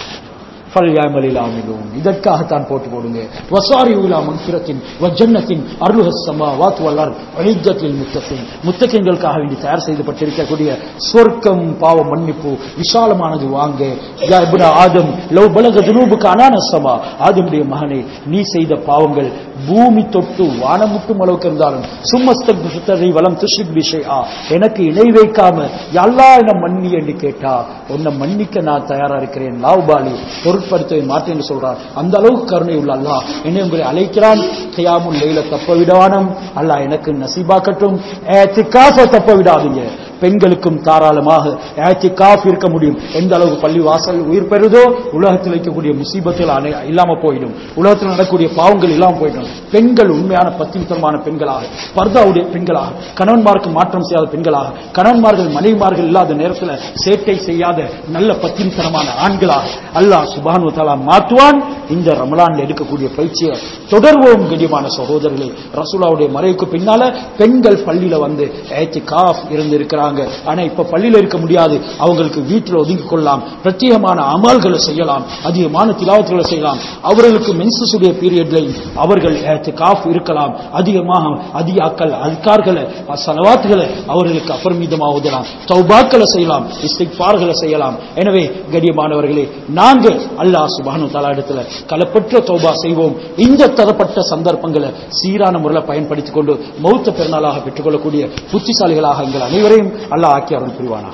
ஃபல்யாமலில் ஆமிலும் இதற்காகத்தான் போட்டு போடுங்க வசாரி உலா மன்பிரத்தின் வஜன்னத்தின் அருளுஹ சமா வாத் வல்லார் வழிஜத்தில் முத்தத்தின் முத்தக்கிங்களுக்காக வேண்டி தயார் செய்யப்பட்டிருக்கக்கூடிய சொர்க்கம் பாவ மன்னிப்பு விசாலமானது வாங்க யா இப்ன ஆதம் லவ் பலக துனூபுக்கு அனான சமா ஆதமுடைய மகனே நீ செய்த பாவங்கள் பூமி தொட்டு வானம் முட்டும் அளவுக்கு இருந்தாலும் சும்மஸ்தரி வலம் துஷிக் விஷயா எனக்கு இணை வைக்காம எல்லா என்ன மன்னி என்று கேட்டா உன்னை மன்னிக்க நான் தயாரா இருக்கிறேன் லாவ்பாலி பொருட்படுத்த மாட்டேன்னு சொல்றார் அந்த அளவுக்கு கருணை உள்ள அல்லாஹ் என்னை உங்களை அழைக்கிறான் கியாமுல் லைல தப்ப விடவானம் அல்லாஹ் எனக்கு நசீபாக்கட்டும் ஏத்திகாஃப தப்ப விடாதீங்க பெண்களுக்கும் தாராளமாக ஏத்திகாஃப் இருக்க முடியும் எந்த அளவுக்கு பள்ளி வாசல் உயிர் பெறுதோ உலகத்தில் இருக்கக்கூடிய முசீபத்தில் அனை- இல்லாம போயிடும் உலகத்தில் நடக்கக்கூடிய பாவங்கள் இல்லாம போயிடும் பெண்கள் உண்மையான பத்தினித்தனமான பெண்களாக பர்தாவுடைய பெண்களாக கணவன்மாருக்கு மாற்றம் செய்யாத பெண்களாக கணவன்மார்கள் மனைவிமார்கள் இல்லாத நேரத்தில் சேட்டை செய்யாத நல்ல பத்தினித்தனமான ஆண்களாக அல்லாஹ் சுபானு தலா மாற்றுவான் இந்த ரமலான்ல எடுக்கக்கூடிய பயிற்சியை தொடர்வோம் கண்ணியமான சகோதரர்களே ரசூலாவுடைய மறைவுக்கு பின்னால பெண்கள் பள்ளியில வந்து ஏத்தி காஃப் இருந்து இருக்கிறார்கள் இருக்கிறாங்க ஆனா இப்ப பள்ளியில இருக்க முடியாது அவங்களுக்கு வீட்டில் ஒதுங்கிக் கொள்ளலாம் பிரத்யேகமான அமல்களை செய்யலாம் அதிகமான திலாவத்துகளை செய்யலாம் அவர்களுக்கு மென்சஸுடைய பீரியட்லையும் அவர்கள் காஃப் இருக்கலாம் அதிகமாக அதிகாக்கள் அல்கார்களை சலவாத்துகளை அவர்களுக்கு அபரிமிதமாக உதலாம் தௌபாக்களை செய்யலாம் இஸ்திக்பார்களை செய்யலாம் எனவே கடியமானவர்களே நாங்கள் அல்லாஹ் சுபானு தலா இடத்துல களப்பற்ற தௌபா செய்வோம் இந்த தரப்பட்ட சந்தர்ப்பங்களை சீரான முறையில் பயன்படுத்திக் கொண்டு மௌத்த பெருநாளாக பெற்றுக்கொள்ளக்கூடிய புத்திசாலிகளாக எங்கள் அனைவரையும் அல்லாஹ் ஆக்கி அருள் புரிவானா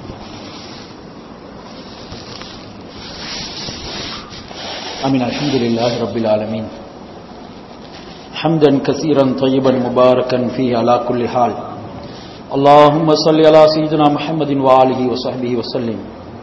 آمين الحمد لله رب العالمين حمدا كثيرا طيبا مباركا فيه على كل حال اللهم صل على سيدنا محمد وآله وصحبه وسلم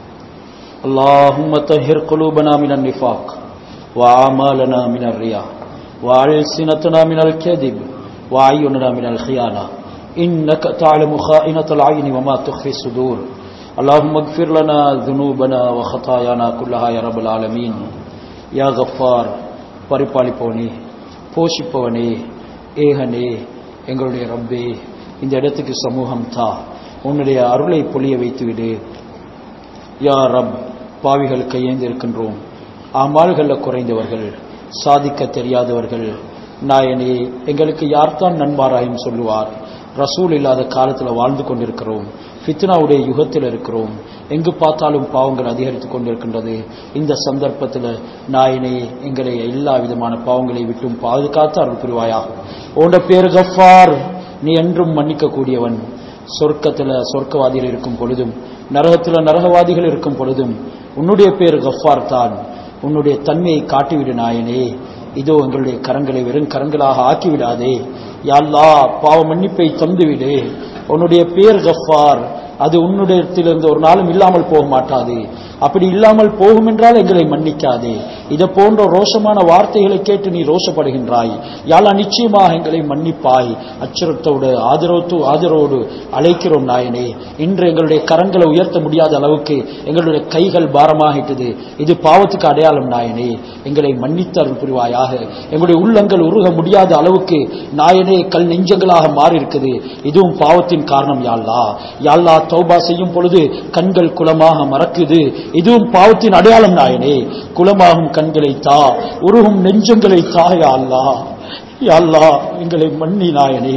اللهم طهر قلوبنا من النفاق وأعمالنا من الرياء وألسنتنا من الكذب وأعيننا من الخيانة إنك تعلم خائنة العين وما تخفي الصدور اللهم اغفر لنا ذنوبنا وخطايانا كلها يا رب العالمين யா கஃபார் பரிபாலிப்பவனே போஷிப்பவனே ஏகனே எங்களுடைய ரப்பே இந்த இடத்துக்கு சமூகம் தா உன்னுடைய அருளை பொழிய வைத்துவிடு யா ரப் பாவிகள் கையேந்திருக்கின்றோம் அமால்களில் குறைந்தவர்கள் சாதிக்க தெரியாதவர்கள் நாயனே எங்களுக்கு யார்தான் நண்பாராயும் சொல்லுவார் ரசூல் இல்லாத காலத்தில் வாழ்ந்து கொண்டிருக்கிறோம் ஃபித்னாவுடைய யுகத்தில் இருக்கிறோம் எங்கு பார்த்தாலும் பாவங்கள் அதிகரித்துக் கொண்டிருக்கின்றது இந்த சந்தர்ப்பத்தில் நாயனே எங்களை எல்லா விதமான பாவங்களை விட்டும் பாதுகாத்து அருள் புரிவாயா உண்ட பேர் கஃபார் நீ என்றும் மன்னிக்க கூடியவன் சொர்க்கத்தில் சொர்க்கவாதிகள் இருக்கும் பொழுதும் நரகத்தில் நரகவாதிகள் இருக்கும் பொழுதும் உன்னுடைய பேர் கஃபார் தான் உன்னுடைய தன்மையை காட்டிவிடு நாயனே இதோ எங்களுடைய கரங்களை வெறும் கரங்களாக ஆக்கிவிடாதே யாழ்லா பாவ மன்னிப்பை தந்துவிடு உன்னுடைய பேர் கஃபார் அது உன்னுடையத்திலிருந்து ஒரு நாளும் இல்லாமல் போக மாட்டாது அப்படி இல்லாமல் போகும் என்றால் எங்களை மன்னிக்காதே இதை போன்ற ரோஷமான வார்த்தைகளை கேட்டு நீ ரோஷப்படுகின்றாய் யாழா நிச்சயமாக எங்களை மன்னிப்பாய் அச்சுறுத்தோடு ஆதரவு ஆதரவோடு அழைக்கிறோம் நாயனே இன்று எங்களுடைய கரங்களை உயர்த்த முடியாத அளவுக்கு எங்களுடைய கைகள் பாரமாகிட்டது இது பாவத்துக்கு அடையாளம் நாயனே எங்களை மன்னித்தருள் புரிவாயாக எங்களுடைய உள்ளங்கள் உருக முடியாத அளவுக்கு நாயனே கல் நெஞ்சங்களாக மாறி இருக்குது இதுவும் பாவத்தின் காரணம் யாழ்லா யாழ்லா தௌபா செய்யும் பொழுது கண்கள் குளமாக மறக்குது இதுவும் பாவத்தின் அடையாளம் நாயனே குளமாகும் கண்களை தா உருகும் நெஞ்சங்களை தா யாழ்லா யாழ்லா எங்களை மன்னி நாயனே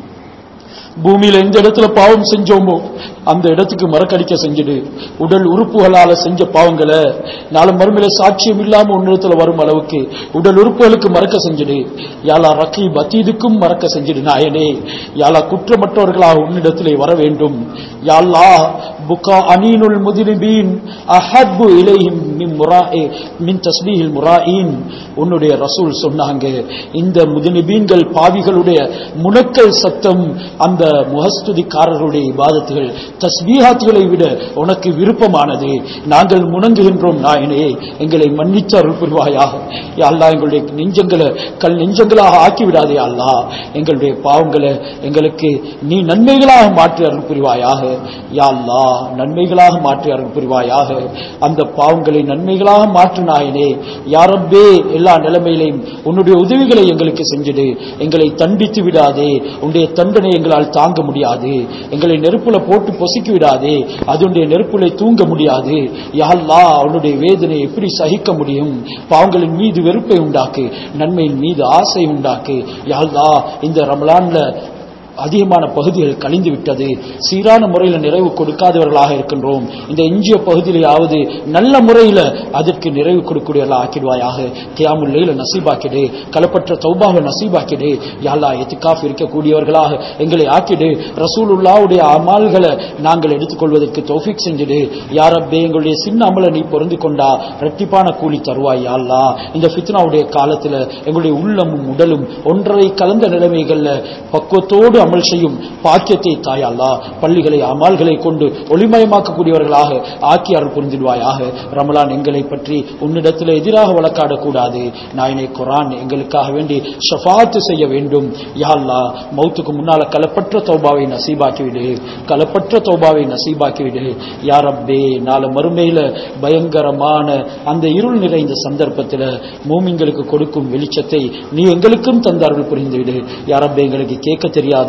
பூமியில எந்த இடத்துல பாவம் செஞ்சோமோ அந்த இடத்துக்கு மறக்கடிக்க செஞ்சிடு உடல் உறுப்புகளால செஞ்ச பாவங்களை நாளை மறுமையில சாட்சியம் இல்லாம உன்னிடத்துல வரும் அளவுக்கு உடல் உறுப்புகளுக்கு மறக்க செஞ்சிடு யாலா ரக்கி பத்தீதுக்கும் மறக்க செஞ்சிடு நாயனே யாலா குற்றமற்றவர்களாக உன்னிடத்திலே வர வேண்டும் யாழ்லா புகா அனீனுல் முதிரிபீன் அஹப்பு இலைஹிம் மின் முராஇ மின் தஸ்பீஹில் முராயின் உன்னுடைய ரசூல் சொன்னாங்க இந்த முதினிபீன்கள் பாவிகளுடைய முனக்கல் சத்தம் அந்த முகஸ்துதிக்காரர்களுடைய இபாதத்துகள் தஸ்பீஹாத்துகளை விட உனக்கு விருப்பமானது நாங்கள் முணங்குகின்றோம் நாயனே எங்களை மன்னித்து அருள் புரிவாயாக அல்லா எங்களுடைய நெஞ்சங்களை கல் நெஞ்சங்களாக ஆக்கிவிடாதே அல்லா எங்களுடைய பாவங்களை எங்களுக்கு நீ நன்மைகளாக மாற்றி அருள் புரிவாயாக யா அல்லா நன்மைகளாக மாற்றி அருள் புரிவாயாக அந்த பாவங்களை நன்மைகளாக மாற்று நாயனே யாரப்பே எல்லா நிலைமையிலையும் உன்னுடைய உதவிகளை எங்களுக்கு செஞ்சிடு எங்களை தண்டித்து விடாதே உன்னுடைய தண்டனை எங்களால் தாங்க முடியாது எங்களை நெருப்புல போட்டு பொசுக்கி விடாதே அதனுடைய நெருப்புல தூங்க முடியாது யாழ்லா அவனுடைய வேதனை எப்படி சகிக்க முடியும் பாவங்களின் மீது வெறுப்பை உண்டாக்கு நன்மையின் மீது ஆசை உண்டாக்கு யாழ்லா இந்த ரமலான்ல அதிகமான பகுதிகள் கழிந்து விட்டது சீரான முறையில் நிறைவு கொடுக்காதவர்களாக இருக்கின்றோம் இந்த எஞ்சிய பகுதியிலாவது நல்ல முறையில் அதற்கு நிறைவு கொடுக்கூடியவர்களாக ஆக்கிடுவாயாக தியாமுல்லையில் நசீபாக்கிடு கலப்பற்ற தௌபாவை நசீபாக்கிடு யாழ்லா எத்துக்காஃப் இருக்கக்கூடியவர்களாக எங்களை ஆக்கிடு ரசூலுல்லாவுடைய அமால்களை நாங்கள் எடுத்துக்கொள்வதற்கு தௌஃபிக் செஞ்சிடு யாரப்பே எங்களுடைய சின்ன அமலை நீ பொருந்து கொண்டா இரட்டிப்பான கூலி தருவாய் யாழ்லா இந்த ஃபித்னாவுடைய காலத்தில் எங்களுடைய உள்ளமும் உடலும் ஒன்றரை கலந்த நிலைமைகள்ல பக்குவத்தோடு அமல் செய்யும் பாக்கியத்தை தாயல்லா பள்ளிகளை அமால்களை கொண்டு ஒளிமயமாக்கக்கூடியவர்களாக ஆக்கி அருள் புரிந்திடுவாயாக ரமலான் எங்களை பற்றி உன்னிடத்தில் எதிராக வழக்காடக்கூடாது நாயனை குரான் எங்களுக்காக வேண்டி ஷஃபாத்து செய்ய வேண்டும் யாழ்லா மௌத்துக்கு முன்னால கலப்பற்ற தௌபாவை நசீபாக்கிவிடு கலப்பற்ற தௌபாவை நசீபாக்கிவிடு யாரப்பே நாளை மறுமையில பயங்கரமான அந்த இருள் நிறைந்த சந்தர்ப்பத்தில் மூமிங்களுக்கு கொடுக்கும் வெளிச்சத்தை நீ எங்களுக்கும் தந்த அருள் புரிந்துவிடு யாரப்பே எங்களுக்கு கேட்க தெரியாது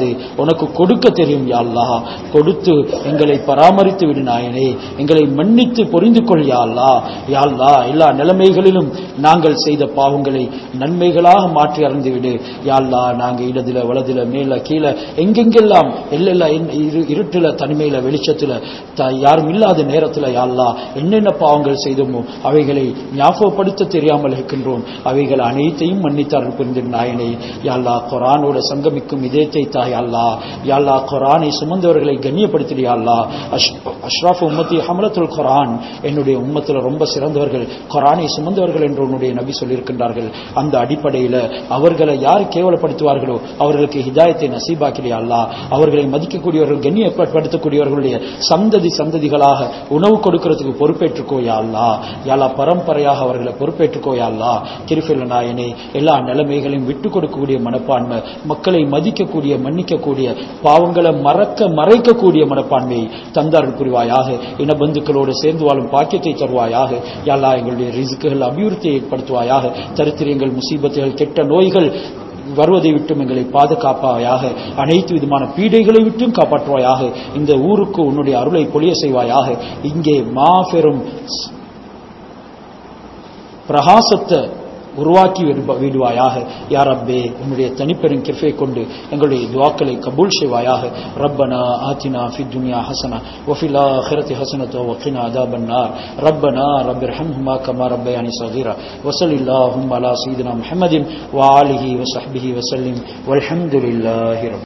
உனக்கு கொடுக்க தெரியும் யா அல்லாஹ் கொடுத்து எங்களை பராமரித்து விடு நாயனே எங்களை மன்னித்து பொரிந்து கொள் யா அல்லாஹ் யா அல்லாஹ் எல்லா நிலைமைகளிலும் நாங்கள் செய்த பாவங்களை நன்மைகளாக மாற்றி அறிந்து விடு யா அல்லாஹ் நாங்க இடதுல வலதுல மேல கீழே எங்கெங்கெல்லாம் எல்லெல்லாம் இரு- இரு- இருட்டுல தனிமையில வெளிச்சத்துல த- யாரும் இல்லாத நேரத்துல யா அல்லாஹ் என்னென்ன பாவங்கள் செய்தோமோ அவைகளை ஞாபகப்படுத்த தெரியாமல் இருக்கின்றோம் அவைகள் அனைத்தையும் மன்னித்தார்கள் புரிந்து நாயனே யா அல்லாஹ் குரானோட சங்கமிக்கும் இதயத்தை தாய் அல்லாஹ் யா அல்லாஹ் குரானை சுமந்தவர்களை கண்ணியப்படுத்திடு யா அல்லாஹ் அஷ் அஷ்ராஃப் உம்மத்தி ஹமலத்துல் குரான் என்னுடைய உம்மத்துல ரொம்ப சிறந்தவர்கள் குரானை சுமந்தவர்கள் என்று உன்னுடைய நபி சொல்லியிருக்கின்றார்கள் அந்த அடிப்படையில அவர்களை யார் கேவலப்படுத்துவார்களோ அவர்களுக்கு ஹிதாயத்தை நசீபாக்கிலே அல்லாஹ் அவர்களை மதிக்கக்கூடியவர்கள் கண்ணியப்படுத்தக்கூடியவர்களுடைய சந்ததி சந்ததிகளாக உணவு கொடுக்கிறதுக்கு பொறுப்பேற்றுக்கோ யா அல்லாஹ் யா அல்லாஹ் பரம்பரையாக அவர்களை பொறுப்பேற்றுக்கோ யா அல்லாஹ் கிருஃபில் நாயனே எல்லா நிலைமைகளையும் விட்டு கொடுக்கக்கூடிய மனப்பான்மை மக்களை மதிக்கக்கூடிய மன்னிக்கக்கூடிய பாவங்களை மறக்க மறைக்கக்கூடிய மனப்பான்மையை தந்தார்கள் புரிவாயாக இன பந்துக்களோடு சேர்ந்து வாழும் பாக்கியத்தை தருவாயாக யா அல்லாஹ் எங்களுடைய ரிசுக்குகள் அபிவிருத்தியை ஏற்படுத்துவாயாக தரித்திரியங்கள் முசீபத்துகள் கெட்ட நோய்கள் வருவதை விட்டும் எங்களை பாதுகாப்பாயாக அனைத்து விதமான பீடைகளை விட்டும் காப்பாற்றுவாயாக இந்த ஊருக்கு உன்னுடைய அருளை பொழிய செய்வாயாக இங்கே மாபெரும் ஸ்- பிரகாசத்தை உருவாக்கி விடுவ- விடுவாயாக யா ரப்பே உன்னுடைய தனிப்பெரும் கிருபை கொண்டு எங்களுடைய துவாக்களை கபூல் செய்வாயாக ரப்பனா ஆத்தினா ஃபி துனியா ஹசனா வஃபில் ஆஹிரத்தி ஹசனத்தோ வக்கினா அதாபன் நார் ரப்பனா ரப்பி ரஹம்ஹுமா கமா ரப்பயானி சகீரா வசல் இல்லாஹும் அலா சீதனா முஹம்மதின் வ ஆலிஹி வ ஸஹ்பிஹி வஸல்லிம் வல்ஹம்துலில்லாஹி ரப்